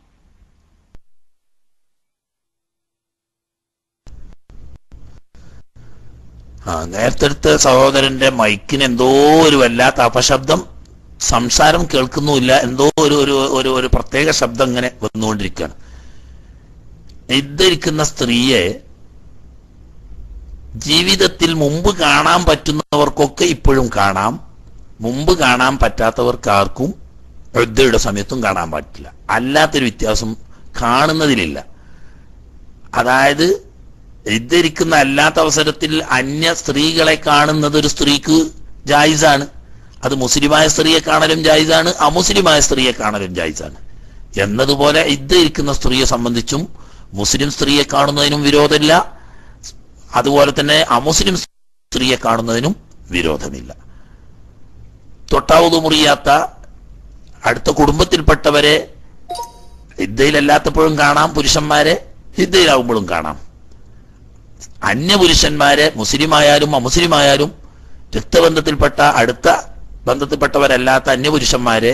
ആ നേരത്തെ സഹോദരന്റെ മൈക്കിന് എന്തോ ഒരു വല്ലാത്ത അപശബ്ദം സംസാരം കേൾക്കുന്നുമില്ല എന്തോ ഒരു ഒരു ഒരു ഒരു പ്രത്യേക ശബ്ദം ഇങ്ങനെ വന്നുകൊണ്ടിരിക്കുകയാണ് ഇദ്ധരിക്കുന്ന സ്ത്രീയെ ജീവിതത്തിൽ മുമ്പ് കാണാൻ പറ്റുന്നവർക്കൊക്കെ ഇപ്പോഴും കാണാം മുമ്പ് കാണാൻ പറ്റാത്തവർക്ക് ആർക്കും യുദ്ധയുടെ സമയത്തും കാണാൻ പറ്റില്ല അല്ലാത്തൊരു വ്യത്യാസം കാണുന്നതിലില്ല അതായത് ഇദ്ധരിക്കുന്ന അല്ലാത്ത അവസരത്തിൽ അന്യ സ്ത്രീകളെ കാണുന്നത് ഒരു സ്ത്രീക്ക് ജായിസാണ് അത് മുസ്ലിമായ സ്ത്രീയെ കാണലും ജായിസാണ് അമുസ്ലിമായ സ്ത്രീയെ കാണലും ജായിസാണ് എന്നതുപോലെ ഇദ്ധരിക്കുന്ന സ്ത്രീയെ സംബന്ധിച്ചും മുസ്ലിം സ്ത്രീയെ കാണുന്നതിനും വിരോധമില്ല അതുപോലെ തന്നെ അമുസ്ലിം സ്ത്രീയെ കാണുന്നതിനും വിരോധമില്ല തൊട്ടാവത് മുറിയാത്ത അടുത്ത കുടുംബത്തിൽപ്പെട്ടവരെ ഹിദ്ദയിലല്ലാത്തപ്പോഴും കാണാം പുരുഷന്മാരെ ഹിദ്ദയിലാവുമ്പോഴും കാണാം അന്യപുരുഷന്മാരെ മുസ്ലിമായാലും അമുസ്ലിമായാലും രക്തബന്ധത്തിൽപ്പെട്ട അടുത്ത ബന്ധത്തിൽപ്പെട്ടവരല്ലാത്ത അന്യപുരുഷന്മാരെ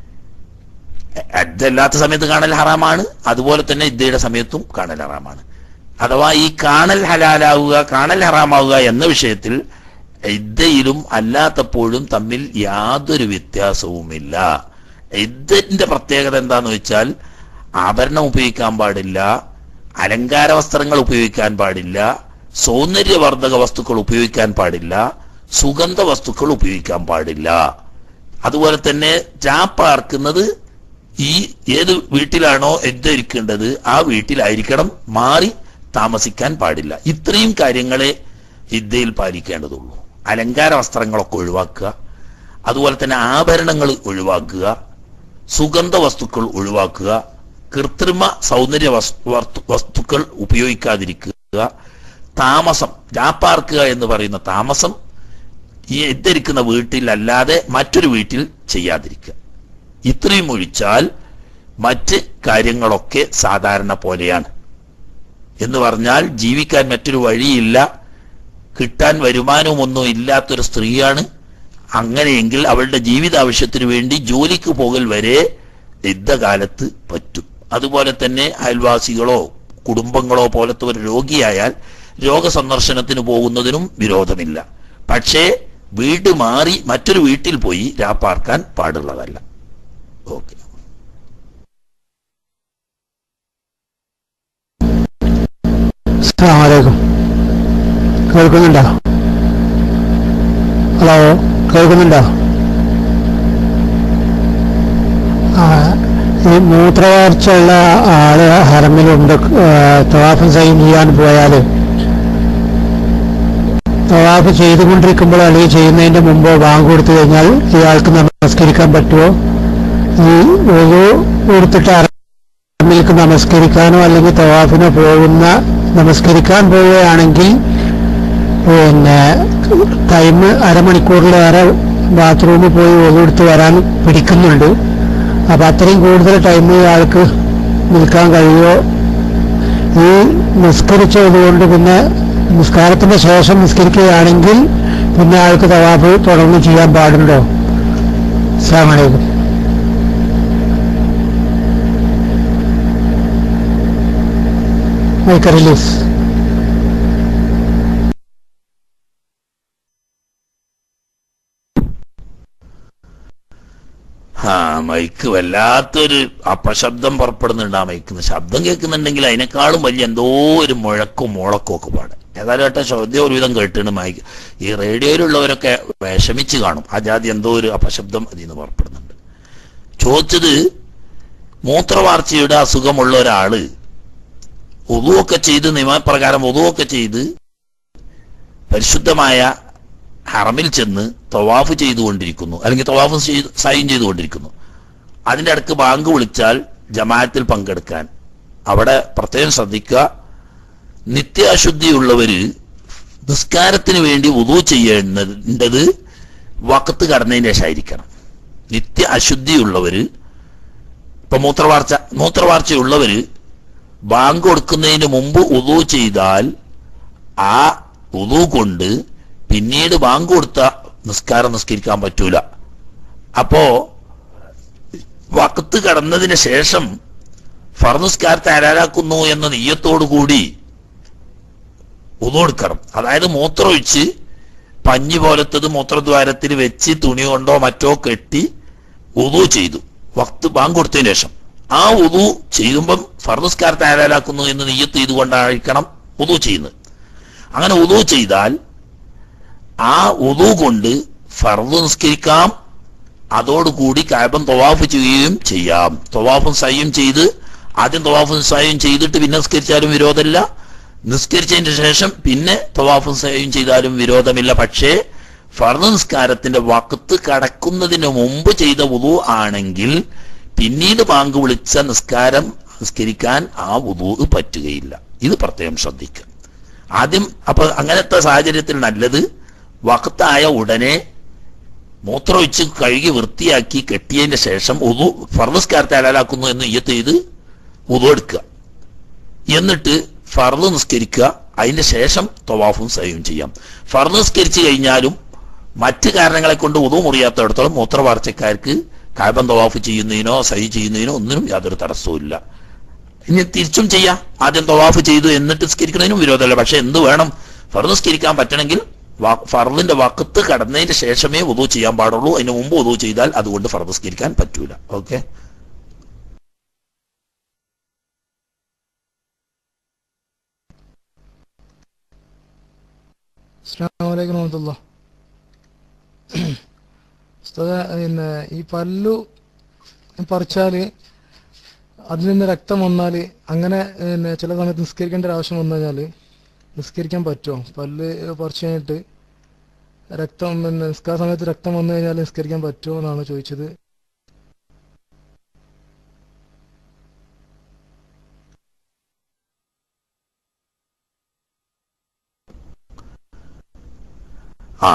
ഇതല്ലാത്ത സമയത്ത് കാണൽ ഹറാമാണ് അതുപോലെ തന്നെ ഇദ്ദയുടെ സമയത്തും കാണൽ ഹറാമാണ് അഥവാ ഈ കാണൽ ഹലാലാവുക കാണൽ ഹറാമാവുക എന്ന വിഷയത്തിൽ ഇദ്ദയിലും അല്ലാത്തപ്പോഴും തമ്മിൽ യാതൊരു വ്യത്യാസവുമില്ല ഇദ്ദന്റെ പ്രത്യേകത എന്താന്ന് വെച്ചാൽ ആഭരണം ഉപയോഗിക്കാൻ പാടില്ല അലങ്കാര വസ്ത്രങ്ങൾ ഉപയോഗിക്കാൻ പാടില്ല സൗന്ദര്യവർദ്ധക വസ്തുക്കൾ ഉപയോഗിക്കാൻ പാടില്ല സുഗന്ധ വസ്തുക്കൾ ഉപയോഗിക്കാൻ പാടില്ല അതുപോലെ തന്നെ ചാപ്പാർക്കുന്നത് ഈ ഏത് വീട്ടിലാണോ എന്തിരിക്കേണ്ടത് ആ വീട്ടിലായിരിക്കണം മാറി താമസിക്കാൻ പാടില്ല ഇത്രയും കാര്യങ്ങളെ ഇദ്ദയിൽ പാലിക്കേണ്ടതുള്ളൂ അലങ്കാര വസ്ത്രങ്ങളൊക്കെ ഒഴിവാക്കുക അതുപോലെ തന്നെ ആഭരണങ്ങൾ ഒഴിവാക്കുക സുഗന്ധ വസ്തുക്കൾ ഒഴിവാക്കുക കൃത്രിമ സൗന്ദര്യ വസ്- വസ്തു- വസ്തുക്കൾ ഉപയോഗിക്കാതിരിക്കുക താമസം ജാപ്പാർക്കുക എന്ന് പറയുന്ന താമസം ഈ ഇദ്ധരിക്കുന്ന വീട്ടിൽ അല്ലാതെ മറ്റൊരു വീട്ടിൽ ചെയ്യാതിരിക്കുക ഇത്രയും ഒഴിച്ചാൽ മറ്റ് കാര്യങ്ങളൊക്കെ സാധാരണ പോലെയാണ് എന്ന് പറഞ്ഞാൽ ജീവിക്കാൻ മറ്റൊരു വഴിയില്ല കിട്ടാൻ വരുമാനമൊന്നും ഇല്ലാത്തൊരു സ്ത്രീയാണ് അങ്ങനെയെങ്കിൽ അവളുടെ ജീവിത ആവശ്യത്തിന് വേണ്ടി ജോലിക്ക് പോകൽ വരെ യുദ്ധകാലത്ത് പറ്റും അതുപോലെ തന്നെ അയൽവാസികളോ കുടുംബങ്ങളോ പോലത്തെ ഒരു രോഗിയായാൽ രോഗസന്ദർശനത്തിന് പോകുന്നതിനും വിരോധമില്ല പക്ഷേ വീട് മാറി മറ്റൊരു വീട്ടിൽ പോയി രാപ്പാർക്കാൻ പാടുള്ളതല്ല ഓക്കെ അസ്സാമലൈക്കും കേൾക്കുന്നുണ്ടോ ഹലോ കേൾക്കുന്നുണ്ടോ ആ ഈ മൂത്രവാർച്ചയുള്ള ആള് ഹറമിലുണ്ട് തവാഫ് സൈൻ ചെയ്യാൻ പോയാൽ തവാഫ് ചെയ്തുകൊണ്ടിരിക്കുമ്പോൾ അല്ലെങ്കിൽ ചെയ്യുന്നതിന്റെ മുമ്പോ ബാങ്ക് കൊടുത്തു കഴിഞ്ഞാൽ ഇയാൾക്ക് നമസ്കരിക്കാൻ പറ്റുമോ ഈ ഒരു കൊടുത്തിട്ട് ഹറമിലേക്ക് നമസ്കരിക്കാനോ അല്ലെങ്കിൽ തവാഫിനോ പോകുന്ന നമസ്കരിക്കാൻ പോവുകയാണെങ്കിൽ പിന്നെ ടൈം അരമണിക്കൂറിലേറെ ബാത്റൂമിൽ പോയി ഒതുകൊടുത്ത് വരാൻ പിടിക്കുന്നുണ്ട് അപ്പൊ അത്രയും കൂടുതൽ ടൈം ഇയാൾക്ക് നിൽക്കാൻ കഴിയുമോ ഈ നിസ്കരിച്ചതുകൊണ്ട് പിന്നെ നിസ്കാരത്തിന്റെ ശേഷം നിസ്കരിക്കുകയാണെങ്കിൽ പിന്നെ അയാൾക്ക് തവാഫ് തുടർന്ന് ചെയ്യാൻ പാടുണ്ടോ അസ്സാം വലൈക്കും മൈക്ക് റിലീസ് ആ മൈക്ക് വല്ലാത്തൊരു അപശബ്ദം പുറപ്പെടുന്നുണ്ട് ആ മൈക്കിന്ന് ശബ്ദം കേൾക്കുന്നുണ്ടെങ്കിൽ അതിനേക്കാളും വലിയ എന്തോ ഒരു മുഴക്കും മുളക്കും ഒക്കെ പാട് ഏതായാലും ഏട്ടാ ചോദ്യം ഒരുവിധം കേട്ടിട്ടുണ്ട് മൈക്ക് ഈ റേഡിയോയിലുള്ളവരൊക്കെ വിഷമിച്ച് കാണും ആ ജാതി എന്തോ ഒരു അപശബ്ദം അതിൽ നിന്ന് പുറപ്പെടുന്നുണ്ട് ചോദിച്ചത് മൂത്രവാർച്ചയുടെ അസുഖമുള്ള ഒരാള് ഒതുവൊക്കെ ചെയ്ത് നിയമപ്രകാരം ഒതുവൊക്കെ ചെയ്ത് പരിശുദ്ധമായ ഹറമിൽ ചെന്ന് തവാഫ് ചെയ്തുകൊണ്ടിരിക്കുന്നു അല്ലെങ്കിൽ തവാഫ് ചെയ്ത് സൈൻ ചെയ്തുകൊണ്ടിരിക്കുന്നു അതിന്റെ അടുക്ക് ബാങ്ക് വിളിച്ചാൽ ജമാഅത്തിൽ പങ്കെടുക്കാൻ അവിടെ പ്രത്യേകം ശ്രദ്ധിക്കുക നിത്യാശുദ്ധിയുള്ളവര് നിസ്കാരത്തിന് വേണ്ടി ഉദു ചെയ്യേണ്ടത് വക്കത്ത് കടന്നതിന് ശേഷമായിരിക്കണം നിത്യ അശുദ്ധിയുള്ളവര് ഇപ്പൊ മൂത്രവാർച്ച മൂത്രവാർച്ചയുള്ളവര് ബാങ്ക് കൊടുക്കുന്നതിന് മുമ്പ് ഉദു ചെയ്താൽ ആ ഉദു കൊണ്ട് പിന്നീട് ബാങ്ക് കൊടുത്ത നിസ്കാരം നിസ്കരിക്കാൻ പറ്റൂല അപ്പോ വക്കത്ത് കടന്നതിന് ശേഷം ഫർനിസ്കാരത്തെ ഹലാലാക്കുന്നു എന്ന നെയ്യത്തോടു കൂടി ഉതോടുക്കണം അതായത് മൂത്രമൊഴിച്ച് പഞ്ഞി പോലത്തത് മൂത്രദ്വാരത്തിൽ വെച്ച് തുണി കൊണ്ടോ മറ്റോ കെട്ടി ഉതു ചെയ്തു വക്ത് ബാങ്ക് കൊടുത്തതിന് ശേഷം ആ ഉതു ചെയ്യുമ്പം ഫർനിസ്കാരത്തെ ഹലാലാക്കുന്നു എന്ന് നെയ്യത്ത് ചെയ്തുകൊണ്ടായിരിക്കണം ഉതു ചെയ്യുന്നത് അങ്ങനെ ഉതു ചെയ്താൽ ആ ഉതു കൊണ്ട് ഫർദ് നിസ്കരിക്കാം അതോടുകൂടി കാബം തവാഫ് ചെയ്യുകയും ചെയ്യാം തവാഫും സയ്യും ചെയ്ത് ആദ്യം തവാഫും സയ്യും ചെയ്തിട്ട് പിന്നെ നിസ്കരിച്ചാലും വിരോധമില്ല നിസ്കരിച്ചതിന് ശേഷം പിന്നെ തവാഫും സയ്യും ചെയ്താലും വിരോധമില്ല പക്ഷേ ഫർദ് നിസ്കാരത്തിന്റെ വക്കത്ത് കടക്കുന്നതിന് മുമ്പ് ചെയ്ത വുതു ആണെങ്കിൽ പിന്നീട് ബാങ്ക് വിളിച്ച നിസ്കാരം നിസ്കരിക്കാൻ ആ വുതു പറ്റുകയില്ല ഇത് പ്രത്യേകം ശ്രദ്ധിക്കുക ആദ്യം അപ്പൊ അങ്ങനത്തെ സാഹചര്യത്തിൽ നല്ലത് വക്കത്തായ ഉടനെ മൂത്രമൊഴിച്ച് കഴുകി വൃത്തിയാക്കി കെട്ടിയതിന് ശേഷം ഉതു ഫർദസ്കാരത്തെ ഹലാലാക്കുന്നു എന്ന് ഇയ്യത്ത് ചെയ്ത് ഉതു എടുക്കുക എന്നിട്ട് ഫർദ് നിസ്കരിക്കുക അതിന്റെ ശേഷം തവാഫും സയും ചെയ്യാം ഫർദ് നിസ്കരിച്ചു കഴിഞ്ഞാലും മറ്റ് കാരണങ്ങളെ കൊണ്ട് ഉതു മുറിയാത്തടത്തോളം മൂത്രവാർച്ചക്കാർക്ക് കാബം തവാഫ് ചെയ്യുന്നതിനോ സഹി ചെയ്യുന്നതിനോ ഒന്നിനും യാതൊരു തടസ്സവും ഇല്ല ഇനി തിരിച്ചും ചെയ്യാം ആദ്യം തവാഫ് ചെയ്തു എന്നിട്ട് നിസ്കരിക്കുന്നതിനും വിരോധമല്ല പക്ഷെ എന്ത് വേണം ഫർദ് നിസ്കരിക്കാൻ പറ്റണമെങ്കിൽ വാ- ഫർദിന്റെ വക്കത്ത് കടന്നതിന് ശേഷമേ ഉദു ചെയ്യാൻ പാടുള്ളൂ അതിന് മുമ്പ് ഉദു ചെയ്താൽ അതുകൊണ്ട് ഫർദ് നിസ്കരിക്കാൻ പറ്റൂല ഓക്കെ അസ്സലാമലൈക്കും വറഹമത്തുള്ള ഉസ്താദെ, പിന്നെ ഈ പല്ലു പറിച്ചാല് അതിൽ നിന്ന് രക്തം വന്നാല് അങ്ങനെ പിന്നെ ചില സമയത്ത് നിസ്കരിക്കേണ്ട ഒരു ആവശ്യം വന്നു കഴിഞ്ഞാല് നിസ്കരിക്കാൻ പറ്റുമോ പല്ല് പറിച്ചു കഴിഞ്ഞിട്ട് രക്തം പിന്നെ നിസ്കാര സമയത്ത് രക്തം വന്നു കഴിഞ്ഞാൽ നിസ്കരിക്കാൻ പറ്റുമോ എന്നാണ് ചോദിച്ചത് ആ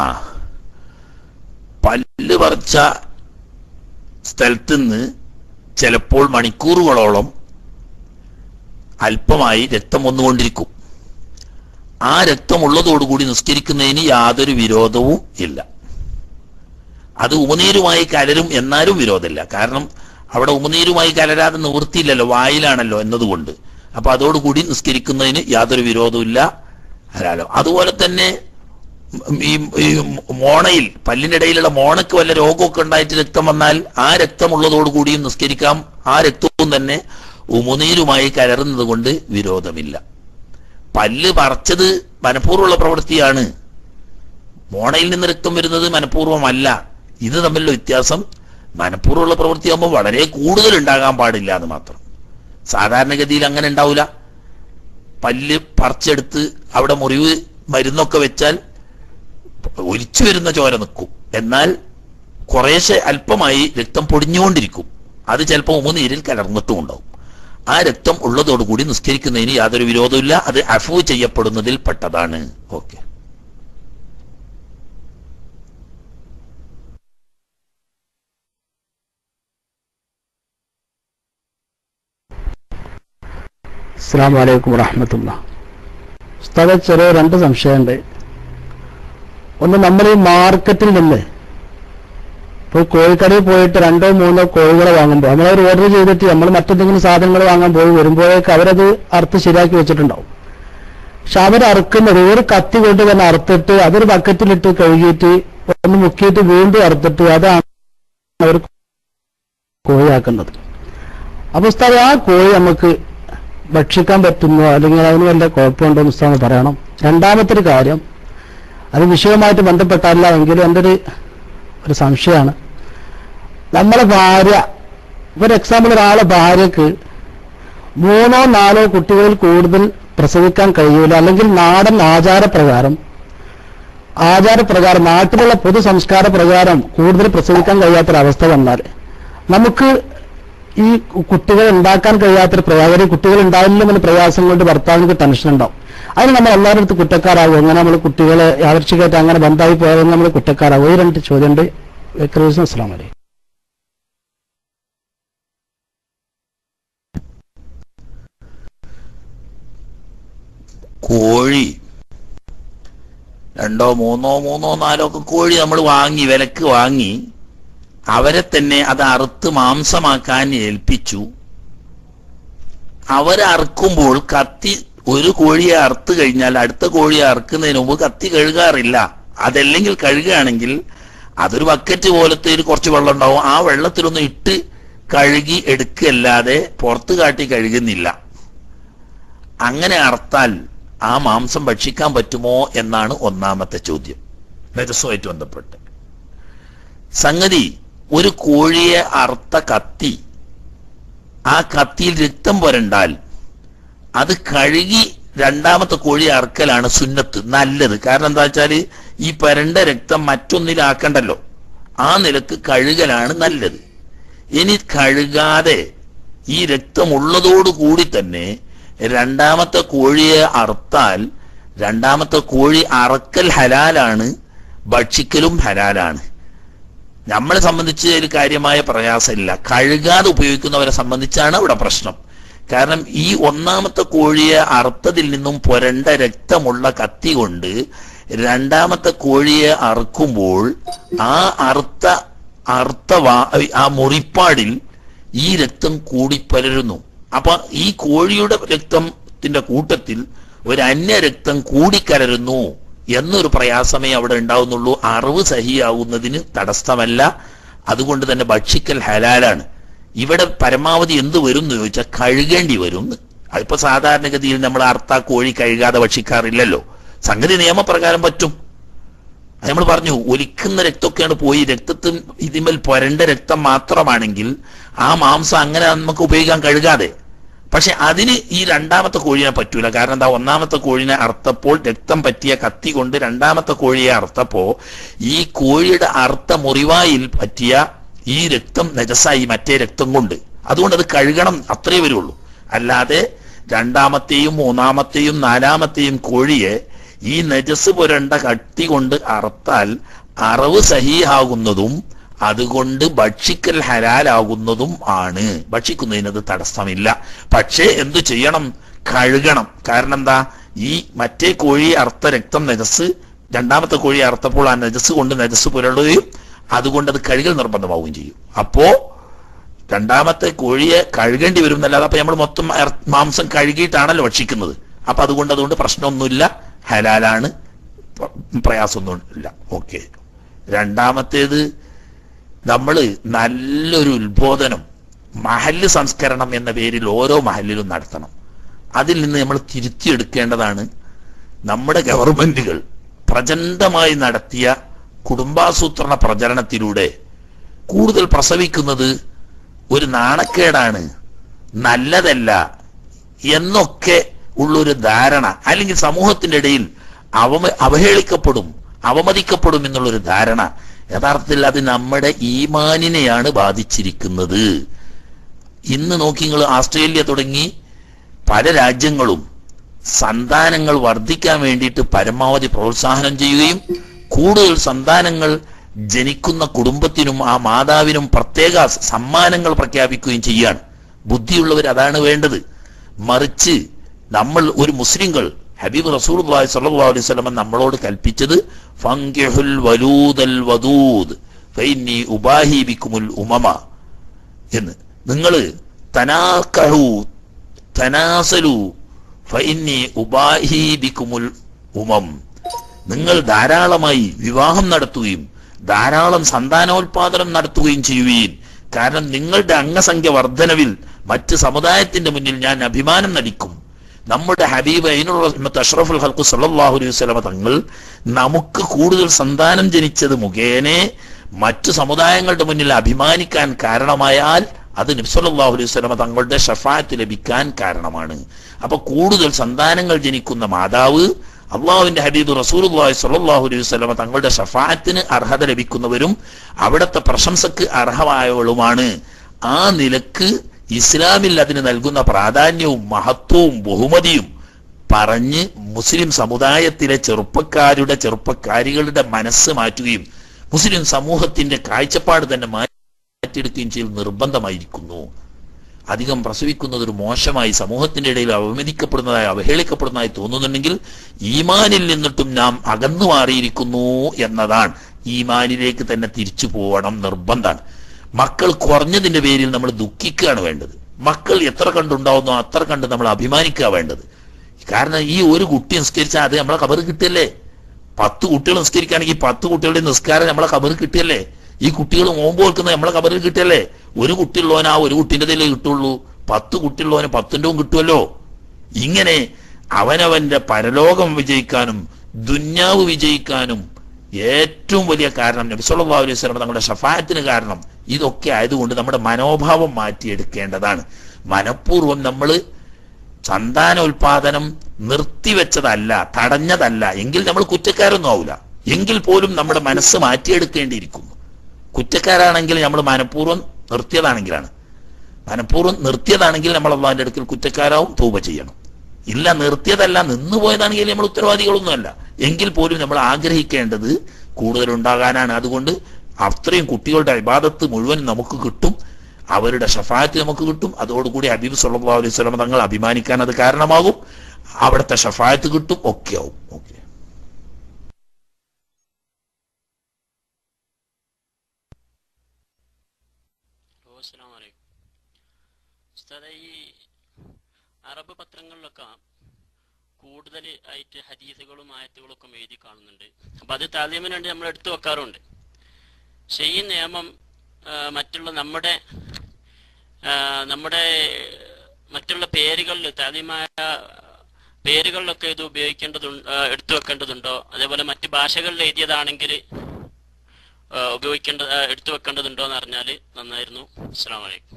പല്ല് പറിച്ച സ്ഥലത്ത് നിന്ന് ചിലപ്പോൾ മണിക്കൂറുകളോളം അല്പമായി രക്തം വന്നുകൊണ്ടിരിക്കും ആ രക്തമുള്ളതോടുകൂടി നിസ്കരിക്കുന്നതിന് യാതൊരു വിരോധവും ഇല്ല അത് ഉമനീരുമായി കലരും എന്നാലും വിരോധമില്ല കാരണം അവിടെ ഉമനീരുമായി കലരാതെ നിവൃത്തിയില്ലല്ലോ വായിലാണല്ലോ എന്നതുകൊണ്ട് അപ്പൊ അതോടുകൂടി നിസ്കരിക്കുന്നതിന് യാതൊരു വിരോധവും ഹലാലോ അതുപോലെ തന്നെ ഈ ഈ മോണയിൽ പല്ലിന്റെ ഇടയിലുള്ള മോണയ്ക്ക് വല്ല രോഗമൊക്കെ ഉണ്ടായിട്ട് രക്തം വന്നാൽ ആ രക്തമുള്ളതോടുകൂടിയും നിസ്കരിക്കാം ആ രക്തവും തന്നെ ഉമുനീരുമായി കലർന്നത് കൊണ്ട് വിരോധമില്ല പല്ല് പറിച്ചത് മനഃപൂർവ്വമുള്ള പ്രവൃത്തിയാണ് മോണയിൽ നിന്ന് രക്തം വരുന്നത് മനഃപൂർവ്വമല്ല ഇത് തമ്മിലുള്ള വ്യത്യാസം മനഃപൂർവ്വമുള്ള പ്രവൃത്തിയാകുമ്പോൾ വളരെ കൂടുതൽ ഉണ്ടാകാൻ പാടില്ല എന്ന് മാത്രം സാധാരണഗതിയിൽ അങ്ങനെ ഉണ്ടാവില്ല പല്ല് പറിച്ചെടുത്ത് അവിടെ മുറിവ് മരുന്നൊക്കെ വെച്ചാൽ ഒലിച്ചു വരുന്ന ചോര നിൽക്കും എന്നാൽ കുറേശ്ശെ അല്പമായി രക്തം പൊടിഞ്ഞുകൊണ്ടിരിക്കും അത് ചിലപ്പോൾ ഉമനീരിൽ കലർന്നിട്ടും ഉണ്ടാവും ആ രക്തം ഉള്ളതോടുകൂടി നിസ്കരിക്കുന്നതിന് യാതൊരു വിരോധമില്ല അത് അഫു ചെയ്യപ്പെടുന്നതിൽ പെട്ടതാണ് ഓക്കെ അസ്സാം വലൈക്കും വറഹമത്തുള്ള ഉസ്താദെ ചെറിയ രണ്ട് സംശയമുണ്ട് ഒന്ന് നമ്മൾ ഈ മാർക്കറ്റിൽ നിന്ന് ഇപ്പോൾ കോഴിക്കടയിൽ പോയിട്ട് രണ്ടോ മൂന്നോ കോഴികളെ വാങ്ങുമ്പോൾ നമ്മളൊരു ഓർഡർ ചെയ്തിട്ട് നമ്മൾ മറ്റെന്തെങ്കിലും സാധനങ്ങൾ വാങ്ങാൻ പോയി വരുമ്പോഴേക്ക് അവരത് അറുത്ത് ശരിയാക്കി വെച്ചിട്ടുണ്ടാവും പക്ഷെ അവർ അറുക്കുന്നത് ഒരു കത്തി കൊണ്ട് തന്നെ അറുത്തിട്ട് അതൊരു ബക്കറ്റിലിട്ട് കഴുകിയിട്ട് ഒന്ന് മുക്കിയിട്ട് വീണ്ടും അറുത്തിട്ട് അതാണ് അവർ കോഴിയാക്കുന്നത് അപ്പൊ ഉസ്താദ് ആ കോഴി നമുക്ക് ഭക്ഷിക്കാൻ പറ്റുന്നോ അല്ലെങ്കിൽ അതിന് വല്ല കുഴപ്പമുണ്ടോ എന്ന് ഉസ്താദ് പറയണം രണ്ടാമത്തെ ഒരു കാര്യം അത് വിഷയവുമായിട്ട് ബന്ധപ്പെട്ടല്ല എങ്കിലും എൻ്റെ ഒരു ഒരു സംശയമാണ് നമ്മളെ ഭാര്യ ഒരു എക്സാമ്പിൾ ഒരാളെ ഭാര്യക്ക് മൂന്നോ നാലോ കുട്ടികളിൽ കൂടുതൽ പ്രസവിക്കാൻ കഴിയൂല അല്ലെങ്കിൽ നാടൻ ആചാരപ്രകാരം ആചാരപ്രകാരം നാട്ടിലുള്ള പൊതു സംസ്കാര പ്രകാരം കൂടുതൽ പ്രസവിക്കാൻ കഴിയാത്തൊരവസ്ഥ വന്നാൽ നമുക്ക് ഈ കുട്ടികൾ ഉണ്ടാക്കാൻ കഴിയാത്തൊരു പ്രയാസം കുട്ടികൾ ഉണ്ടാവില്ലെന്ന പ്രയാസം കൊണ്ട് ഭർത്താവിന് ടെൻഷൻ ഉണ്ടാവും അതിന് നമ്മൾ എല്ലാവരുടെ അടുത്ത് കുറ്റക്കാരാകും എങ്ങനെ നമ്മൾ കുട്ടികളെ യാദർശികമായിട്ട് അങ്ങനെ ബന്ധമായി പോയതെന്ന് നമ്മൾ കുറ്റക്കാരാകും ഈ രണ്ട് ചോദ്യമുണ്ട് വെക്കറീസ് അസ്ലാം വലൈക്കും കോഴി രണ്ടോ മൂന്നോ മൂന്നോ നാലോ ഒക്കെ കോഴി നമ്മൾ വാങ്ങി വിലക്ക് വാങ്ങി അവരെ തന്നെ അത് അറുത്ത് മാംസമാക്കാൻ ഏൽപ്പിച്ചു അവരറുക്കുമ്പോൾ കത്തി ഒരു കോഴിയെ അറുത്ത് കഴിഞ്ഞാൽ അടുത്ത കോഴിയെ അറുക്കുന്നതിന് മുമ്പ് കത്തി കഴുകാറില്ല അതല്ലെങ്കിൽ കഴുകുകയാണെങ്കിൽ അതൊരു ബക്കറ്റ് പോലത്തെ ഒരു കുറച്ച് വെള്ളം ഉണ്ടാവും ആ വെള്ളത്തിലൊന്ന് ഇട്ട് കഴുകി എടുക്കല്ലാതെ പുറത്ത് കാട്ടി കഴുകുന്നില്ല അങ്ങനെ അറുത്താൽ ആ മാംസം ഭക്ഷിക്കാൻ പറ്റുമോ എന്നാണ് ഒന്നാമത്തെ ചോദ്യം രജസ്വമായിട്ട് ബന്ധപ്പെട്ട് സംഗതി ഒരു കോഴിയെ അറുത്ത കത്തി ആ കത്തിയിൽ രക്തം പുരണ്ടാൽ അത് കഴുകി രണ്ടാമത്തെ കോഴി അറക്കലാണ് സുന്നത്ത് നല്ലത് കാരണം എന്താ വെച്ചാല് ഈ പരണ്ട രക്തം മറ്റൊന്നിലാക്കണ്ടല്ലോ ആ നിലക്ക് കഴുകലാണ് നല്ലത് ഇനി കഴുകാതെ ഈ രക്തം ഉള്ളതോടുകൂടി തന്നെ രണ്ടാമത്തെ കോഴിയെ അറുത്താൽ രണ്ടാമത്തെ കോഴി അറക്കൽ ഹലാലാണ് ഭക്ഷിക്കലും ഹലാലാണ് നമ്മളെ സംബന്ധിച്ച് ഒരു കാര്യമായ പ്രയാസമില്ല കഴുകാതെ ഉപയോഗിക്കുന്നവരെ സംബന്ധിച്ചാണ് അവിടെ പ്രശ്നം കാരണം ഈ ഒന്നാമത്തെ കോഴിയെ അറുത്തതിൽ നിന്നും പുരണ്ട രക്തമുള്ള കത്തി കൊണ്ട് രണ്ടാമത്തെ കോഴിയെ അറുക്കുമ്പോൾ ആ അറുത്ത അറുത്ത വാ- ആ മുറിപ്പാടിൽ ഈ രക്തം കൂടി പലരുന്നു അപ്പൊ ഈ കോഴിയുടെ രക്തത്തിന്റെ കൂട്ടത്തിൽ ഒരു അന്യ രക്തം കൂടിക്കലരുന്നു എന്നൊരു പ്രയാസമേ അവിടെ ഉണ്ടാവുന്നുള്ളൂ അറിവ് സഹിയാവുന്നതിന് തടസ്സമല്ല അതുകൊണ്ട് തന്നെ ഭക്ഷിക്കൽ ഹലാലാണ് ഇവിടെ പരമാവധി എന്ത് വരും എന്ന് ചോദിച്ചാൽ കഴുകേണ്ടി വരും അതിപ്പോ സാധാരണഗതിയിൽ നമ്മൾ അർത്ത കോഴി കഴുകാതെ ഭക്ഷിക്കാറില്ലല്ലോ സംഗതി നിയമപ്രകാരം പറ്റും അത് നമ്മൾ പറഞ്ഞു ഒലിക്കുന്ന രക്തമൊക്കെയാണ് പോയി രക്തത്തിൽ ഇതിന്മേൽ പുരണ്ട രക്തം മാത്രമാണെങ്കിൽ ആ മാംസം അങ്ങനെ നമുക്ക് ഉപയോഗിക്കാൻ കഴുകാതെ പക്ഷെ അതിന് ഈ രണ്ടാമത്തെ കോഴിനെ പറ്റൂല കാരണം എന്താ ഒന്നാമത്തെ കോഴിനെ അറുത്തപ്പോൾ രക്തം പറ്റിയ കത്തി കൊണ്ട് രണ്ടാമത്തെ കോഴിയെ അറുത്തപ്പോ ഈ കോഴിയുടെ അറുത്ത മുറിവായിൽ പറ്റിയ ഈ രക്തം നജസായി മറ്റേ രക്തം കൊണ്ട് അതുകൊണ്ട് അത് കഴുകണം അത്രേ വരുള്ളൂ അല്ലാതെ രണ്ടാമത്തെയും മൂന്നാമത്തെയും നാലാമത്തെയും കോഴിയെ ഈ നജസ് പുരണ്ട കട്ടി കൊണ്ട് അറുത്താൽ അറവ് സഹീഹാകുന്നതും അതുകൊണ്ട് ഭക്ഷിക്കൽ ഹലാലാകുന്നതും ആണ് ഭക്ഷിക്കുന്നതിനത് തടസ്സമില്ല പക്ഷേ എന്തു ചെയ്യണം കഴുകണം കാരണം എന്താ ഈ മറ്റേ കോഴി അർത്ഥ രക്തം നജസ് രണ്ടാമത്തെ കോഴി അർത്ഥപ്പോൾ ആ നജസ് കൊണ്ട് നജസ് പുരളുകയും അതുകൊണ്ട് അത് കഴുകൽ നിർബന്ധമാവുകയും ചെയ്യും അപ്പോ രണ്ടാമത്തെ കോഴിയെ കഴുകേണ്ടി വരും എന്നല്ലാതെ അപ്പൊ നമ്മൾ മൊത്തം അർ- മാംസം കഴുകിയിട്ടാണല്ലോ ഭക്ഷിക്കുന്നത് അപ്പൊ അതുകൊണ്ട് അതുകൊണ്ട് പ്രശ്നമൊന്നുമില്ല ഹലാലാണ് പ്ര- പ്രയാസമൊന്നുമില്ല ഓക്കെ രണ്ടാമത്തേത് നമ്മൾ നല്ലൊരു ഉത്ബോധനം മഹല്ല് സംസ്കരണം എന്ന പേരിൽ ഓരോ മഹല്ലിലും നടത്തണം അതിൽ നിന്ന് നമ്മൾ തിരുത്തിയെടുക്കേണ്ടതാണ് നമ്മുടെ ഗവൺമെന്റുകൾ പ്രചണ്ഡമായി നടത്തിയ കുടുംബാസൂത്രണ പ്രചരണത്തിലൂടെ കൂടുതൽ പ്രസവിക്കുന്നത് ഒരു നാണക്കേടാണ് നല്ലതല്ല എന്നൊക്കെ ഉള്ളൊരു ധാരണ അല്ലെങ്കിൽ സമൂഹത്തിന്റെ ഇടയിൽ അവമ അവഹേളിക്കപ്പെടും അവമതിക്കപ്പെടും എന്നുള്ളൊരു ധാരണ യഥാർത്ഥത്തിൽ അത് നമ്മുടെ ഈമാനിനെയാണ് ബാധിച്ചിരിക്കുന്നത് ഇന്ന് നോക്കി നിങ്ങൾ ഓസ്ട്രേലിയ തുടങ്ങി പല രാജ്യങ്ങളും സന്താനങ്ങൾ വർദ്ധിക്കാൻ വേണ്ടിയിട്ട് പരമാവധി പ്രോത്സാഹനം ചെയ്യുകയും കൂടുതൽ സന്താനങ്ങൾ ജനിക്കുന്ന കുടുംബത്തിനും ആ മാതാവിനും പ്രത്യേക സമ്മാനങ്ങൾ പ്രഖ്യാപിക്കുകയും ചെയ്യാണ് ബുദ്ധിയുള്ളവർ അതാണ് വേണ്ടത് മറിച്ച് നമ്മൾ ഒരു മുസ്ലിങ്ങൾ ഹബീബ് റസൂൽ സല്ലല്ലാഹു അലൈഹി വസല്ലം നമ്മളോട് കൽപ്പിച്ചത് ഫങ്കിഹുൽ വലൂദൽ വദൂദ് ഫൈന്നി ഉബാഹി ബിക്കുമുൽ ഉമമ എന്ന് നിങ്ങൾ തനാക്കഹു തനാസലു ഫൈന്നി ഉബാഹി ബിക്കുമുൽ ഉമം നിങ്ങൾ ധാരാളമായി വിവാഹം നടത്തുകയും ധാരാളം സന്താനോത്പാദനം നടത്തുകയും ചെയ്യുകയും കാരണം നിങ്ങളുടെ അംഗസംഖ്യ വർധനവിൽ മറ്റ് സമുദായത്തിന്റെ മുന്നിൽ ഞാൻ അഭിമാനം നടിക്കും നമ്മുടെ ഹബീബ് അതിനുള്ള അഷ്റഫുൽ ഹൽക്കു സല്ലല്ലാഹു അലൈഹി വസല്ലമ തങ്ങൾ നമുക്ക് കൂടുതൽ സന്താനം ജനിച്ചത് മുഖേനെ മറ്റു സമുദായങ്ങളുടെ മുന്നിൽ അഭിമാനിക്കാൻ കാരണമായാൽ അത് നബ്സല്ലാഹു അലൈഹി വസല്ലമ തങ്ങളുടെ ഷഫാത്ത് ലഭിക്കാൻ കാരണമാണ് അപ്പൊ കൂടുതൽ സന്താനങ്ങൾ ജനിക്കുന്ന മാതാവ് അള്ളാഹുവിന്റെ ഹബീബ് റസൂലുള്ളാഹി സ്വല്ലല്ലാഹു അലൈഹി വസല്ലമ തങ്ങളുടെ ഷഫാത്തിന് അർഹത ലഭിക്കുന്നവരും അവിടുത്തെ പ്രശംസക്ക് അർഹമായവളുമാണ് ആ നിലക്ക് ഇസ്ലാമിൽ അതിന് നൽകുന്ന പ്രാധാന്യവും മഹത്വവും ബഹുമതിയും പറഞ്ഞ് മുസ്ലിം സമുദായത്തിലെ ചെറുപ്പക്കാരുടെ ചെറുപ്പക്കാരികളുടെ മനസ്സ് മാറ്റുകയും മുസ്ലിം സമൂഹത്തിന്റെ കാഴ്ചപ്പാട് തന്നെ മാറ്റിയെടുക്കുകയും ചെയ്യൽ നിർബന്ധമായിരിക്കുന്നു അധികം പ്രസവിക്കുന്നത് ഒരു മോശമായി സമൂഹത്തിന്റെ ഇടയിൽ അവമതിക്കപ്പെടുന്നതായി അവഹേളിക്കപ്പെടുന്നതായി തോന്നുന്നുണ്ടെങ്കിൽ ഈമാനിൽ നിന്നിട്ടും നാം അകന്നു മാറിയിരിക്കുന്നു എന്നതാണ് ഈമാനിലേക്ക് തന്നെ തിരിച്ചു പോകണം നിർബന്ധമാണ് മക്കൾ കുറഞ്ഞതിന്റെ പേരിൽ നമ്മൾ ദുഃഖിക്കുകയാണ് വേണ്ടത് മക്കൾ എത്ര കണ്ടുണ്ടാവുന്നോ അത്ര കണ്ട് നമ്മൾ അഭിമാനിക്കുക വേണ്ടത് കാരണം ഈ ഒരു കുട്ടി നിസ്കരിച്ചാൽ അത് നമ്മളെ കബറ് കിട്ടിയല്ലേ പത്ത് കുട്ടികൾ നിസ്കരിക്കുകയാണെങ്കിൽ പത്ത് കുട്ടികളുടെ നിസ്കാരം നമ്മളെ കബറ് കിട്ടിയല്ലേ ഈ കുട്ടികൾ നോമ്പ് വെക്കുന്നത് നമ്മളെ കബറിൽ കിട്ടിയല്ലേ ഒരു കുട്ടിയുള്ളവൻ ആ ഒരു കുട്ടീൻ്റെ കിട്ടുള്ളൂ പത്ത് കുട്ടിയുള്ളവന് പത്തിൻ്റെവും കിട്ടുമല്ലോ ഇങ്ങനെ അവനവന്റെ പരലോകം വിജയിക്കാനും ദുന്യാവ് വിജയിക്കാനും ഏറ്റവും വലിയ കാരണം നബിസ്വല്ലാ അലൈഹി സ്വലം തങ്ങളുടെ ഷഫായത്തിന് കാരണം ഇതൊക്കെ ആയതുകൊണ്ട് നമ്മുടെ മനോഭാവം മാറ്റിയെടുക്കേണ്ടതാണ് മനഃപൂർവ്വം നമ്മൾ സന്താനോൽപാദനം നിർത്തിവെച്ചതല്ല തടഞ്ഞതല്ല എങ്കിൽ നമ്മൾ കുറ്റക്കാരൊന്നും ആവില്ല എങ്കിൽ പോലും നമ്മുടെ മനസ്സ് മാറ്റിയെടുക്കേണ്ടിയിരിക്കുന്നു കുറ്റക്കാരാണെങ്കിൽ നമ്മൾ മനഃപൂർവ്വം നിർത്തിയതാണെങ്കിലാണ് മനഃപൂർവ്വം നിർത്തിയതാണെങ്കിൽ നമ്മൾ അള്ളാഹിന്റെ അടുക്കൽ കുറ്റക്കാരാവും തൂപ ചെയ്യണം ഇല്ല നിർത്തിയതല്ല നിന്നു പോയതാണെങ്കിൽ നമ്മൾ ഉത്തരവാദികളൊന്നുമല്ല എങ്കിൽ പോലും നമ്മൾ ആഗ്രഹിക്കേണ്ടത് കൂടുതൽ ഉണ്ടാകാനാണ് അതുകൊണ്ട് അത്രയും കുട്ടികളുടെ അഭിബാധത്ത് മുഴുവൻ നമുക്ക് കിട്ടും അവരുടെ ഷഫായത്ത് നമുക്ക് കിട്ടും അതോടുകൂടി ഹബീബ് സല്ലല്ലാഹു അലൈഹി വസല്ലം തങ്ങൾ അഭിമാനിക്കാൻ അത് കാരണമാകും അവിടുത്തെ ഷഫായത്ത് കിട്ടും ഒക്കെ ആവും ഓക്കെ ഉസ്താദെ ഈ അറബ് പത്രങ്ങളിലൊക്കെ കൂടുതൽ ആയിട്ട് ഹദീസുകളും ആയത്തുകളും ഒക്കെ എഴുതി കാണുന്നുണ്ട് അപ്പൊ അത് താലീമിന് വേണ്ടി നമ്മൾ എടുത്തു വെക്കാറുണ്ട് പക്ഷെ ഈ നിയമം ആ, മറ്റുള്ള നമ്മുടെ ആ, നമ്മുടെ മറ്റുള്ള പേരുകളിൽ താലീമായ പേരുകളിലൊക്കെ ഇത് ഉപയോഗിക്കേണ്ടതുണ്ട് എടുത്തു വെക്കേണ്ടതുണ്ടോ അതേപോലെ മറ്റ് ഭാഷകളിൽ എഴുതിയതാണെങ്കിൽ ആ, ഉപയോഗിക്കേണ്ട ആ, എടുത്തു വെക്കേണ്ടതുണ്ടോ എന്ന് അറിഞ്ഞാൽ നന്നായിരുന്നു അസ്സാം വലൈക്കും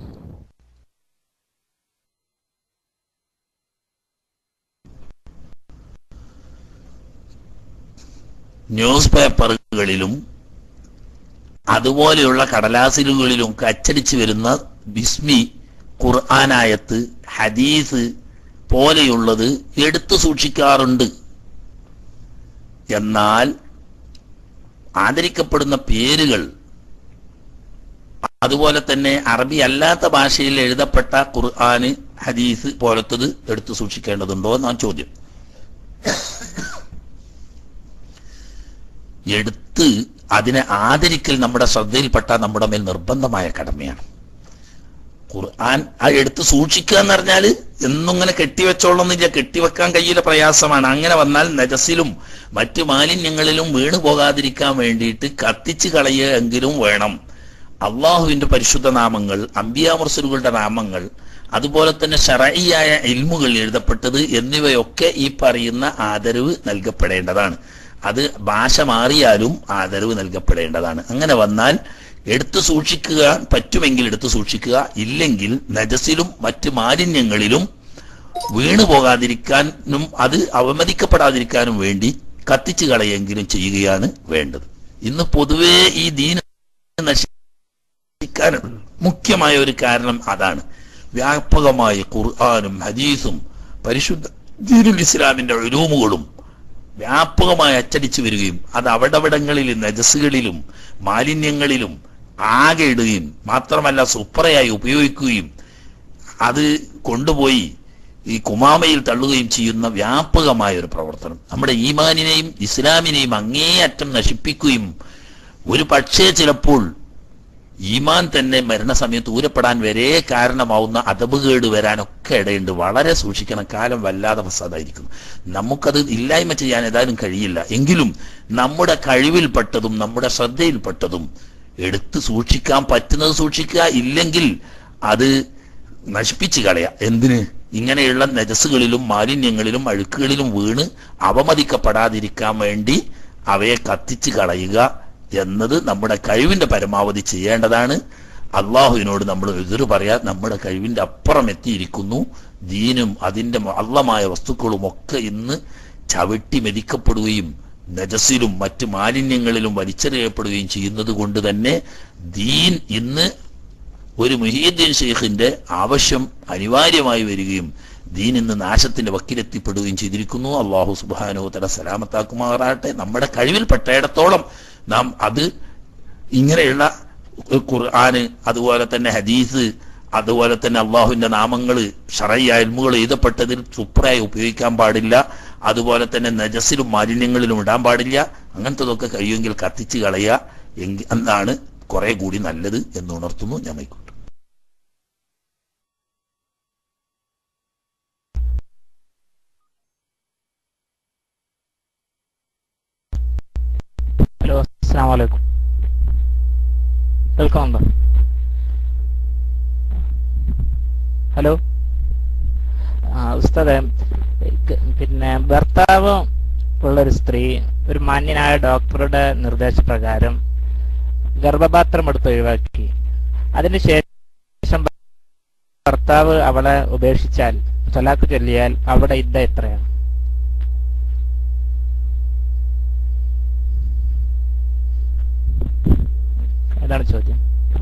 ന്യൂസ് പേപ്പറുകളിലും അതുപോലെയുള്ള കടലാസിലുകളിലും ഒക്കെ അച്ചടിച്ചു വരുന്ന ബിസ്മി ഖുർആനായത്ത് ഹദീസ് പോലെയുള്ളത് എടുത്തു സൂക്ഷിക്കാറുണ്ട് എന്നാൽ ആദരിക്കപ്പെടുന്ന പേരുകൾ അതുപോലെ തന്നെ അറബി അല്ലാത്ത ഭാഷയിൽ എഴുതപ്പെട്ട ഖുർആന് ഹദീസ് പോലത്തത് എടുത്തു സൂക്ഷിക്കേണ്ടതുണ്ടോ എന്നാണ് ചോദ്യം എടുത്ത് അതിനെ ആദരിക്കൽ നമ്മുടെ ശ്രദ്ധയിൽപ്പെട്ട നമ്മുടെ മേൽ നിർബന്ധമായ കടമയാണ് ഖുർആൻ ആ എടുത്ത് സൂക്ഷിക്കുക എന്ന് പറഞ്ഞാല് എന്നും ഇങ്ങനെ കെട്ടിവെച്ചോളന്നില്ല കെട്ടിവെക്കാൻ കഴിയില്ല പ്രയാസമാണ് അങ്ങനെ വന്നാൽ നജസിലും മറ്റു മാലിന്യങ്ങളിലും വീണു പോകാതിരിക്കാൻ വേണ്ടിയിട്ട് കത്തിച്ചു കളയുക എങ്കിലും വേണം അള്ളാഹുവിന്റെ പരിശുദ്ധ നാമങ്ങൾ അമ്പിയാമർസലുകളുടെ നാമങ്ങൾ അതുപോലെ തന്നെ ഷറയിയായ ഇൽമുകൾ എഴുതപ്പെട്ടത് എന്നിവയൊക്കെ ഈ പറയുന്ന ആദരവ് നൽകപ്പെടേണ്ടതാണ് അത് ഭാഷ മാറിയാലും ആദരവ് നൽകപ്പെടേണ്ടതാണ് അങ്ങനെ വന്നാൽ എടുത്തു സൂക്ഷിക്കുക പറ്റുമെങ്കിൽ എടുത്തു സൂക്ഷിക്കുക ഇല്ലെങ്കിൽ നജസിലും മറ്റ് മാലിന്യങ്ങളിലും വീണു പോകാതിരിക്കാനും അത് അവമതിക്കപ്പെടാതിരിക്കാനും വേണ്ടി കത്തിച്ചു കളയെങ്കിലും ചെയ്യുകയാണ് വേണ്ടത് ഇന്ന് പൊതുവേ ഈ ദീന നശിക്കാൻ മുഖ്യമായ ഒരു കാരണം അതാണ് വ്യാപകമായി ഖുർആാനും ഹദീസും പരിശുദ്ധ ദീനുൽ ഇസ്ലാമിന്റെ ഉലൂമുകളും വ്യാപകമായി അച്ചടിച്ചു വരികയും അത് അവിടവിടങ്ങളിൽ നജസുകളിലും മാലിന്യങ്ങളിലും ആകെ ഇടുകയും മാത്രമല്ല സുപ്രയായി ഉപയോഗിക്കുകയും അത് കൊണ്ടുപോയി ഈ കുമാമയിൽ തള്ളുകയും ചെയ്യുന്ന വ്യാപകമായ ഒരു പ്രവർത്തനം നമ്മുടെ ഈമാനിനെയും ഇസ്ലാമിനെയും അങ്ങേയറ്റം നശിപ്പിക്കുകയും ഒരു പക്ഷേ ചിലപ്പോൾ ഈമാൻ തന്നെ മരണസമയത്ത് ഊരപ്പെടാൻ വരെ കാരണമാവുന്ന അതബുകേട് വരാനൊക്കെ ഇടയുണ്ട് വളരെ സൂക്ഷിക്കണം കാലം വല്ലാതെ ഫസാദായിരിക്കും നമുക്കത് ഇല്ലായ്മ ചെയ്യാൻ ഏതായാലും കഴിയില്ല എങ്കിലും നമ്മുടെ കഴിവിൽപ്പെട്ടതും നമ്മുടെ ശ്രദ്ധയിൽപ്പെട്ടതും എടുത്ത് സൂക്ഷിക്കാൻ പറ്റുന്നത് സൂക്ഷിക്കുക ഇല്ലെങ്കിൽ അത് നശിപ്പിച്ചു കളയാ എന്തിന് ഇങ്ങനെയുള്ള നജസ്സുകളിലും മാലിന്യങ്ങളിലും അഴുക്കുകളിലും വീണ് അവമതിക്കപ്പെടാതിരിക്കാൻ വേണ്ടി അവയെ കത്തിച്ച് കളയുക എന്നത് നമ്മുടെ കഴിവിന്റെ പരമാവധി ചെയ്യേണ്ടതാണ് അള്ളാഹുവിനോട് നമ്മൾ എതിര് പറയാൻ നമ്മുടെ കഴിവിന്റെ അപ്പുറം എത്തിയിരിക്കുന്നു ദീനും അതിന്റെ അള്ളമായ വസ്തുക്കളും ഒക്കെ ഇന്ന് ചവിട്ടി മെതിക്കപ്പെടുകയും നജസിലും മറ്റ് മാലിന്യങ്ങളിലും വലിച്ചെറിയപ്പെടുകയും ചെയ്യുന്നത് കൊണ്ട് തന്നെ ദീൻ ഇന്ന് ഒരു മുഹീദ്ദീൻ ഷെയ്ഖിന്റെ ആവശ്യം അനിവാര്യമായി വരികയും ദീൻ ഇന്ന് നാശത്തിന്റെ വക്കിലെത്തിപ്പെടുകയും ചെയ്തിരിക്കുന്നു അള്ളാഹു സുബാനോ തല സലാമത്താക്കുമാറാട്ടെ നമ്മുടെ കഴിവിൽപ്പെട്ടയിടത്തോളം നാം അത് ഇങ്ങനെയുള്ള ഖുർആന് അതുപോലെ തന്നെ ഹദീസ് അതുപോലെ തന്നെ അള്ളാഹുവിന്റെ നാമങ്ങൾ ഷറയ്യ അൽമുകൾ എഴുതപ്പെട്ടതിൽ സൂപ്പറായി ഉപയോഗിക്കാൻ പാടില്ല അതുപോലെ തന്നെ നജസിലും മാലിന്യങ്ങളിലും ഇടാൻ പാടില്ല അങ്ങനത്തതൊക്കെ കഴിയുമെങ്കിൽ കത്തിച്ച് കളയുക എങ്കിൽ എന്നാണ് കുറെ കൂടി നല്ലത് എന്ന് ഉണർത്തുന്നു ഞാൻ മൈക്കോട്ടെ ഹലോ അസ്സാം വലൈക്കും കേൾക്കുന്നുണ്ടോ ഹലോ ആ ഉസ്താദെ ക- പിന്നെ ഭർത്താവ് ഉള്ളൊരു സ്ത്രീ ഒരു മാന്യനായ ഡോക്ടറുടെ നിർദ്ദേശപ്രകാരം ഗർഭപാത്രം എടുത്ത് ഒഴിവാക്കി അതിനുശേഷം ഭർത്താവ് അവളെ ഉപേക്ഷിച്ചാൽ തൊലാക്ക് ചൊല്ലിയാൽ അവിടെ ഇദ്ദ എത്രയാണ് ഇതാണ് ചോദ്യം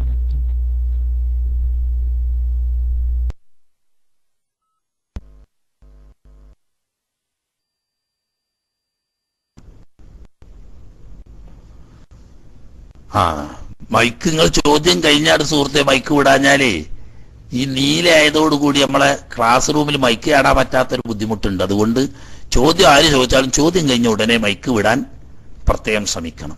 ആ മൈക്ക് നിങ്ങൾ ചോദ്യം കഴിഞ്ഞാട് സുഹൃത്തെ മൈക്ക് വിടാഞ്ഞാലേ ഈ നീലയായതോടുകൂടി നമ്മളെ ക്ലാസ് റൂമിൽ മൈക്ക് ചാടാൻ പറ്റാത്തൊരു ബുദ്ധിമുട്ടുണ്ട് അതുകൊണ്ട് ചോദ്യം ആര് ചോദിച്ചാലും ചോദ്യം കഴിഞ്ഞ ഉടനെ മൈക്ക് വിടാൻ പ്രത്യേകം ശ്രമിക്കണം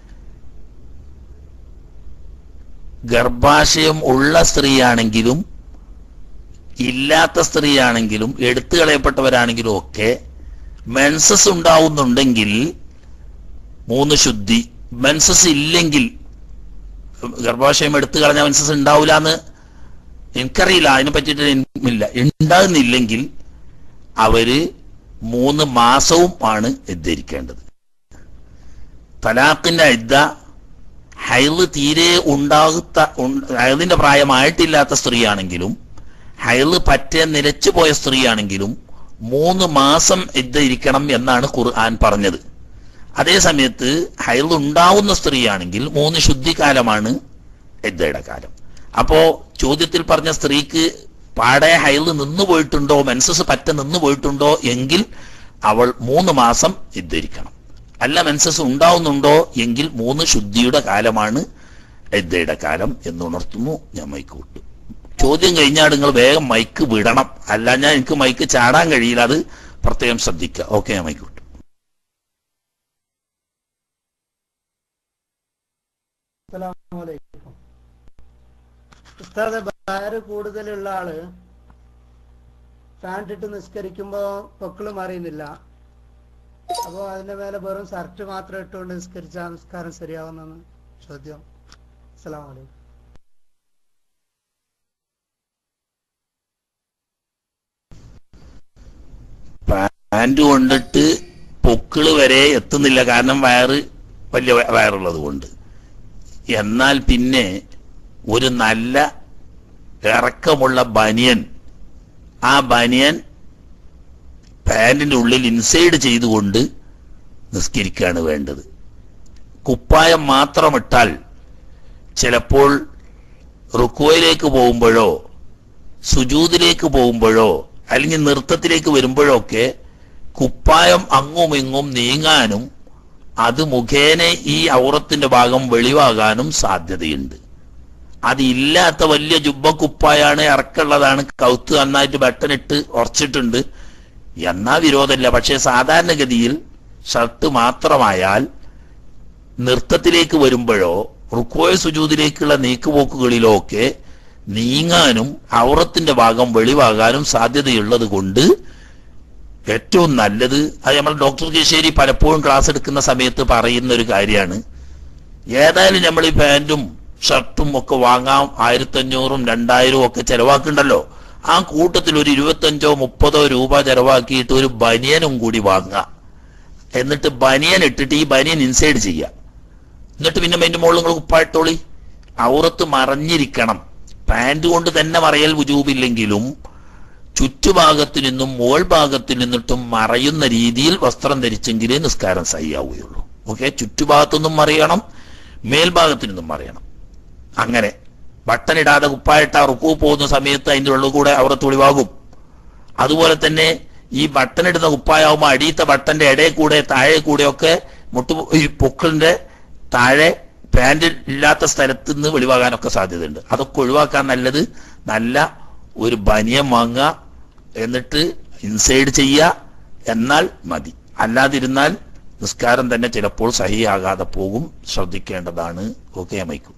ഗർഭാശയം ഉള്ള സ്ത്രീയാണെങ്കിലും ഇല്ലാത്ത സ്ത്രീയാണെങ്കിലും എടുത്തു കളയപ്പെട്ടവരാണെങ്കിലും ഒക്കെ മെൻസസ് ഉണ്ടാവുന്നുണ്ടെങ്കിൽ മൂന്ന് ശുദ്ധി മെൻസസ് ഇല്ലെങ്കിൽ ഗർഭാശയം എടുത്തു കളഞ്ഞ മെൻസസ് ഉണ്ടാവില്ല എന്ന് എനിക്കറിയില്ല അതിനെ പറ്റിയിട്ട് ഇല്ല ഉണ്ടാകുന്നില്ലെങ്കിൽ അവര് മൂന്ന് മാസവും ആണ് ധരിക്കേണ്ടത് തലാഖിന്റെ ഇദ്ദ ഹൈല് തീരെ ഉണ്ടാകുത്ത ഉണ്ട- ഹൈലിന്റെ പ്രായമായിട്ടില്ലാത്ത സ്ത്രീയാണെങ്കിലും ഹൈല് പറ്റേ നിലച്ചു പോയ സ്ത്രീയാണെങ്കിലും മൂന്ന് മാസം ഇദ്ദ ഇരിക്കണം എന്നാണ് ഖുർആൻ പറഞ്ഞത് അതേ സമയത്ത് ഹൈൽ ഉണ്ടാവുന്ന സ്ത്രീയാണെങ്കിൽ മൂന്ന് ശുദ്ധികാലമാണ് ഇദ്ദയുടെ കാലം അപ്പോ ചോദ്യത്തിൽ പറഞ്ഞ സ്ത്രീക്ക് പാടെ ഹൈൽ നിന്നു പോയിട്ടുണ്ടോ മെൻസസ് പറ്റ നിന്നു പോയിട്ടുണ്ടോ എങ്കിൽ അവൾ മൂന്ന് മാസം ഇദ്ദരിക്കണം അല്ല മെൻസസ് ഉണ്ടാവുന്നുണ്ടോ എങ്കിൽ മൂന്ന് ശുദ്ധിയുടെ കാലമാണ് ഇദ്ദയുടെ കാലം എന്ന് ഉണർത്തുന്നു ഞാൻ മൈക്ക് വിട്ടു ചോദ്യം കഴിഞ്ഞാൽ നിങ്ങൾ വേഗം മൈക്ക് വിടണം അല്ല ഞാൻ എനിക്ക് മൈക്ക് ചാടാൻ കഴിയില്ല അത് പ്രത്യേകം ശ്രദ്ധിക്കുക ഓക്കെ ഞാൻ മൈക്ക് വിട്ടു അസ്സലാമലൈക്കും ഉസ്താദ് ഭാര്യ കൂടുതലുള്ള ആള് പാൻറ് ഇട്ട് നിസ്കരിക്കുമ്പോ പൊക്കിള് മറിയുന്നില്ല അപ്പോ അതിന്റെ മേലെ വെറും ഷർട്ട് മാത്രം ഇട്ടുകൊണ്ട് നിസ്കരിച്ച നിസ്കാരം ശരിയാവുന്നെന്ന് ചോദ്യം അസ്സലാമലൈക്കും പാൻറ് കൊണ്ടിട്ട് പൊക്കിള് വരെ എത്തുന്നില്ല കാരണം വയറ് വലിയ വയ- വയറുള്ളത് കൊണ്ട് എന്നാൽ പിന്നെ ഒരു നല്ല ഇറക്കമുള്ള ബനിയൻ ആ ബനിയൻ പാൻറിന്റെ ഉള്ളിൽ ഇൻസൈഡ് ചെയ്തുകൊണ്ട് നിസ്കരിക്കുകയാണ് വേണ്ടത് കുപ്പായം മാത്രം ഇട്ടാൽ ചിലപ്പോൾ റുക്കോയിലേക്ക് പോകുമ്പോഴോ സുജൂദിലേക്ക് പോകുമ്പോഴോ അല്ലെങ്കിൽ നൃത്തത്തിലേക്ക് വരുമ്പോഴോ ഒക്കെ കുപ്പായം അങ്ങും ഇങ്ങും നീങ്ങാനും അത് മുഖേന ഈ ഔറത്തിന്റെ ഭാഗം വെളിവാകാനും സാധ്യതയുണ്ട് അതില്ലാത്ത വലിയ ജുബ്ബ കുപ്പായാണ് ഇറക്കുള്ളതാണ് കൗത്ത് നന്നായിട്ട് ബട്ടണിട്ട് ഉറച്ചിട്ടുണ്ട് എന്നാ വിരോധമില്ല പക്ഷേ സാധാരണഗതിയിൽ ഷർട്ട് മാത്രമായാൽ നൃത്തത്തിലേക്ക് വരുമ്പോഴോ റുക്കോയ സുജൂദിലേക്കുള്ള നീക്കുപോക്കുകളിലോ ഒക്കെ നീങ്ങാനും ഔറത്തിന്റെ ഭാഗം വെളിവാകാനും സാധ്യതയുള്ളത് കൊണ്ട് ഏറ്റവും നല്ലത് അത് നമ്മൾ ഡോക്ടർ കേശേരി പലപ്പോഴും ക്ലാസ് എടുക്കുന്ന സമയത്ത് പറയുന്ന ഒരു കാര്യമാണ് ഏതായാലും നമ്മൾ ഈ പാന്റും ഷർട്ടും ഒക്കെ വാങ്ങാം ആയിരത്തഞ്ഞൂറും രണ്ടായിരവും ഒക്കെ ചെലവാക്കുണ്ടല്ലോ ആ കൂട്ടത്തിൽ ഒരു ഇരുപത്തഞ്ചോ മുപ്പതോ രൂപ ചെലവാക്കിയിട്ട് ഒരു ബനിയനും കൂടി വാങ്ങുക എന്നിട്ട് ബനിയൻ ഇട്ടിട്ട് ഈ ബനിയൻ ഇൻസൈഡ് ചെയ്യുക എന്നിട്ട് പിന്നെ അതിന്റെ മുകളിൽ നിങ്ങൾ കുപ്പായിട്ടോളി ഔറത്ത് മറഞ്ഞിരിക്കണം പാന്റ് കൊണ്ട് തന്നെ മറയൽ വുജൂബില്ലെങ്കിലും ചുറ്റുഭാഗത്തു നിന്നും മോൾ ഭാഗത്തു നിന്നിട്ടും മറയുന്ന രീതിയിൽ വസ്ത്രം ധരിച്ചെങ്കിലേ നിസ്കാരം സഹിയാവുകയുള്ളൂ ഓക്കെ ചുറ്റുഭാഗത്തുനിന്നും മറിയണം മേൽഭാഗത്തു നിന്നും മറിയണം അങ്ങനെ ബട്ടണിടാതെ കുപ്പായിട്ട റുക്കു പോകുന്ന സമയത്ത് അതിന്റെ ഉള്ളിൽ കൂടെ ഔറത്ത് ഒളിവാകും അതുപോലെ തന്നെ ഈ ബട്ടൺ ഇടുന്ന കുപ്പായാവുമ്പോൾ അടിയത്തെ ബട്ടന്റെ ഇടയിൽ കൂടെ താഴെ കൂടെ ഒക്കെ മുട്ടു ഈ പൊക്കിളിന്റെ താഴെ പാന്റ് ഇല്ലാത്ത സ്ഥലത്ത് നിന്ന് വെളിവാകാനൊക്കെ സാധ്യതയുണ്ട് അതൊക്കെ ഒഴിവാക്കാൻ നല്ലത് നല്ല ഒരു ബനിയം വാങ്ങുക എന്നിട്ട് ഇൻസൈഡ് ചെയ്യുക എന്നാൽ മതി അല്ലാതിരുന്നാൽ നിസ്കാരം തന്നെ ചിലപ്പോൾ സഹിയാകാതെ പോകും ശ്രദ്ധിക്കേണ്ടതാണ് ഓക്കെ മൈക്കു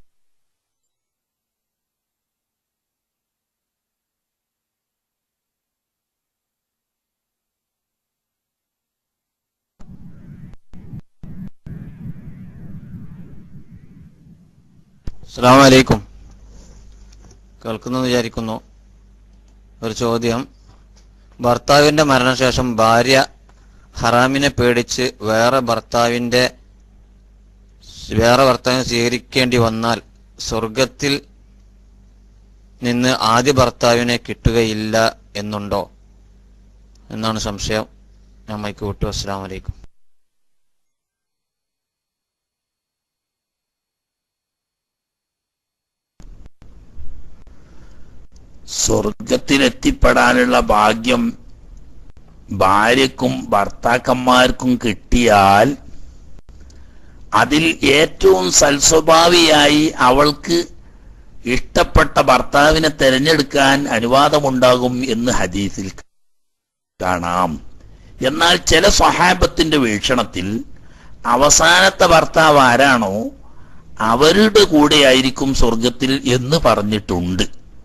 അസ്സാം വലൈക്കും കേൾക്കുന്നു വിചാരിക്കുന്നു ഒരു ചോദ്യം ഭർത്താവിന്റെ മരണശേഷം ഭാര്യ ഹറാമിനെ പേടിച്ച് വേറെ ഭർത്താവിന്റെ വേറെ ഭർത്താവിനെ സ്വീകരിക്കേണ്ടി വന്നാൽ സ്വർഗത്തിൽ നിന്ന് ആദ്യ ഭർത്താവിനെ കിട്ടുകയില്ല എന്നുണ്ടോ എന്നാണ് സംശയം ഞാൻ മൈക്ക് വിട്ടു അസ്സാം വലൈക്കും സ്വർഗത്തിലെത്തിപ്പെടാനുള്ള ഭാഗ്യം ഭാര്യക്കും ഭർത്താക്കന്മാർക്കും കിട്ടിയാൽ അതിൽ ഏറ്റവും സൽസ്വഭാവിയായി അവൾക്ക് ഇഷ്ടപ്പെട്ട ഭർത്താവിനെ തെരഞ്ഞെടുക്കാൻ അനുവാദമുണ്ടാകും എന്ന് ഹദീസിൽ കാണാം എന്നാൽ ചില സ്വഹാബത്തിന്റെ വീക്ഷണത്തിൽ അവസാനത്തെ ഭർത്താവ് ആരാണോ അവരുടെ കൂടെയായിരിക്കും സ്വർഗത്തിൽ എന്ന് പറഞ്ഞിട്ടുണ്ട്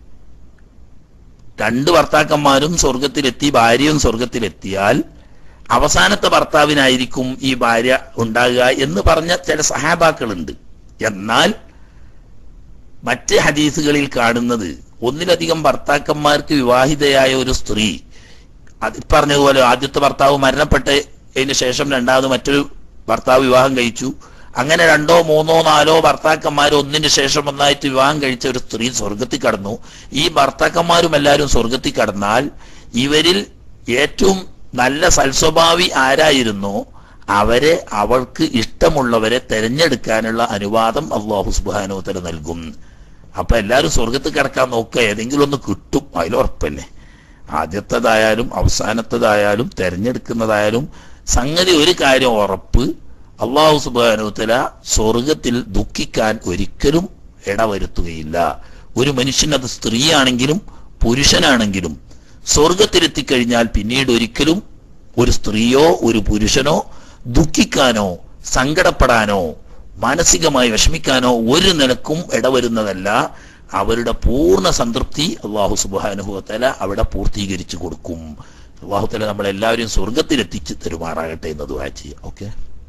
രണ്ട് ഭർത്താക്കന്മാരും സ്വർഗത്തിലെത്തി ഭാര്യയും സ്വർഗത്തിലെത്തിയാൽ അവസാനത്തെ ഭർത്താവിനായിരിക്കും ഈ ഭാര്യ ഉണ്ടാകുക എന്ന് പറഞ്ഞ ചില സഹാബാക്കളുണ്ട് എന്നാൽ മറ്റ് ഹദീസുകളിൽ കാണുന്നത് ഒന്നിലധികം ഭർത്താക്കന്മാർക്ക് വിവാഹിതയായ ഒരു സ്ത്രീ അത് പറഞ്ഞതുപോലെ ആദ്യത്തെ ഭർത്താവ് മരണപ്പെട്ടതിന് ശേഷം രണ്ടാമത് മറ്റൊരു ഭർത്താവ് വിവാഹം കഴിച്ചു അങ്ങനെ രണ്ടോ മൂന്നോ നാലോ ഭർത്താക്കന്മാർ ഒന്നിന് ശേഷം ഒന്നായിട്ട് വിവാഹം കഴിച്ച ഒരു സ്ത്രീ സ്വർഗത്തിൽ കടന്നു ഈ ഭർത്താക്കന്മാരും എല്ലാവരും സ്വർഗത്തിൽ കടന്നാൽ ഇവരിൽ ഏറ്റവും നല്ല സൽസ്വഭാവി ആരായിരുന്നോ അവരെ അവൾക്ക് ഇഷ്ടമുള്ളവരെ തെരഞ്ഞെടുക്കാനുള്ള അനുവാദം അള്ളാഹു സുബാനോത്തര നൽകും അപ്പൊ എല്ലാവരും സ്വർഗത്തിൽ കിടക്കാൻ നോക്കുക ഏതെങ്കിലും ഒന്ന് കിട്ടും അതിലുറപ്പല്ലേ ആദ്യത്തേതായാലും അവസാനത്തേതായാലും തെരഞ്ഞെടുക്കുന്നതായാലും സംഗതി ഒരു കാര്യം ഉറപ്പ് അള്ളാഹു സുബാനുത്തല സ്വർഗത്തിൽ ദുഃഖിക്കാൻ ഒരിക്കലും ഇടവരുത്തുകയില്ല ഒരു മനുഷ്യൻ അത് സ്ത്രീയാണെങ്കിലും പുരുഷനാണെങ്കിലും സ്വർഗത്തിലെത്തിക്കഴിഞ്ഞാൽ പിന്നീട് ഒരിക്കലും ഒരു സ്ത്രീയോ ഒരു പുരുഷനോ ദുഃഖിക്കാനോ സങ്കടപ്പെടാനോ മാനസികമായി വിഷമിക്കാനോ ഒരു നിലക്കും ഇടവരുന്നതല്ല അവരുടെ പൂർണ്ണ സംതൃപ്തി അള്ളാഹു സുബാനുഭവത്തല അവിടെ പൂർത്തീകരിച്ചു കൊടുക്കും അള്ളാഹുത്തല നമ്മളെല്ലാവരും സ്വർഗത്തിലെത്തിച്ച് തെരുമാറാകട്ടെ എന്ന് ദുആ ചെയ്യാം ഓക്കെ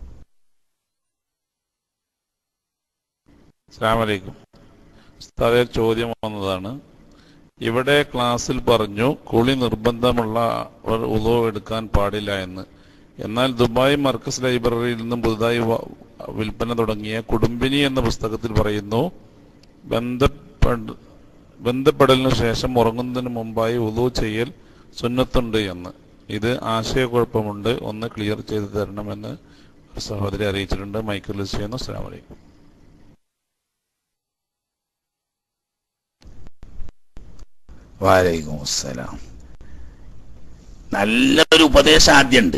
അസ്സാമലൈക്കും ഉസ്താദെ ചോദ്യം വന്നതാണ് ഇവിടെ ക്ലാസ്സിൽ പറഞ്ഞു കുളി നിർബന്ധമുള്ളവർ ഉദോ എടുക്കാൻ പാടില്ല എന്ന് എന്നാൽ ദുബായ് മർക്കസ് ലൈബ്രറിയിൽ നിന്നും പുതുതായി വ- വിൽപ്പന തുടങ്ങിയ കുടുംബിനി എന്ന പുസ്തകത്തിൽ പറയുന്നു ബന്ധപ്പെട് ബന്ധപ്പെടലിനു ശേഷം ഉറങ്ങുന്നതിന് മുമ്പായി ഉദോ ചെയ്യൽ സുന്നത്തുണ്ട് എന്ന് ഇത് ആശയക്കുഴപ്പമുണ്ട് ഒന്ന് ക്ലിയർ ചെയ്തു തരണമെന്ന് സഹോദരി അറിയിച്ചിട്ടുണ്ട് മൈക്കിൾ ചെയ്യുന്നു അസ്സാം വലൈക്കും വാലൈക്കും അസ്സലാം നല്ലൊരു ഉപദേശം ആദ്യമുണ്ട്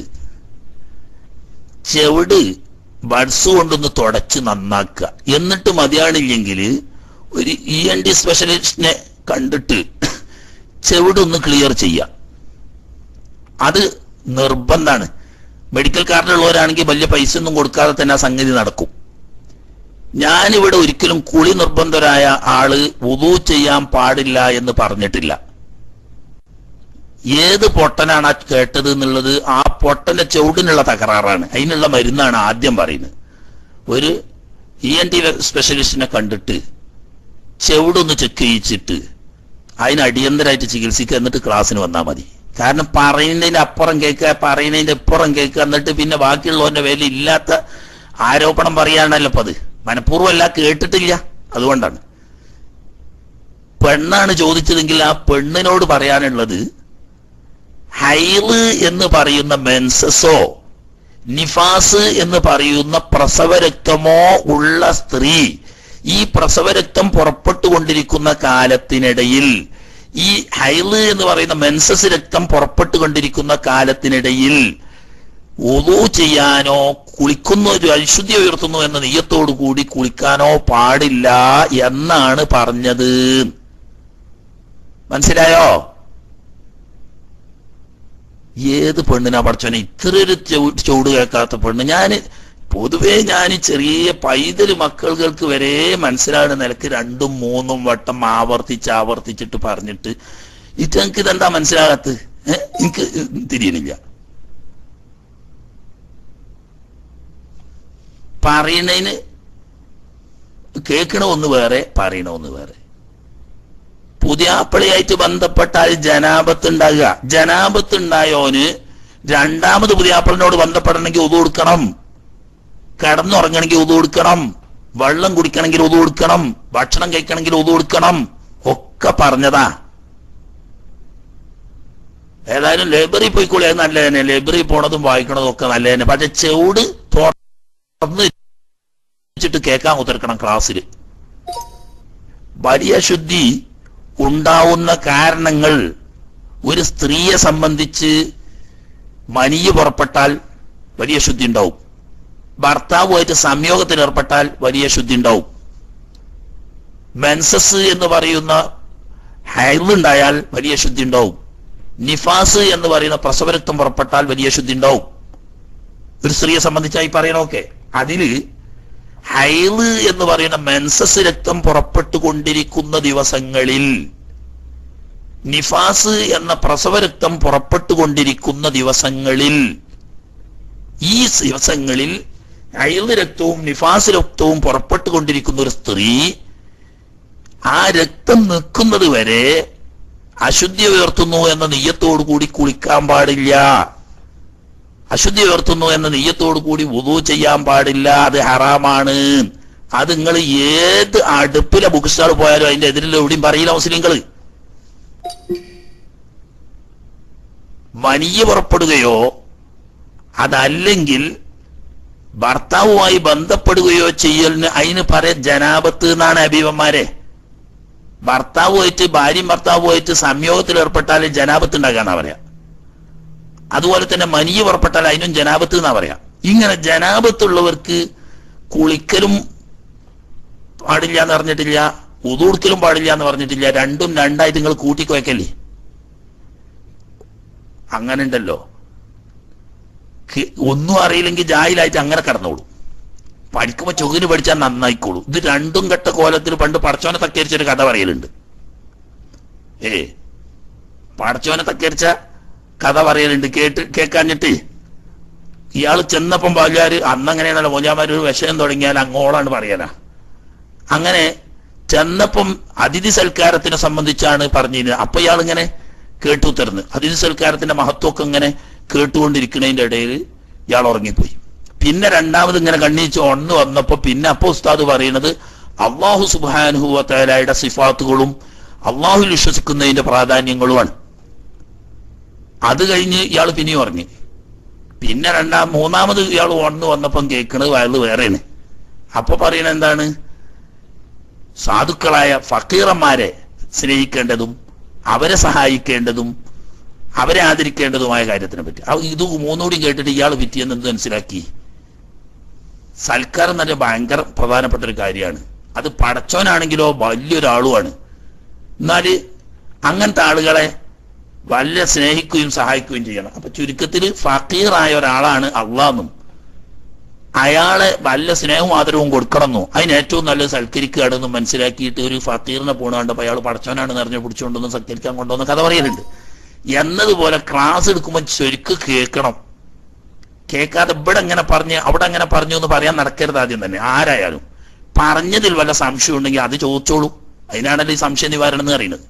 ചെവിട് ബഡ്സ് കൊണ്ടൊന്ന് തുടച്ച് നന്നാക്കുക എന്നിട്ട് മതിയാണില്ലെങ്കിൽ ഒരു ഇ എൻ ഡി സ്പെഷ്യലിസ്റ്റിനെ കണ്ടിട്ട് ചെവിടൊന്ന് ക്ലിയർ ചെയ്യുക അത് നിർബന്ധാണ് മെഡിക്കൽ കാർഡുള്ളവരാണെങ്കിൽ വലിയ പൈസ ഒന്നും കൊടുക്കാതെ തന്നെ ആ സംഗതി നടക്കും ഞാനിവിടെ ഒരിക്കലും കുളി നിർബന്ധരായ ആള് ഉദു ചെയ്യാൻ പാടില്ല എന്ന് പറഞ്ഞിട്ടില്ല ഏത് പൊട്ടനാണ് ആ കേട്ടത് എന്നുള്ളത് ആ പൊട്ടന്റെ ചുവടിനുള്ള തകരാറാണ് അതിനുള്ള മരുന്നാണ് ആദ്യം പറയുന്നത് ഒരു ഇ എൻ ടി സ്പെഷ്യലിസ്റ്റിനെ കണ്ടിട്ട് ചെവിടൊന്ന് ചെക്ക് ചെയ്യിച്ചിട്ട് അതിന് അടിയന്തരമായിട്ട് ചികിത്സിക്കുക എന്നിട്ട് ക്ലാസ്സിന് വന്നാൽ മതി കാരണം പറയുന്നതിന്റെ അപ്പുറം കേൾക്കുക പറയുന്നതിന്റെ ഇപ്പുറം കേൾക്കുക എന്നിട്ട് പിന്നെ ബാക്കിയുള്ളവന്റെ വില ഇല്ലാത്ത ആരോപണം പറയാണല്ലോ അപ്പൊ അത് മനഃപൂർവ്വം അല്ല കേട്ടിട്ടില്ല അതുകൊണ്ടാണ് പെണ്ണാണ് ചോദിച്ചതെങ്കിൽ ആ പെണ്ണിനോട് പറയാനുള്ളത് ഹൈള് എന്ന് പറയുന്ന മെൻസസോ നിഫാസ് എന്ന് പറയുന്ന പ്രസവരക്തമോ ഉള്ള സ്ത്രീ ഈ പ്രസവരക്തം പുറപ്പെട്ടുകൊണ്ടിരിക്കുന്ന കാലത്തിനിടയിൽ ഈ ഹൈള് എന്ന് പറയുന്ന മെൻസസ് രക്തം പുറപ്പെട്ടുകൊണ്ടിരിക്കുന്ന കാലത്തിനിടയിൽ ഒതു ചെയ്യാനോ കുളിക്കുന്നു ഒരു അശുദ്ധി ഉയർത്തുന്നു എന്ന നെയ്യത്തോടു കൂടി കുളിക്കാനോ പാടില്ല എന്നാണ് പറഞ്ഞത് മനസ്സിലായോ ഏത് പെണ്ണിനാ പഠിച്ചോനെ ഇത്ര ഒരു ചൂ- ചൂട് കേൾക്കാത്ത പെണ്ണ് ഞാന് പൊതുവേ ഞാൻ ചെറിയ പൈതൽ മക്കൾക്ക് വരെ മനസ്സിലാകുന്ന നിലക്ക് രണ്ടും മൂന്നും വട്ടം ആവർത്തിച്ച് ആവർത്തിച്ചിട്ട് പറഞ്ഞിട്ട് ഇത് എനിക്ക് ഇതെന്താ മനസ്സിലാകാത്ത എനിക്ക് തിരിയണില്ല പറയണതിന് കേൾക്കണ ഒന്ന് വേറെ പറയണ ഒന്ന് വേറെ പുതിയാപ്പിളയായിട്ട് ബന്ധപ്പെട്ടാൽ ജനാപത്ത് ഉണ്ടാകുക ജനാപത്ത് ഉണ്ടായോന് രണ്ടാമത് പുതിയാപ്പിളിനോട് ബന്ധപ്പെടണമെങ്കിൽ ഉതു കൊടുക്കണം കിടന്നുറങ്ങണമെങ്കിൽ ഉതു കൊടുക്കണം വെള്ളം കുടിക്കണമെങ്കിൽ ഉതു കൊടുക്കണം ഭക്ഷണം കഴിക്കണമെങ്കിൽ ഉതു കൊടുക്കണം ഒക്കെ പറഞ്ഞതാ ഏതായാലും ലൈബ്രറി പോയിക്കോളി അത് നല്ല തന്നെ ലൈബ്രറി പോണതും വായിക്കണതും ഒക്കെ നല്ല തന്നെ പക്ഷെ ചെവിട് തുറന്ന് വെച്ചിട്ട് കേൾക്കാൻ ഉത്തരക്കണം ക്ലാസ്സിൽ വലിയ ശുദ്ധി ഉണ്ടാവുന്ന കാരണങ്ങൾ ഒരു സ്ത്രീയെ സംബന്ധിച്ച് മനിയ പുറപ്പെട്ടാൽ വലിയ ശുദ്ധി ഉണ്ടാവും ഭർത്താവുമായിട്ട് സംയോഗത്തിൽ ഏർപ്പെട്ടാൽ വലിയ ശുദ്ധി ഉണ്ടാവും മെൻസസ് എന്ന് പറയുന്ന ഹൈറുണ്ടായാൽ വലിയ ശുദ്ധി ഉണ്ടാവും നിഫാസ് എന്ന് പറയുന്ന പ്രസവരക്തം പുറപ്പെട്ടാൽ വലിയ ശുദ്ധി ഉണ്ടാവും ഒരു സ്ത്രീയെ സംബന്ധിച്ചായി പറയണമൊക്കെ അതില് ഹൈല് എന്ന് പറയുന്ന മെൻസസ് രക്തം പുറപ്പെട്ടുകൊണ്ടിരിക്കുന്ന ദിവസങ്ങളിൽ നിഫാസ് എന്ന പ്രസവരക്തം പുറപ്പെട്ടുകൊണ്ടിരിക്കുന്ന ദിവസങ്ങളിൽ ഈ ദിവസങ്ങളിൽ അയൽ രക്തവും നിഫാസ് രക്തവും പുറപ്പെട്ടുകൊണ്ടിരിക്കുന്ന ഒരു സ്ത്രീ ആ രക്തം നിൽക്കുന്നത് വരെ അശുദ്ധി ഉയർത്തുന്നു എന്ന നെയ്യത്തോടു കൂടി കുളിക്കാൻ പാടില്ല അശുദ്ധി ഉയർത്തുന്നു എന്ന നെയ്യത്തോടു കൂടി വുതു ചെയ്യാൻ പാടില്ല അത് ഹറാമാണ് അത് നിങ്ങൾ ഏത് അടുപ്പിലെ ബുക്ക് സ്റ്റാൾ പോയാലും അതിന്റെ എതിരിൽ എവിടെയും പറയില്ല മുസ്ലിങ്ങള് മനിയ പുറപ്പെടുകയോ അതല്ലെങ്കിൽ ഭർത്താവുമായി ബന്ധപ്പെടുകയോ ചെയ്യലിന് അതിന് പറയ ജനാപത്ത് എന്നാണ് അബീവന്മാരെ ഭർത്താവുമായിട്ട് ഭാര്യയും ഭർത്താവുമായിട്ട് സംയോഗത്തിൽ ഏർപ്പെട്ടാൽ ജനാപത്ത് ഉണ്ടാകാന്നാ പറയാ അതുപോലെ തന്നെ മനിയ പുറപ്പെട്ടാൽ അതിനും ജനാപത്ത് എന്നാ പറയാ ഇങ്ങനെ ജനാപത്തുള്ളവർക്ക് കുളിക്കലും പാടില്ല എന്ന് പറഞ്ഞിട്ടില്ല ഉതൂടുക്കലും പാടില്ല എന്ന് പറഞ്ഞിട്ടില്ല രണ്ടും രണ്ടായിട്ട് നിങ്ങൾ കൂട്ടിക്കുവയ്ക്കല്ലേ അങ്ങനെ ഉണ്ടല്ലോ കി- ഒന്നും അറിയില്ലെങ്കിൽ ജാഹിലായിട്ട് അങ്ങനെ കടന്നോളൂ പഠിക്കുമ്പോ ചൊകിന് പഠിച്ചാൽ നന്നായിക്കോളൂ ഇത് രണ്ടും കെട്ട കോലത്തിൽ പണ്ട് പടച്ചോനെ തക്കരിച്ചൊരു കഥ പറയലുണ്ട് ഏ പടച്ചോനെ തക്കരിച്ച കഥ പറയലുണ്ട് കേട്ട് കേൾക്കാഞ്ഞിട്ട് ഇയാൾ ചെന്നപ്പം ബാല്യാര് അന്നങ്ങനെയാണല്ലോ മോജാമാര് ഒരു വിഷയം തുടങ്ങിയാൽ അങ്ങോളാണ് പറയാനാ അങ്ങനെ ചെന്നപ്പം അതിഥി സൽക്കാരത്തിനെ സംബന്ധിച്ചാണ് പറഞ്ഞിരുന്നത് അപ്പൊ ഇയാൾ ഇങ്ങനെ കേട്ടു തരുന്നു അതിഥി സൽക്കാരത്തിന്റെ മഹത്വമൊക്കെ ഇങ്ങനെ കേട്ടുകൊണ്ടിരിക്കുന്നതിന്റെ ഇടയിൽ ഇയാൾ ഉറങ്ങിപ്പോയി പിന്നെ രണ്ടാമത് ഇങ്ങനെ കണ്ണീച്ച് ഒന്ന് വന്നപ്പോ പിന്നെ അപ്പൊ ഉസ്താദ് പറയുന്നത് അള്ളാഹു സുബാനുഹുവത്തലായുടെ സിഫാത്തുകളും അള്ളാഹുൽ വിശ്വസിക്കുന്നതിന്റെ പ്രാധാന്യങ്ങളുമാണ് അത് കഴിഞ്ഞ് ഇയാൾ പിന്നെയും ഉറങ്ങി പിന്നെ രണ്ടാം മൂന്നാമത് ഇയാൾ ഒന്ന് വന്നപ്പം കേൾക്കണത് അയാൾ വേറെയാണ് അപ്പൊ പറയണ എന്താണ് സാധുക്കളായ ഫക്കീറന്മാരെ സ്നേഹിക്കേണ്ടതും അവരെ സഹായിക്കേണ്ടതും അവരെ ആദരിക്കേണ്ടതുമായ കാര്യത്തിനെ പറ്റി ആ ഇത് മൂന്നുകൂടി കേട്ടിട്ട് ഇയാൾ പിറ്റിയെന്ന് എന്ത് മനസ്സിലാക്കി സൽക്കാരം തന്നെ ഭയങ്കര പ്രധാനപ്പെട്ട ഒരു കാര്യമാണ് അത് പടച്ചോനാണെങ്കിലോ വലിയൊരാളുമാണ് എന്നാല് അങ്ങനത്തെ ആളുകളെ വല്ല സ്നേഹിക്കുകയും സഹായിക്കുകയും ചെയ്യണം അപ്പൊ ചുരുക്കത്തിൽ ഫക്കീറായ ഒരാളാണ് അള്ളാന്നും അയാളെ വല്ല സ്നേഹവും ആദരവും കൊടുക്കണമെന്നോ അതിന് ഏറ്റവും നല്ലത് സൽക്കരിക്കുകയാണെന്നും മനസ്സിലാക്കിയിട്ട് ഒരു ഫക്കീറിനെ പോണ കണ്ടപ്പോ അയാൾ പടച്ചവനാണ് നിറഞ്ഞു പിടിച്ചുകൊണ്ടൊന്ന് സൽക്കരിക്കാൻ കൊണ്ടുവന്ന കഥ പറയലുണ്ട് എന്നതുപോലെ ക്ലാസ് എടുക്കുമ്പോൾ ശരിക്ക് കേൾക്കണം കേൾക്കാതെ ഇവിടെ എങ്ങനെ പറഞ്ഞ് അവിടെ എങ്ങനെ പറഞ്ഞു എന്ന് പറയാൻ നടക്കരുത് ആദ്യം തന്നെ ആരായാലും പറഞ്ഞതിൽ വല്ല സംശയം ഉണ്ടെങ്കിൽ അത് ചോദിച്ചോളൂ അതിനാണല്ലോ ഈ സംശയ നിവാരണം എന്ന് പറയുന്നത്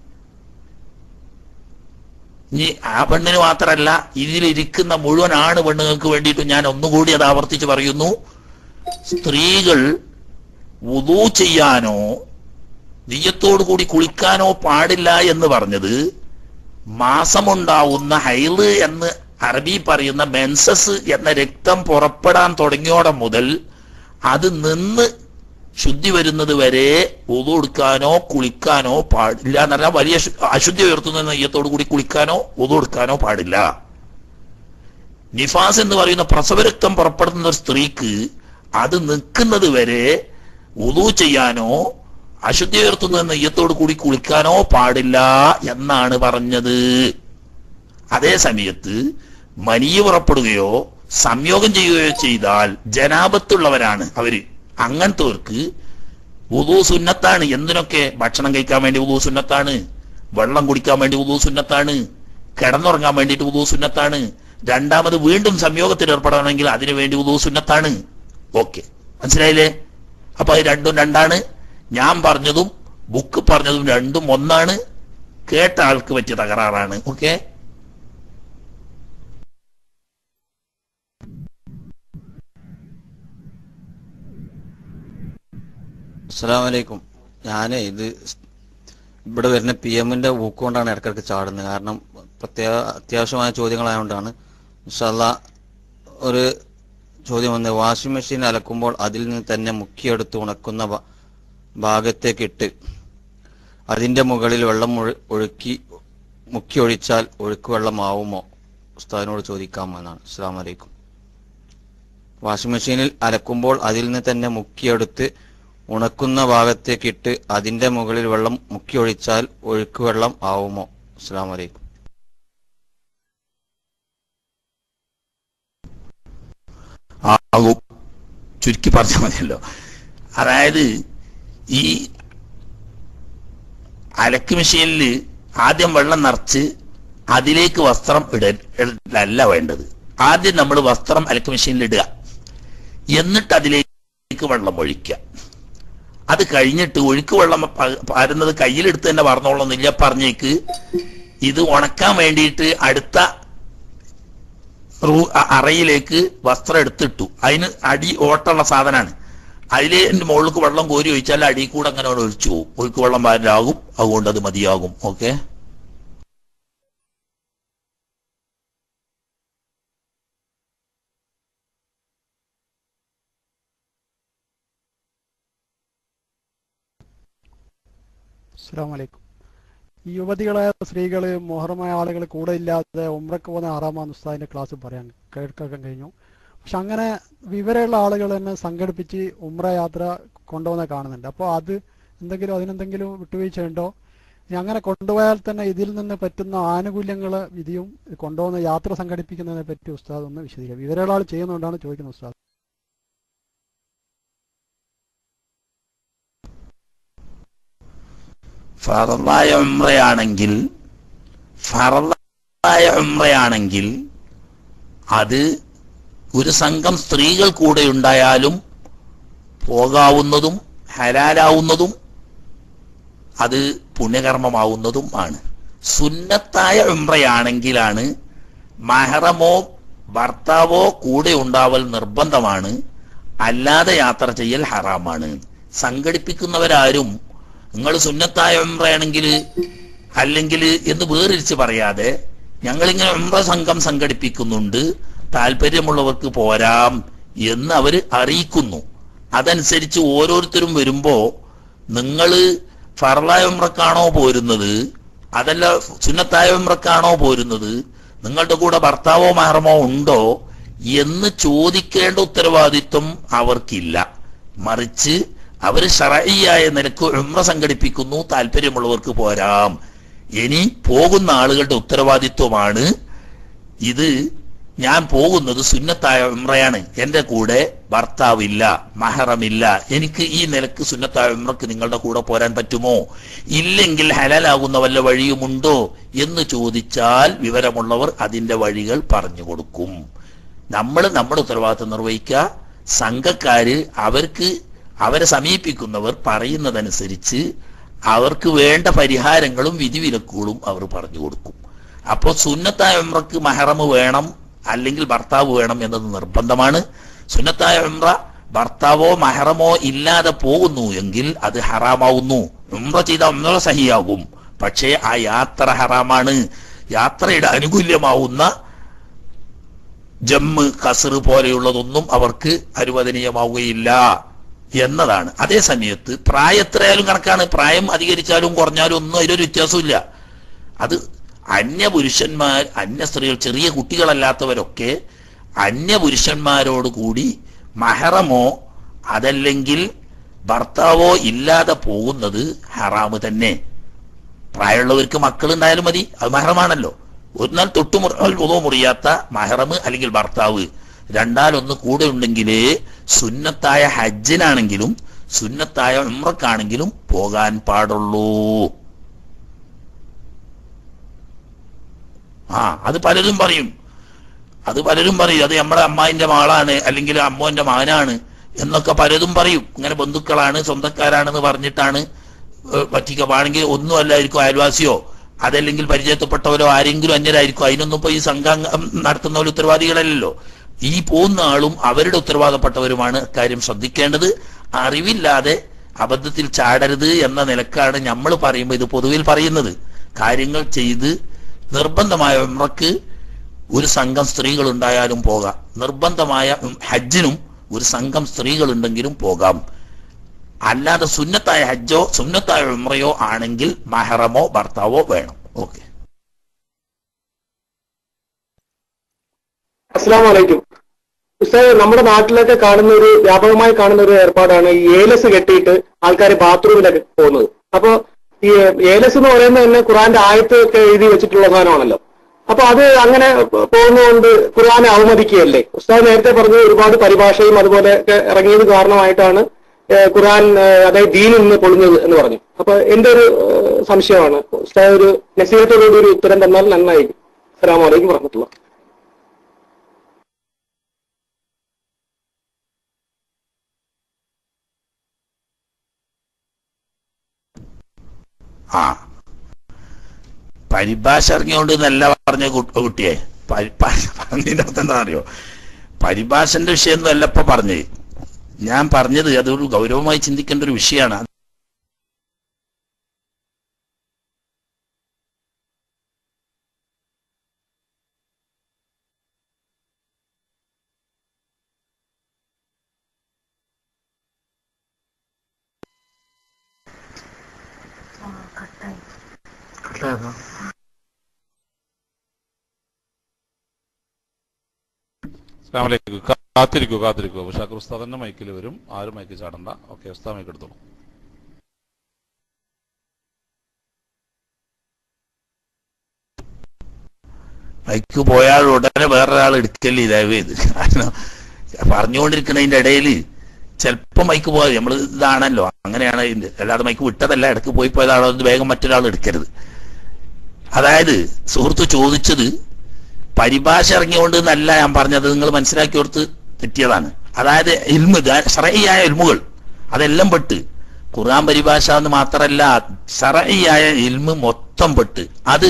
ഇനി ആ പെണ്ണിന് മാത്രമല്ല ഇതിലിരിക്കുന്ന മുഴുവൻ ആണ് പെണ്ണുങ്ങൾക്ക് വേണ്ടിയിട്ട് ഞാൻ ഒന്നുകൂടി അത് ആവർത്തിച്ച് പറയുന്നു സ്ത്രീകൾ വുദൂ ചെയ്യാനോ നീയത്തോടു കൂടി കുളിക്കാനോ പാടില്ല എന്ന് പറഞ്ഞത് മാസമുണ്ടാവുന്ന ഹൈല് എന്ന് അറബി പറയുന്ന മെൻസസ് എന്ന രക്തം പുറപ്പെടാൻ തുടങ്ങിയോടെ മുതൽ അത് നിന്ന് ശുദ്ധി വരുന്നത് വരെ ഉതു കൊടുക്കാനോ കുളിക്കാനോ പാടില്ല എന്ന് പറഞ്ഞാൽ വലിയ ശു- അശുദ്ധി ഉയർത്തുന്ന നെയ്യത്തോടു കൂടി കുളിക്കാനോ ഉതു കൊടുക്കാനോ പാടില്ല നിഫാസ് എന്ന് പറയുന്ന പ്രസവരക്തം പുറപ്പെടുന്ന ഒരു സ്ത്രീക്ക് അത് നിൽക്കുന്നത് വരെ ഉതു ചെയ്യാനോ അശുദ്ധി ഉയർത്തുന്ന നെയ്യത്തോട് കൂടി കുളിക്കാനോ പാടില്ല എന്നാണ് പറഞ്ഞത് അതേ സമയത്ത് മനിയ പുറപ്പെടുകയോ സംയോഗം ചെയ്യുകയോ ചെയ്താൽ ജനാപത്തുള്ളവരാണ് അവര് അങ്ങനത്തവർക്ക് ഉദൂ സുന്നത്താണ് എന്തിനൊക്കെ ഭക്ഷണം കഴിക്കാൻ വേണ്ടി ഉദൂ സുന്നത്താണ് വെള്ളം കുടിക്കാൻ വേണ്ടി ഉദൂ സുന്നത്താണ് കിടന്നുറങ്ങാൻ വേണ്ടിയിട്ട് ഉദൂ സുന്നത്താണ് രണ്ടാമത് വീണ്ടും സംയോഗത്തിൽ ഏർപ്പെടണമെങ്കിൽ അതിനു വേണ്ടി ഉദൂ സുന്നത്താണ് ഓക്കെ മനസ്സിലായില്ലേ അപ്പൊ അത് രണ്ടും രണ്ടാണ് ഞാൻ പറഞ്ഞതും ബുക്ക് പറഞ്ഞതും രണ്ടും ഒന്നാണ് കേട്ട ആൾക്ക് പറ്റിയ തകരാറാണ് ഓക്കെ അസ്സലാമലൈക്കും ഞാൻ ഇത് ഇവിടെ വരുന്ന പി എമ്മിന്റെ ബുക്ക് കൊണ്ടാണ് ഇടയ്ക്കിടയ്ക്ക് ചാടുന്നത് കാരണം പ്രത്യേക അത്യാവശ്യമായ ചോദ്യങ്ങളായതുകൊണ്ടാണ് ഇൻഷല്ല ഒരു ചോദ്യം വന്ന് വാഷിംഗ് മെഷീൻ അലക്കുമ്പോൾ അതിൽ നിന്ന് തന്നെ മുക്കിയെടുത്ത് ഉണക്കുന്ന ഭ- ഭാഗത്തേക്കിട്ട് അതിന്റെ മുകളിൽ വെള്ളം ഒഴു- ഒഴുക്കി മുക്കി ഒഴിച്ചാൽ ഒഴുക്ക് വെള്ളമാവുമോ ഉസ്താദിനോട് ചോദിക്കാമോ എന്നാണ് അസ്സാം വലൈക്കും വാഷിംഗ് മെഷീനിൽ അലക്കുമ്പോൾ അതിൽ നിന്ന് തന്നെ മുക്കിയെടുത്ത് ഉണക്കുന്ന ഭാഗത്തേക്കിട്ട് അതിന്റെ മുകളിൽ വെള്ളം മുക്കി ഒഴിച്ചാൽ ഒഴുക്ക് വെള്ളം ആവുമോ അസ്സാം വലൈക്കും ആകും ചുരുക്കി പറഞ്ഞാൽ മതിയല്ലോ അതായത് ഈ അലക്ക് മെഷീനിൽ ആദ്യം വെള്ളം നിറച്ച് അതിലേക്ക് വസ്ത്രം ഇടലല്ല വേണ്ടത് ആദ്യം നമ്മൾ വസ്ത്രം അലക്ക് മെഷീനിൽ ഇടുക എന്നിട്ട് അതിലേക്ക് വെള്ളം ഒഴിക്കുക അത് കഴിഞ്ഞിട്ട് ഒഴുക്ക് വെള്ളം പ- പാരുന്നത് കയ്യിലെടുത്ത് തന്നെ പറഞ്ഞോളന്നില്ല പറഞ്ഞേക്ക് ഇത് ഉണക്കാൻ വേണ്ടിയിട്ട് അടുത്ത റൂ- അ- അറയിലേക്ക് വസ്ത്രം എടുത്തിട്ടു അതിന് അടി ഓട്ടമുള്ള സാധനമാണ് അതിലെ മുകളിലേക്ക് വെള്ളം കോരി ഒഴിച്ചാൽ അടി കൂടെ അങ്ങനെ അവിടെ ഒഴിച്ചു പോകും ഒഴുക്ക് വെള്ളം പാരലാകും അതുകൊണ്ട് അത് മതിയാകും ഓക്കെ അസ്സാം വലൈക്കും ഈ യുവതികളായ സ്ത്രീകള് മോഹറമായ ആളുകൾ കൂടെ ഇല്ലാതെ ഉമ്രക്ക് പോകുന്ന ആറാമാം ഉസ്താദിന്റെ ക്ലാസ് പറയാൻ കേൾക്കാൻ കഴിഞ്ഞു പക്ഷെ അങ്ങനെ വിവരമുള്ള ആളുകൾ തന്നെ സംഘടിപ്പിച്ച് ഉമ്ര യാത്ര കൊണ്ടുപോകുന്ന കാണുന്നുണ്ട് അപ്പോൾ അത് എന്തെങ്കിലും അതിനെന്തെങ്കിലും വിട്ടുവീഴ്ച ഉണ്ടോ ഇനി അങ്ങനെ കൊണ്ടുപോയാൽ തന്നെ ഇതിൽ നിന്ന് പറ്റുന്ന ആനുകൂല്യങ്ങൾ വിധിയും കൊണ്ടുപോകുന്ന യാത്ര സംഘടിപ്പിക്കുന്നതിനെ പറ്റി ഉസ്താദ് ഒന്ന് വിശദീകരിക്കും വിവരമുള്ള ആൾ ചെയ്യുന്നതുകൊണ്ടാണ് ചോദിക്കുന്നത് ഉസ്താദ് ഫറലായ ഉംറയാണെങ്കിൽ ഫറലായ ഉംറയാണെങ്കിൽ അത് ഒരു സംഘം സ്ത്രീകൾ കൂടെ ഉണ്ടായാലും പോകാവുന്നതും ഹലാലാവുന്നതും അത് പുണ്യകർമ്മമാവുന്നതും ആണ് സുന്നത്തായ ഉംറയാണെങ്കിലാണ് മഹറമോ ഭർത്താവോ കൂടെ ഉണ്ടാവൽ നിർബന്ധമാണ് അല്ലാതെ യാത്ര ചെയ്യൽ ഹറാമാണ് സംഘടിപ്പിക്കുന്നവരാരും നിങ്ങൾ സുന്നത്തായ ഉംറയാണെങ്കിൽ അല്ലെങ്കിൽ എന്ന് വേറിരിച്ച് പറയാതെ ഞങ്ങളിങ്ങനെ ഉംറ സംഘം സംഘടിപ്പിക്കുന്നുണ്ട് താല്പര്യമുള്ളവർക്ക് പോരാം എന്ന് അവര് അറിയിക്കുന്നു അതനുസരിച്ച് ഓരോരുത്തരും വരുമ്പോ നിങ്ങള് ഫറലായ ഉംറക്കാണോ പോരുന്നത് അതല്ല സുന്നത്തായ ഉംറക്കാണോ പോരുന്നത് നിങ്ങളുടെ കൂടെ ഭർത്താവോ മഹറമോ ഉണ്ടോ എന്ന് ചോദിക്കേണ്ട ഉത്തരവാദിത്വം അവർക്കില്ല മറിച്ച് അവര് ഷറയ്യായ നിലക്ക് ഉംറ സംഘടിപ്പിക്കുന്നു താല്പര്യമുള്ളവർക്ക് പോരാം ഇനി പോകുന്ന ആളുകളുടെ ഉത്തരവാദിത്വമാണ് ഇത് ഞാൻ പോകുന്നത് സുന്നത്തായ ഉംറയാണ് എന്റെ കൂടെ ഭർത്താവില്ല മഹറമില്ല എനിക്ക് ഈ നിലക്ക് സുന്നത്തായ ഉംറക്ക് നിങ്ങളുടെ കൂടെ പോരാൻ പറ്റുമോ ഇല്ലെങ്കിൽ ഹലാലാകുന്ന വല്ല വഴിയുമുണ്ടോ എന്ന് ചോദിച്ചാൽ വിവരമുള്ളവർ അതിന്റെ വഴികൾ പറഞ്ഞു കൊടുക്കും നമ്മൾ നമ്മുടെ ഉത്തരവാദിത്വം നിർവഹിക്കുക സംഘക്കാര് അവർക്ക് അവരെ സമീപിക്കുന്നവർ പറയുന്നതനുസരിച്ച് അവർക്ക് വേണ്ട പരിഹാരങ്ങളും വിധിവിലക്കുകളും അവർ പറഞ്ഞു കൊടുക്കും അപ്പോൾ സുന്നത്തായ ഉംറക്ക് മഹറമ് വേണം അല്ലെങ്കിൽ ഭർത്താവ് വേണം എന്നത് നിർബന്ധമാണ് സുന്നത്തായ ഉംറ ഭർത്താവോ മഹറമോ ഇല്ലാതെ പോകുന്നു എങ്കിൽ അത് ഹറാമാവുന്നു ഉംറ ചെയ്ത ഉംറ സഹിയാകും പക്ഷേ ആ യാത്ര ഹറാമാണ് യാത്രയുടെ അനുകൂല്യമാവുന്ന ജമ്മ് കസർ പോലെയുള്ളതൊന്നും അവർക്ക് അനുവദനീയമാവുകയില്ല എന്നതാണ് അതേ സമയത്ത് പ്രായം എത്രയായാലും കണക്കാണ് പ്രായം അധികരിച്ചാലും കുറഞ്ഞാലും ഒന്നും അതിലൊരു വ്യത്യാസമില്ല അത് അന്യ പുരുഷന്മാർ അന്യ സ്ത്രീകൾ ചെറിയ കുട്ടികളല്ലാത്തവരൊക്കെ അന്യ പുരുഷന്മാരോട് കൂടി മഹറമോ അതല്ലെങ്കിൽ ഭർത്താവോ ഇല്ലാതെ പോകുന്നത് ഹറാമ് തന്നെ പ്രായമുള്ളവർക്ക് മക്കളുണ്ടായാലും മതി അത് മഹറമാണല്ലോ ഒന്നാൽ തൊട്ടുമുറ ഉളവ് മുറിയാത്ത മഹറമ് അല്ലെങ്കിൽ ഭർത്താവ് രണ്ടാലൊന്ന് കൂടെ ഉണ്ടെങ്കിലേ സുന്നത്തായ ഹജ്ജിനാണെങ്കിലും സുന്നത്തായ ഉമ്രക്കാണെങ്കിലും പോകാൻ പാടുള്ളൂ ആ അത് പലരും പറയും അത് പലരും പറയും അത് നമ്മുടെ അമ്മായിന്റെ മകളാണ് അല്ലെങ്കിൽ അമ്മോന്റെ മകനാണ് എന്നൊക്കെ പലതും പറയും ഇങ്ങനെ ബന്ധുക്കളാണ് സ്വന്തക്കാരാണെന്ന് പറഞ്ഞിട്ടാണ് ഏഹ് പറ്റിക്കപ്പാണെങ്കിൽ ഒന്നും അല്ലായിരിക്കും അയൽവാസിയോ അതല്ലെങ്കിൽ പരിചയത്തിൽപ്പെട്ടവരോ ആരെങ്കിലും അന്യരായിരിക്കും അതിനൊന്നും ഇപ്പൊ ഈ സംഘം നടത്തുന്നവർ ഉത്തരവാദികളല്ലല്ലോ ഈ പോകുന്ന ആളും അവരുടെ ഉത്തരവാദപ്പെട്ടവരുമാണ് കാര്യം ശ്രദ്ധിക്കേണ്ടത് അറിവില്ലാതെ അബദ്ധത്തിൽ ചാടരുത് എന്ന നിലക്കാണ് നമ്മൾ പറയുമ്പോൾ ഇത് പൊതുവിൽ പറയുന്നത് കാര്യങ്ങൾ ചെയ്ത് നിർബന്ധമായ ഉംറക്ക് ഒരു സംഘം സ്ത്രീകൾ ഉണ്ടായാലും പോകാം നിർബന്ധമായ ഉം, ഹജ്ജിനും ഒരു സംഘം സ്ത്രീകൾ ഉണ്ടെങ്കിലും പോകാം അല്ലാതെ സുന്നത്തായ ഹജ്ജോ സുന്നത്തായ ഉംറയോ ആണെങ്കിൽ മഹറമോ ഭർത്താവോ വേണം ഓക്കെ അസ്സാം വലൈക്കും ഉസ്താദ് നമ്മുടെ നാട്ടിലൊക്കെ കാണുന്ന ഒരു വ്യാപകമായി കാണുന്ന ഒരു ഏർപ്പാടാണ് ഈ ഏലസ് കെട്ടിയിട്ട് ആൾക്കാർ ബാത്റൂമിലൊക്കെ പോകുന്നത് അപ്പൊ ഈ ഏലസ് എന്ന് പറയുന്നത് തന്നെ ഖുറാന്റെ ആയത്ത് ഒക്കെ എഴുതി വെച്ചിട്ടുള്ള സാധനമാണല്ലോ അപ്പൊ അത് അങ്ങനെ പോകുന്നതുകൊണ്ട് ഖുർആനെ അവമതിക്കുകയല്ലേ ഉസ്താദ് നേരത്തെ പറഞ്ഞ ഒരുപാട് പരിഭാഷയും അതുപോലെ ഒക്കെ ഇറങ്ങിയത് കാരണമായിട്ടാണ് ഏഹ് ഖുർആൻ ഏഹ് അതായത് ദീനിൽ നിന്ന് പൊളിഞ്ഞത് എന്ന് പറഞ്ഞു അപ്പൊ എന്റെ ഒരു ഏഹ് സംശയമാണ് ഉസ്താദ് ഒരു നസീഹത്തോടുകൂടി ഒരു ഉത്തരം തന്നാൽ നന്നായിരിക്കും അസ്സലാമു അലൈക്കും വറഹമത്തുള്ള ആ പരിഭാഷ ഇറങ്ങിയോണ്ട് എന്നല്ല പറഞ്ഞ കു- കുട്ടിയെ പരിഭാഷ പറഞ്ഞതിന്റെ അർത്ഥം എന്താ അറിയോ പരിഭാഷന്റെ വിഷയമൊന്നും അല്ല ഇപ്പൊ പറഞ്ഞത് ഞാൻ പറഞ്ഞത് അതൊരു ഗൗരവമായി ചിന്തിക്കേണ്ട ഒരു വിഷയമാണ് അസ്സലാമലൈക്കും കാ- കാത്തിരിക്കൂ കാത്തിരിക്കൂ ഷാക്കർ ഉസ്താദ് തന്നെ മൈക്കിൽ വരും ആരും മൈക്കിൽ ചാടണ്ട ഓക്കെ ഉസ്താദ് മൈക്ക് എടുത്തോളൂ മൈക്ക് പോയാൽ ഉടനെ വേറൊരാൾ എടുക്കല്ലേ ദയവ് ചെയ്ത് കാരണം പറഞ്ഞുകൊണ്ടിരിക്കുന്നതിന്റെ ഇടയിൽ ചിലപ്പോൾ മൈക്ക് പോയാൽ നമ്മൾ ഇതാണല്ലോ അങ്ങനെയാണ് ഇതിന്റെ അല്ലാതെ മൈക്ക് വിട്ടതല്ല ഇടയ്ക്ക് പോയി പോയതാണോ അത് വേഗം മറ്റൊരാൾ എടുക്കരുത് അതായത് സുഹൃത്ത് ചോദിച്ചത് പരിഭാഷ ഇറങ്ങിയോണ്ട് എന്നല്ല ഞാൻ പറഞ്ഞത് നിങ്ങൾ മനസ്സിലാക്കി കൊടുത്ത് തെറ്റിയതാണ് അതായത് ഇൽമ് ഷറയായ ഇൽമുകൾ അതെല്ലാം പെട്ട് ഖുർആൻ പരിഭാഷ എന്ന് മാത്രമല്ല ഷറയായ ഇൽമ് മൊത്തം പെട്ട് അത്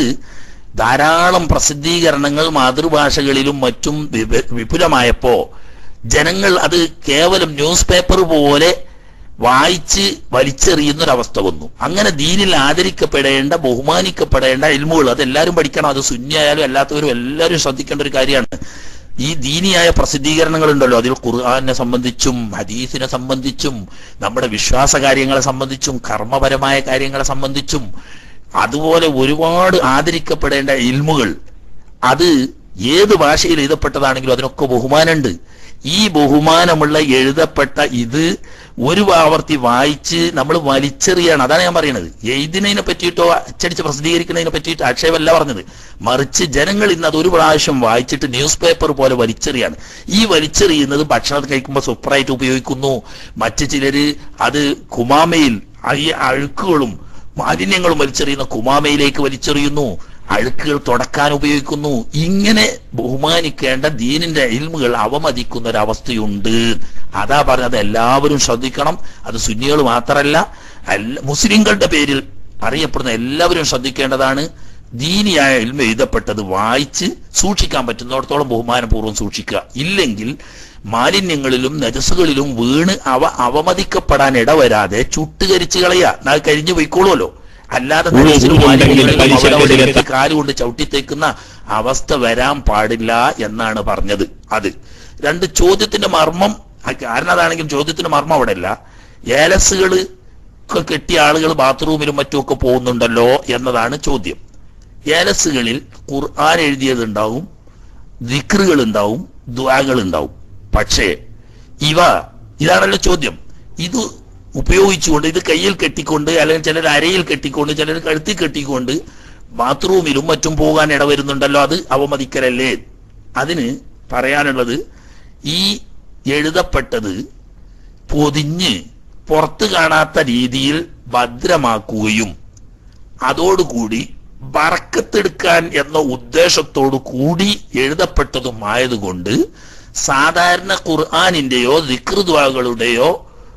ധാരാളം പ്രസിദ്ധീകരണങ്ങൾ മാതൃഭാഷകളിലും മറ്റും വിപ- വിപുലമായപ്പോ ജനങ്ങൾ അത് കേവലം ന്യൂസ് പേപ്പർ പോലെ വായിച്ച് വലിച്ചെറിയുന്ന ഒരു അവസ്ഥ വന്നു അങ്ങനെ ദീനിൽ ആദരിക്കപ്പെടേണ്ട ബഹുമാനിക്കപ്പെടേണ്ട ഇൽമുകൾ അത് എല്ലാവരും പഠിക്കണം അത് ശൂന്യായാലും അല്ലാത്തവരും എല്ലാവരും ശ്രദ്ധിക്കേണ്ട ഒരു കാര്യമാണ് ഈ ദീനിയായ പ്രസിദ്ധീകരണങ്ങൾ ഉണ്ടല്ലോ അതിൽ ഖുർആനെ സംബന്ധിച്ചും ഹദീസിനെ സംബന്ധിച്ചും നമ്മുടെ വിശ്വാസ കാര്യങ്ങളെ സംബന്ധിച്ചും കർമ്മപരമായ കാര്യങ്ങളെ സംബന്ധിച്ചും അതുപോലെ ഒരുപാട് ആദരിക്കപ്പെടേണ്ട ഇൽമുകൾ അത് ഏത് ഭാഷയിൽ എഴുതപ്പെട്ടതാണെങ്കിലും അതിനൊക്കെ ബഹുമാനമുണ്ട് ഈ ബഹുമാനമുള്ള എഴുതപ്പെട്ട ഇത് ഒരു ആവർത്തി വായിച്ച് നമ്മൾ വലിച്ചെറിയാണ് അതാണ് ഞാൻ പറയുന്നത് എഴുതിനതിനെ പറ്റിയിട്ടോ അച്ചടിച്ച് പ്രസിദ്ധീകരിക്കുന്നതിനെ പറ്റിയിട്ട് ആക്ഷേപമല്ല പറഞ്ഞത് മറിച്ച് ജനങ്ങൾ ഇന്ന് അത് ഒരു പ്രാവശ്യം വായിച്ചിട്ട് ന്യൂസ് പേപ്പർ പോലെ വലിച്ചെറിയാണ് ഈ വലിച്ചെറിയുന്നത് ഭക്ഷണം കഴിക്കുമ്പോൾ സൂപ്പറായിട്ട് ഉപയോഗിക്കുന്നു മറ്റു ചിലര് അത് കുമാമയിൽ ഈ അഴുക്കുകളും മാലിന്യങ്ങളും വലിച്ചെറിയുന്ന കുമാമയിലേക്ക് വലിച്ചെറിയുന്നു അഴുക്കുകൾ തുടക്കാൻ ഉപയോഗിക്കുന്നു ഇങ്ങനെ ബഹുമാനിക്കേണ്ട ദീനിന്റെ ഇൽമുകൾ അവമതിക്കുന്ന ഒരു അവസ്ഥയുണ്ട് അതാ പറഞ്ഞത് എല്ലാവരും ശ്രദ്ധിക്കണം അത് സുന്നികൾ മാത്രമല്ല എല്ലാ മുസ്ലിങ്ങളുടെ പേരിൽ അറിയപ്പെടുന്ന എല്ലാവരും ശ്രദ്ധിക്കേണ്ടതാണ് ദീനിയായ ഇൽമ എഴുതപ്പെട്ടത് വായിച്ച് സൂക്ഷിക്കാൻ പറ്റുന്നിടത്തോളം ബഹുമാനപൂർവ്വം സൂക്ഷിക്കുക ഇല്ലെങ്കിൽ മാലിന്യങ്ങളിലും നജസുകളിലും വീണ് അവ അവമതിക്കപ്പെടാൻ ഇടവരാതെ ചുട്ടുകരിച്ച് കളയുക എന്നാൽ കഴിഞ്ഞു പോയിക്കോളുമല്ലോ അല്ലാതെ നജസിലും മാലിന്യങ്ങളിലും അവിടെ അവിടെ ഇടയ്ക്ക് കാലുകൊണ്ട് ചവിട്ടിത്തേക്കുന്ന അവസ്ഥ വരാൻ പാടില്ല എന്നാണ് പറഞ്ഞത് അത് രണ്ട് ചോദ്യത്തിന്റെ മർമ്മം ആ കാരണം അതാണെങ്കിലും ചോദ്യത്തിന്റെ മർമ്മം അവിടെ അല്ല ഏലസുകള് ഒക്കെ കെട്ടിയ ആളുകൾ ബാത്റൂമിലും മറ്റുമൊക്കെ പോകുന്നുണ്ടല്ലോ എന്നതാണ് ചോദ്യം ഏലസുകളിൽ ഖുർആൻ എഴുതിയതുണ്ടാവും ദിക്റുകൾ ഉണ്ടാവും ദ്വാകൾ ഉണ്ടാവും പക്ഷേ ഇവ ഇതാണല്ലോ ചോദ്യം ഇത് ഉപയോഗിച്ചുകൊണ്ട് ഇത് കയ്യിൽ കെട്ടിക്കൊണ്ട് അല്ലെങ്കിൽ ചിലർ അരയിൽ കെട്ടിക്കൊണ്ട് ചിലർ കഴുത്തിൽ കെട്ടിക്കൊണ്ട് ബാത്റൂമിലും മറ്റും പോകാൻ ഇടവരുന്നുണ്ടല്ലോ അത് അവമതിക്കലല്ലേ അതിന് പറയാനുള്ളത് ഈ എഴുതപ്പെട്ടത് പൊതിഞ്ഞ് പുറത്ത് കാണാത്ത രീതിയിൽ ഭദ്രമാക്കുകയും അതോടുകൂടി ബറക്കത്തെടുക്കാൻ എന്ന ഉദ്ദേശത്തോടു കൂടി എഴുതപ്പെട്ടതുമായതുകൊണ്ട് സാധാരണ ഖുർആാനിന്റെയോ ദിക്റുദ്വാകളുടെയോ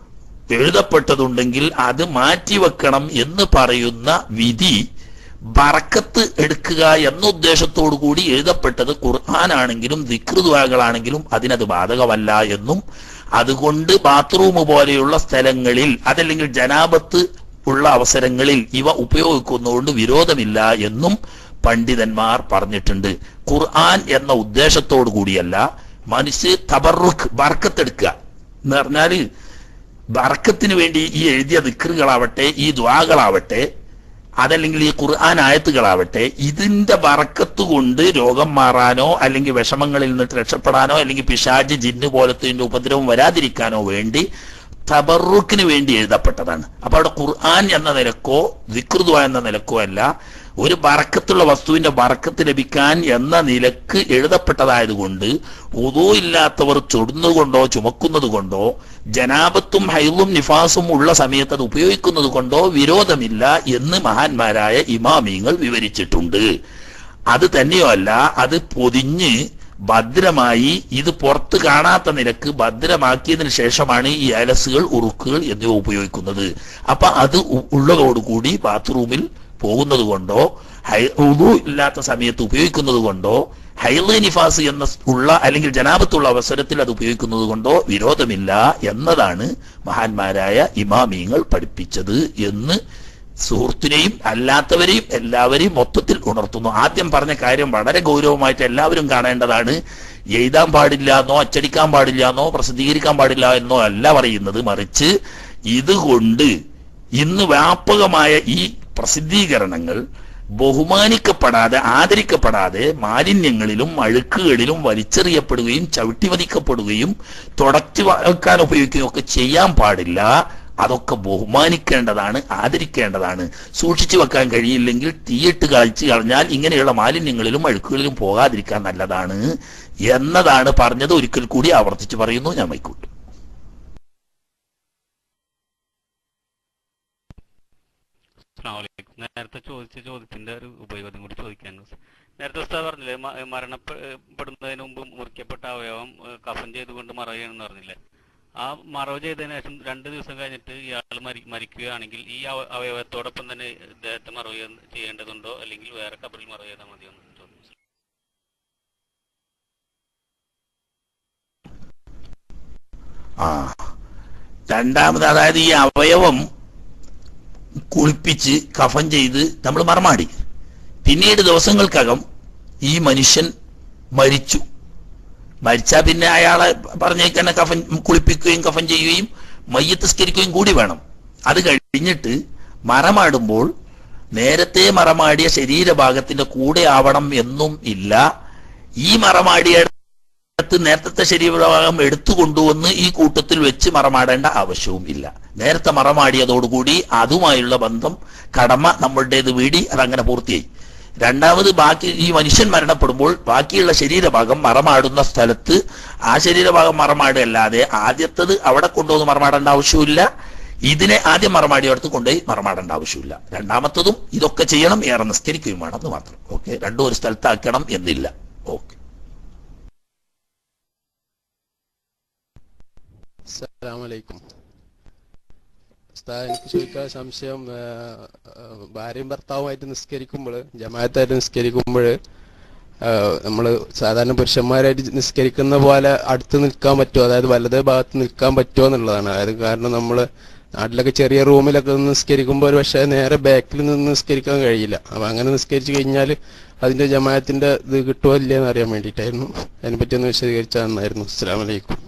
എഴുതപ്പെട്ടതുണ്ടെങ്കിൽ അത് മാറ്റിവെക്കണം എന്ന് പറയുന്ന വിധി ബറക്കത്ത് എടുക്കുക എന്ന ഉദ്ദേശത്തോടു കൂടി എഴുതപ്പെട്ടത് ഖുർആനാണെങ്കിലും ദിക്റുദ്വാകളാണെങ്കിലും അതിനത് ബാധകമല്ല എന്നും അതുകൊണ്ട് ബാത്റൂം പോലെയുള്ള സ്ഥലങ്ങളിൽ അതല്ലെങ്കിൽ ജനാപത്ത് ഉള്ള അവസരങ്ങളിൽ ഇവ ഉപയോഗിക്കുന്നതുകൊണ്ട് വിരോധമില്ല എന്നും പണ്ഡിതന്മാർ പറഞ്ഞിട്ടുണ്ട് ഖുർആൻ എന്ന ഉദ്ദേശത്തോടു കൂടിയല്ല മനുഷ്യ തബറുഖ് ബർക്കത്തെടുക്കുക എന്ന് പറഞ്ഞാല് ബർക്കത്തിന് വേണ്ടി ഈ എഴുതിയ ദിക്റുകളാവട്ടെ ഈ ദ്വാകളാവട്ടെ അതല്ലെങ്കിൽ ഈ ഖുർആൻ ആയത്തുകളാവട്ടെ ഇതിന്റെ ബറക്കത്ത് കൊണ്ട് രോഗം മാറാനോ അല്ലെങ്കിൽ വിഷമങ്ങളിൽ നിന്നിട്ട് രക്ഷപ്പെടാനോ അല്ലെങ്കിൽ പിശാജ് ജിന്ന് പോലത്തെ ഉപദ്രവം വരാതിരിക്കാനോ വേണ്ടി തബറുക്കിന് വേണ്ടി എഴുതപ്പെട്ടതാണ് അപ്പൊ അവിടെ ഖുർആൻ എന്ന നിലക്കോ വികൃത എന്ന നിലക്കോ അല്ല ഒരു ബറക്കത്തുള്ള വസ്തുവിന്റെ ബറക്കത്ത് ലഭിക്കാൻ എന്ന നിലക്ക് എഴുതപ്പെട്ടതായതുകൊണ്ട് ഉദോ ഇല്ലാത്തവർ ചൊടുന്നുകൊണ്ടോ ചുമക്കുന്നത് കൊണ്ടോ ജനാപത്തും ഹൈലും നിഫാസും ഉള്ള സമയത്ത് അത് ഉപയോഗിക്കുന്നത് കൊണ്ടോ വിരോധമില്ല എന്ന് മഹാന്മാരായ ഇമാമിങ്ങൾ വിവരിച്ചിട്ടുണ്ട് അത് തന്നെയോ അല്ല അത് പൊതിഞ്ഞ് ഭദ്രമായി ഇത് പുറത്ത് കാണാത്ത നിലക്ക് ഭദ്രമാക്കിയതിനു ശേഷമാണ് ഈ അലസുകൾ ഉറുക്കുകൾ എന്നിവ ഉപയോഗിക്കുന്നത് അപ്പൊ അത് ഉ- ഉള്ളതോടുകൂടി ബാത്റൂമിൽ പോകുന്നത് കൊണ്ടോ ഹൈ- ഉളു ഇല്ലാത്ത സമയത്ത് ഉപയോഗിക്കുന്നത് കൊണ്ടോ ഹൈല നിഫാസ് എന്ന സ് ഉള്ള അല്ലെങ്കിൽ ജനാപത്തുള്ള അവസരത്തിൽ അത് ഉപയോഗിക്കുന്നത് കൊണ്ടോ വിരോധമില്ല എന്നതാണ് മഹാന്മാരായ ഇമാമിയങ്ങൾ പഠിപ്പിച്ചത് എന്ന് സുഹൃത്തിനെയും അല്ലാത്തവരെയും എല്ലാവരെയും മൊത്തത്തിൽ ഉണർത്തുന്നു ആദ്യം പറഞ്ഞ കാര്യം വളരെ ഗൗരവമായിട്ട് എല്ലാവരും കാണേണ്ടതാണ് എഴുതാൻ പാടില്ല എന്നോ അച്ചടിക്കാൻ പാടില്ല എന്നോ പ്രസിദ്ധീകരിക്കാൻ പാടില്ല എന്നോ അല്ല പറയുന്നത് മറിച്ച് ഇതുകൊണ്ട് ഇന്ന് വ്യാപകമായ ഈ പ്രസിദ്ധീകരണങ്ങൾ ബഹുമാനിക്കപ്പെടാതെ ആദരിക്കപ്പെടാതെ മാലിന്യങ്ങളിലും അഴുക്കുകളിലും വലിച്ചെറിയപ്പെടുകയും ചവിട്ടിവതിക്കപ്പെടുകയും തുടച്ചു വെക്കാൻ ഉപയോഗിക്കുകയും ഒക്കെ ചെയ്യാൻ പാടില്ല അതൊക്കെ ബഹുമാനിക്കേണ്ടതാണ് ആദരിക്കേണ്ടതാണ് സൂക്ഷിച്ചു വെക്കാൻ കഴിയില്ലെങ്കിൽ തീയിട്ട് കാഴ്ച കളഞ്ഞാൽ ഇങ്ങനെയുള്ള മാലിന്യങ്ങളിലും അഴുക്കുകളിലും പോകാതിരിക്കാൻ നല്ലതാണ് എന്നതാണ് പറഞ്ഞത് ഒരിക്കൽ കൂടി ആവർത്തിച്ച് പറയുന്നു ഞാൻ മൈക്കൂട്ട് അസ്സലാമലൈക്കും നേരത്തെ ചോദിച്ച ചോദ്യത്തിന്റെ ഒരു ഉപയോഗം കൂടി ചോദിക്കാൻ നേരത്തെ ഉസ്താദ് പറഞ്ഞില്ലേ മ- മരണപ്പെടുന്നതിന് മുമ്പ് മുറിക്കപ്പെട്ട അവയവം ഏഹ്, കഫൻ ചെയ്തുകൊണ്ട് മറയുകയാണെന്ന് പറഞ്ഞില്ലേ ആ മറവ് ചെയ്തതിനു ശേഷം രണ്ട് ദിവസം കഴിഞ്ഞിട്ട് ഇയാൾ മരി മരിക്കുകയാണെങ്കിൽ ഈ അവ- അവയവത്തോടൊപ്പം തന്നെ ഇദ്ദേഹത്തെ മറവ് ചെയ്യ- ചെയ്യേണ്ടതുണ്ടോ അല്ലെങ്കിൽ വേറെ കബറിൽ മറവ് ചെയ്താൽ മതിയോ എന്ന് ചോദിച്ചു ആ രണ്ടാമത് അതായത് ഈ അവയവം കുളിപ്പിച്ച് കഫൻ ചെയ്ത് നമ്മൾ മറമാടി പിന്നീട് ദിവസങ്ങൾക്കകം ഈ മനുഷ്യൻ മരിച്ചു മരിച്ചാൽ പിന്നെ അയാളെ പറഞ്ഞേക്കന്നെ കഫൻ കുളിപ്പിക്കുകയും കഫൻ ചെയ്യുകയും മയ്യത്തസ്കരിക്കുകയും കൂടി വേണം അത് കഴിഞ്ഞിട്ട് മറമാടുമ്പോൾ നേരത്തെ മറമാടിയ ശരീരഭാഗത്തിന്റെ കൂടെ ആവണം എന്നും ഇല്ല ഈ മറമാടിയ അടുത്ത് നേരത്തെ ശരീരഭാഗം എടുത്തു കൊണ്ടുവന്ന് ഈ കൂട്ടത്തിൽ വെച്ച് മറമാടേണ്ട ആവശ്യവും ഇല്ല നേരത്തെ മറമാടിയതോടുകൂടി അതുമായുള്ള ബന്ധം കടമ നമ്മളുടേത് വീടി അതങ്ങനെ പൂർത്തിയായി രണ്ടാമത് ബാക്കി ഈ മനുഷ്യൻ മരണപ്പെടുമ്പോൾ ബാക്കിയുള്ള ശരീരഭാഗം മറമാടുന്ന സ്ഥലത്ത് ആ ശരീരഭാഗം മറമാടുകയല്ലാതെ ആദ്യത്തത് അവിടെ കൊണ്ടുവന്ന് മറമാടേണ്ട ആവശ്യമില്ല ഇതിനെ ആദ്യം മറമാടിയടുത്ത് കൊണ്ടുപോയി മറമാടേണ്ട ആവശ്യമില്ല രണ്ടാമത്തതും ഇതൊക്കെ ചെയ്യണം ഏറെ നിസ്കരിക്കുകയും വേണം എന്ന് മാത്രം ഓക്കെ രണ്ടും ഒരു സ്ഥലത്താക്കണം എന്നില്ല ഓക്കെ അസ്സലാമലൈക്കും ഉസ്താദ് എനിക്ക് ചോദിക്കാൻ സംശയം ആ, ആ, ഭാര്യയും ഭർത്താവുമായിട്ട് നിസ്കരിക്കുമ്പോൾ ജമാഅത്തായിട്ട് നിസ്കരിക്കുമ്പോൾ നമ്മൾ സാധാരണ പുരുഷന്മാരായിട്ട് നിസ്കരിക്കുന്ന പോലെ അടുത്ത് നിൽക്കാൻ പറ്റുമോ അതായത് വലതേ ഭാഗത്ത് നിൽക്കാൻ പറ്റുമോ എന്നുള്ളതാണ് അതായത് കാരണം നമ്മൾ നാട്ടിലൊക്കെ ചെറിയ റൂമിലൊക്കെ നിന്ന് നിസ്കരിക്കുമ്പോൾ ഒരു പക്ഷേ നേരെ ബാക്കിൽ നിന്ന് നിസ്കരിക്കാൻ കഴിയില്ല അപ്പം അങ്ങനെ നിസ്കരിച്ചു കഴിഞ്ഞാൽ അതിന്റെ ജമാഅത്തിന്റെ ഇത് കിട്ടുമോ ഇല്ലയെന്ന് അറിയാൻ വേണ്ടിയിട്ടായിരുന്നു അതിനെപ്പറ്റി ഒന്ന് വിശദീകരിച്ചാൽ നന്നായിരുന്നു അസ്സലാമു അലൈക്കും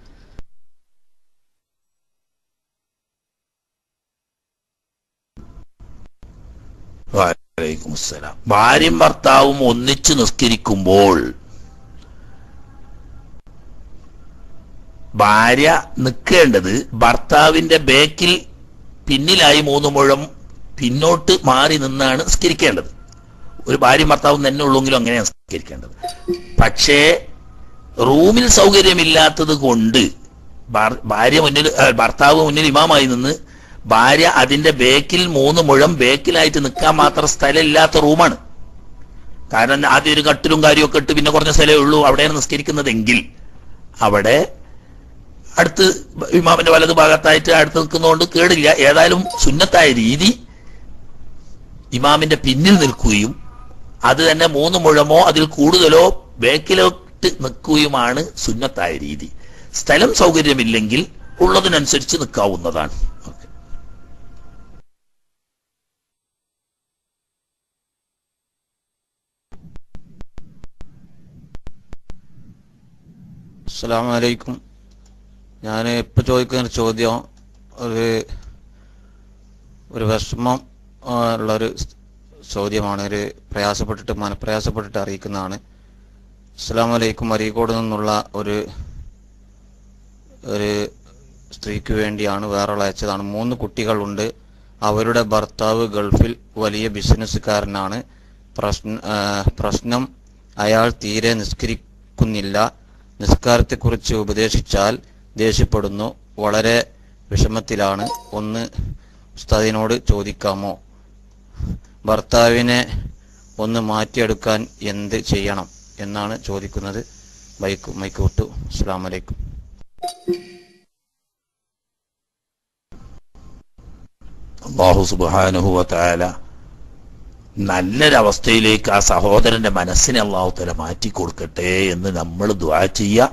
വലൈക്കും അസ്സലാം ഭാര്യയും ഭർത്താവും ഒന്നിച്ച് നിസ്കരിക്കുമ്പോൾ ഭാര്യ നിൽക്കേണ്ടത് ഭർത്താവിന്റെ ബേക്കിൽ പിന്നിലായി മൂന്ന് മുഴം പിന്നോട്ട് മാറി നിന്നാണ് നിസ്കരിക്കേണ്ടത് ഒരു ഭാര്യ ഭർത്താവും തന്നെ ഉള്ളെങ്കിലും അങ്ങനെയാണ് നിസ്കരിക്കേണ്ടത് പക്ഷേ റൂമിൽ സൗകര്യമില്ലാത്തത് കൊണ്ട് ഭാർ- ഭാര്യ മുന്നിൽ ഏ, ഭർത്താവ് മുന്നിൽ ഇമാമായി നിന്ന് ഭാര്യ അതിന്റെ ബേക്കിൽ മൂന്ന് മുഴം ബേക്കിലായിട്ട് നിൽക്കാൻ മാത്രം സ്ഥലമില്ലാത്ത റൂമാണ് കാരണം ആദ്യം ഒരു കട്ടിലും കാര്യമൊക്കെ ഇട്ട് പിന്നെ കുറഞ്ഞ സ്ഥലമേ ഉള്ളൂ അവിടെയാണ് നിസ്കരിക്കുന്നതെങ്കിൽ അവിടെ അടുത്ത് ഇമാമിന്റെ വലതു ഭാഗത്തായിട്ട് അടുത്ത് നിൽക്കുന്നതുകൊണ്ട് കേടില്ല ഏതായാലും സുന്നത്തായ രീതി ഇമാമിന്റെ പിന്നിൽ നിൽക്കുകയും അത് തന്നെ മൂന്ന് മുഴമോ അതിൽ കൂടുതലോ ബേക്കിലോട്ട് നിൽക്കുകയുമാണ് സുന്നത്തായ രീതി സ്ഥലം സൗകര്യമില്ലെങ്കിൽ ഉള്ളതിനനുസരിച്ച് നിൽക്കാവുന്നതാണ് അസ്സലാമു അലൈക്കും ഞാൻ ഇപ്പൊ ചോദിക്കുന്ന ഒരു ചോദ്യം ഒരു ഒരു വിഷമം ആ, ഉള്ളൊരു ചോദ്യമാണ് ഒരു പ്രയാസപ്പെട്ടിട്ട് മനപ്രയാസപ്പെട്ടിട്ട് അറിയിക്കുന്നതാണ് അസ്സലാമു അലൈക്കും അരീക്കോട് നിന്നുള്ള ഒരു ഒരു സ്ത്രീക്ക് വേണ്ടിയാണ് വേറെ അയച്ചതാണ് മൂന്ന് കുട്ടികളുണ്ട് അവരുടെ ഭർത്താവ് ഗൾഫിൽ വലിയ ബിസിനസ്സുകാരനാണ് പ്രശ്ന ആ, പ്രശ്നം അയാൾ തീരെ നിസ്കരിക്കുന്നില്ല നിസ്കാരത്തെക്കുറിച്ച് ഉപദേശിച്ചാൽ ദേഷ്യപ്പെടുന്നു വളരെ വിഷമത്തിലാണ് ഒന്ന് ഉസ്താദിനോട് ചോദിക്കാമോ ഭർത്താവിനെ ഒന്ന് മാറ്റിയെടുക്കാൻ എന്ത് ചെയ്യണം എന്നാണ് ചോദിക്കുന്നത് മൈക്ക് മൈക്ക് വിട്ടു അസ്സാം വലൈക്കും അള്ളാഹു സുബാനുഹുവല നല്ലൊരവസ്ഥയിലേക്ക് ആ സഹോദരന്റെ മനസ്സിനെ അള്ളാഹു തല മാറ്റി കൊടുക്കട്ടെ എന്ന് നമ്മൾ ദ്വാ ചെയ്യ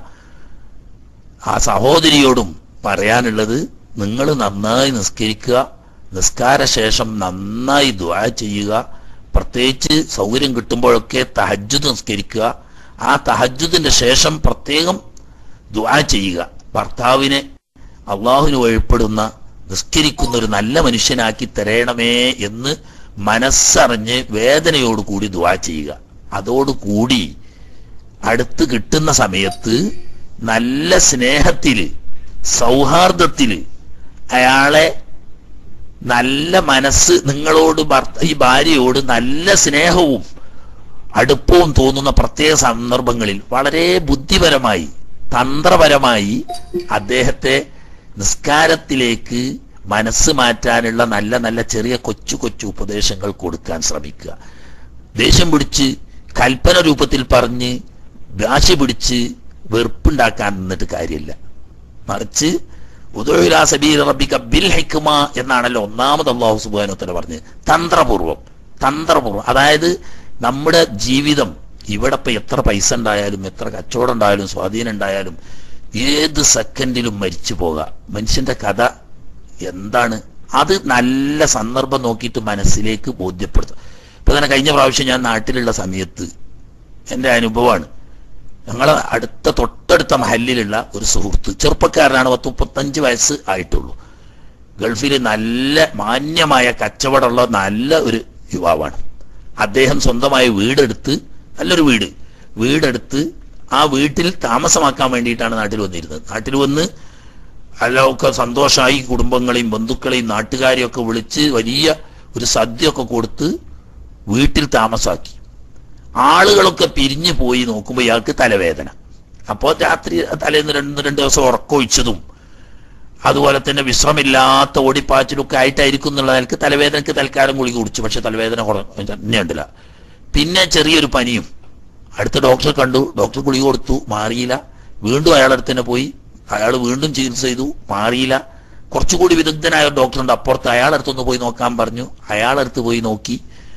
ആ സഹോദരിയോടും പറയാനുള്ളത് നിങ്ങൾ നന്നായി നിസ്കരിക്കുക നിസ്കാര ശേഷം നന്നായി ദ്വാ ചെയ്യുക പ്രത്യേകിച്ച് സൗകര്യം കിട്ടുമ്പോഴൊക്കെ തഹജ്ജുദ് നിസ്കരിക്കുക ആ തഹജ്ജുദിന്റെ ശേഷം പ്രത്യേകം ദ്വാ ചെയ്യുക ഭർത്താവിനെ അള്ളാഹുവിന് വഴിപ്പെടുന്ന നിസ്കരിക്കുന്ന ഒരു നല്ല മനുഷ്യനാക്കി തരയണമേ എന്ന് മനസ്സറിഞ്ഞ് വേദനയോടുകൂടി ദ്വാ ചെയ്യുക അതോടുകൂടി അടുത്ത് കിട്ടുന്ന സമയത്ത് നല്ല സ്നേഹത്തില് സൗഹാർദ്ദത്തില് അയാളെ നല്ല മനസ്സ് നിങ്ങളോട് ഭർത്ത ഈ ഭാര്യയോട് നല്ല സ്നേഹവും അടുപ്പവും തോന്നുന്ന പ്രത്യേക സന്ദർഭങ്ങളിൽ വളരെ ബുദ്ധിപരമായി തന്ത്രപരമായി അദ്ദേഹത്തെ നിസ്കാരത്തിലേക്ക് മനസ്സ് മാറ്റാനുള്ള നല്ല നല്ല ചെറിയ കൊച്ചു കൊച്ചു ഉപദേശങ്ങൾ കൊടുക്കാൻ ശ്രമിക്കുക ദേഷ്യം പിടിച്ച് കൽപ്പന രൂപത്തിൽ പറഞ്ഞ് വാശി പിടിച്ച് വെറുപ്പുണ്ടാക്കാൻ നിന്നിട്ട് കാര്യമില്ല മറിച്ച് ഉദുഇലാ സബീൽ റബ്ബിക ബിൽ ഹിക്മ എന്നാണല്ലോ ഒന്നാമത് അള്ളാഹു സുബ്ഹാനഹു വതആല പറഞ്ഞത് തന്ത്രപൂർവം തന്ത്രപൂർവം അതായത് നമ്മുടെ ജീവിതം ഇവിടെ ഇപ്പൊ എത്ര പൈസ ഉണ്ടായാലും എത്ര കച്ചവടം ഉണ്ടായാലും സ്വാധീനം ഉണ്ടായാലും ഏത് സെക്കൻഡിലും മരിച്ചു പോകാം മനുഷ്യന്റെ കഥ എന്താണ് അത് നല്ല സന്ദർഭം നോക്കിയിട്ട് മനസ്സിലേക്ക് ബോധ്യപ്പെടുത്തും ഇപ്പൊ തന്നെ കഴിഞ്ഞ പ്രാവശ്യം ഞാൻ നാട്ടിലുള്ള സമയത്ത് എന്റെ അനുഭവമാണ് ഞങ്ങളെ അടുത്ത തൊട്ടടുത്ത മഹലിലുള്ള ഒരു സുഹൃത്ത് ചെറുപ്പക്കാരനാണ് പത്ത് മുപ്പത്തഞ്ച് വയസ്സ് ആയിട്ടുള്ളൂ ഗൾഫിൽ നല്ല മാന്യമായ കച്ചവടമുള്ള നല്ല ഒരു യുവാവാണ് അദ്ദേഹം സ്വന്തമായി വീടെടുത്ത് നല്ലൊരു വീട് വീടെടുത്ത് ആ വീട്ടിൽ താമസമാക്കാൻ വേണ്ടിയിട്ടാണ് നാട്ടിൽ വന്നിരുന്നത് നാട്ടിൽ വന്ന് അല്ലൊക്കെ സന്തോഷമായി കുടുംബങ്ങളെയും ബന്ധുക്കളെയും നാട്ടുകാരെയും ഒക്കെ വിളിച്ച് വലിയ ഒരു സദ്യയൊക്കെ കൊടുത്ത് വീട്ടിൽ താമസാക്കി ആളുകളൊക്കെ പിരിഞ്ഞു പോയി നോക്കുമ്പോൾ ഇയാൾക്ക് തലവേദന അപ്പോൾ രാത്രി തലേന്ന് രണ്ട് രണ്ട് ദിവസം ഉറക്കമൊഴിച്ചതും അതുപോലെ തന്നെ വിശ്രമില്ലാത്ത ഓടിപ്പാച്ചിലൊക്കെ ആയിട്ടായിരിക്കും എന്നുള്ള നിലക്ക് തലവേദനക്ക് തൽക്കാലം ഗുളിക കുടിച്ചു പക്ഷെ തലവേദന കുറഞ്ഞില്ല പിന്നെ ചെറിയൊരു പനിയും അടുത്ത ഡോക്ടറെ കണ്ടു ഡോക്ടർ ഗുളിക കൊടുത്തു മാറിയില്ല വീണ്ടും അയാളുടെ അടുത്ത് തന്നെ പോയി അയാൾ വീണ്ടും ചികിത്സ ചെയ്തു മാറിയില്ല കുറച്ചുകൂടി വിദഗ്ധനായ ഒരു ഡോക്ടറുണ്ട് അപ്പുറത്ത് അയാളുടെ അടുത്തൊന്ന് പോയി നോക്കാൻ പറഞ്ഞു അയാളുടെ അടുത്ത് പോയി നോക്കി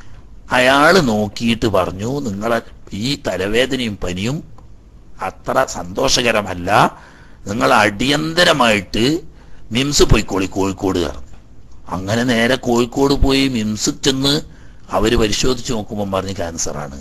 അയാൾ നോക്കിയിട്ട് പറഞ്ഞു നിങ്ങളെ ഈ തലവേദനയും പനിയും അത്ര സന്തോഷകരമല്ല നിങ്ങൾ അടിയന്തരമായിട്ട് മിംസ് പോയിക്കോളി കോഴിക്കോട് കയറുന്നു അങ്ങനെ നേരെ കോഴിക്കോട് പോയി മിംസ് ചെന്ന് അവര് പരിശോധിച്ച് നോക്കുമ്പോൾ പറഞ്ഞ് ക്യാൻസറാണ്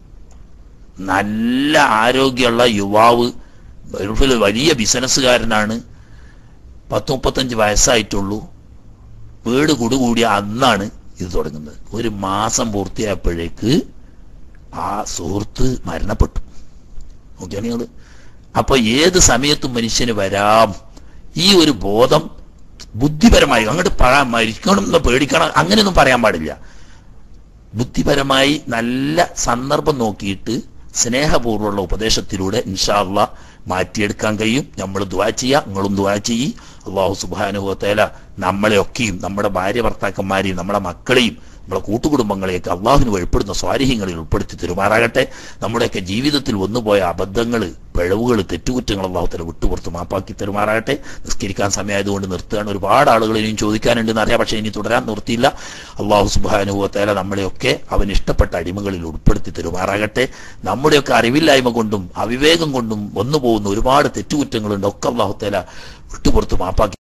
നല്ല ആരോഗ്യമുള്ള യുവാവ് ഗൾഫിൽ വലിയ ബിസിനസ്സുകാരനാണ് പത്ത് മുപ്പത്തഞ്ച് വയസ്സായിട്ടുള്ളൂ വീട് കുടുകൂടിയ അന്നാണ് ഇത് തുടങ്ങുന്നത് ഒരു മാസം പൂർത്തിയായപ്പോഴേക്ക് ആ സുഹൃത്ത് മരണപ്പെട്ടു നോക്കിയാണ് നിങ്ങള് അപ്പൊ ഏത് സമയത്തും മനുഷ്യന് വരാം ഈ ഒരു ബോധം ബുദ്ധിപരമായി അങ്ങോട്ട് പറയാൻ മരിക്കണം എന്ന് പേടിക്കണം അങ്ങനെയൊന്നും പറയാൻ പാടില്ല ബുദ്ധിപരമായി നല്ല സന്ദർഭം നോക്കിയിട്ട് സ്നേഹപൂർവ്വമുള്ള ഉപദേശത്തിലൂടെ ഇൻഷാല്ല മാറ്റിയെടുക്കാൻ കഴിയും നമ്മൾ ദുവാ ചെയ്യുക നിങ്ങളും ദുവാ ചെയ്യി അള്ളാഹു സുബാനുഭവത്തേല നമ്മളെയൊക്കെയും നമ്മുടെ ഭാര്യ ഭർത്താക്കന്മാരെയും നമ്മുടെ മക്കളെയും നമ്മളെ കൂട്ടുകുടുംബങ്ങളെയൊക്കെ അള്ളാഹുവിന് വെളിപ്പെടുന്ന സ്വാരിഹ്യങ്ങളിൽ ഉൾപ്പെടുത്തി തെരുമാറാകട്ടെ നമ്മുടെയൊക്കെ ജീവിതത്തിൽ വന്നുപോയ അബദ്ധങ്ങൾ പിഴവുകൾ തെറ്റുകുറ്റങ്ങൾ അള്ളാഹുത്തല വിട്ടുപുറത്ത് മാപ്പാക്കി തെരുമാറാകട്ടെ നിസ്കരിക്കാൻ സമയമായതുകൊണ്ട് നിർത്തുകയാണ് ഒരുപാട് ആളുകൾ ഇനിയും ചോദിക്കാനുണ്ടെന്ന് അറിയാം പക്ഷേ ഇനി തുടരാൻ നിർത്തിയില്ല അള്ളാഹു സുബാനുഭവത്തേല നമ്മളെയൊക്കെ അവൻ ഇഷ്ടപ്പെട്ട അടിമകളിൽ ഉൾപ്പെടുത്തി തെരുമാറാകട്ടെ നമ്മുടെയൊക്കെ അറിവില്ലായ്മ കൊണ്ടും അവിവേകം കൊണ്ടും വന്നു പോകുന്ന ഒരുപാട് തെറ്റുകുറ്റങ്ങളുണ്ട് ഒക്കെ അള്ളാഹുത്തേല വിട്ടുപുറത്ത് മാപ്പാക്കി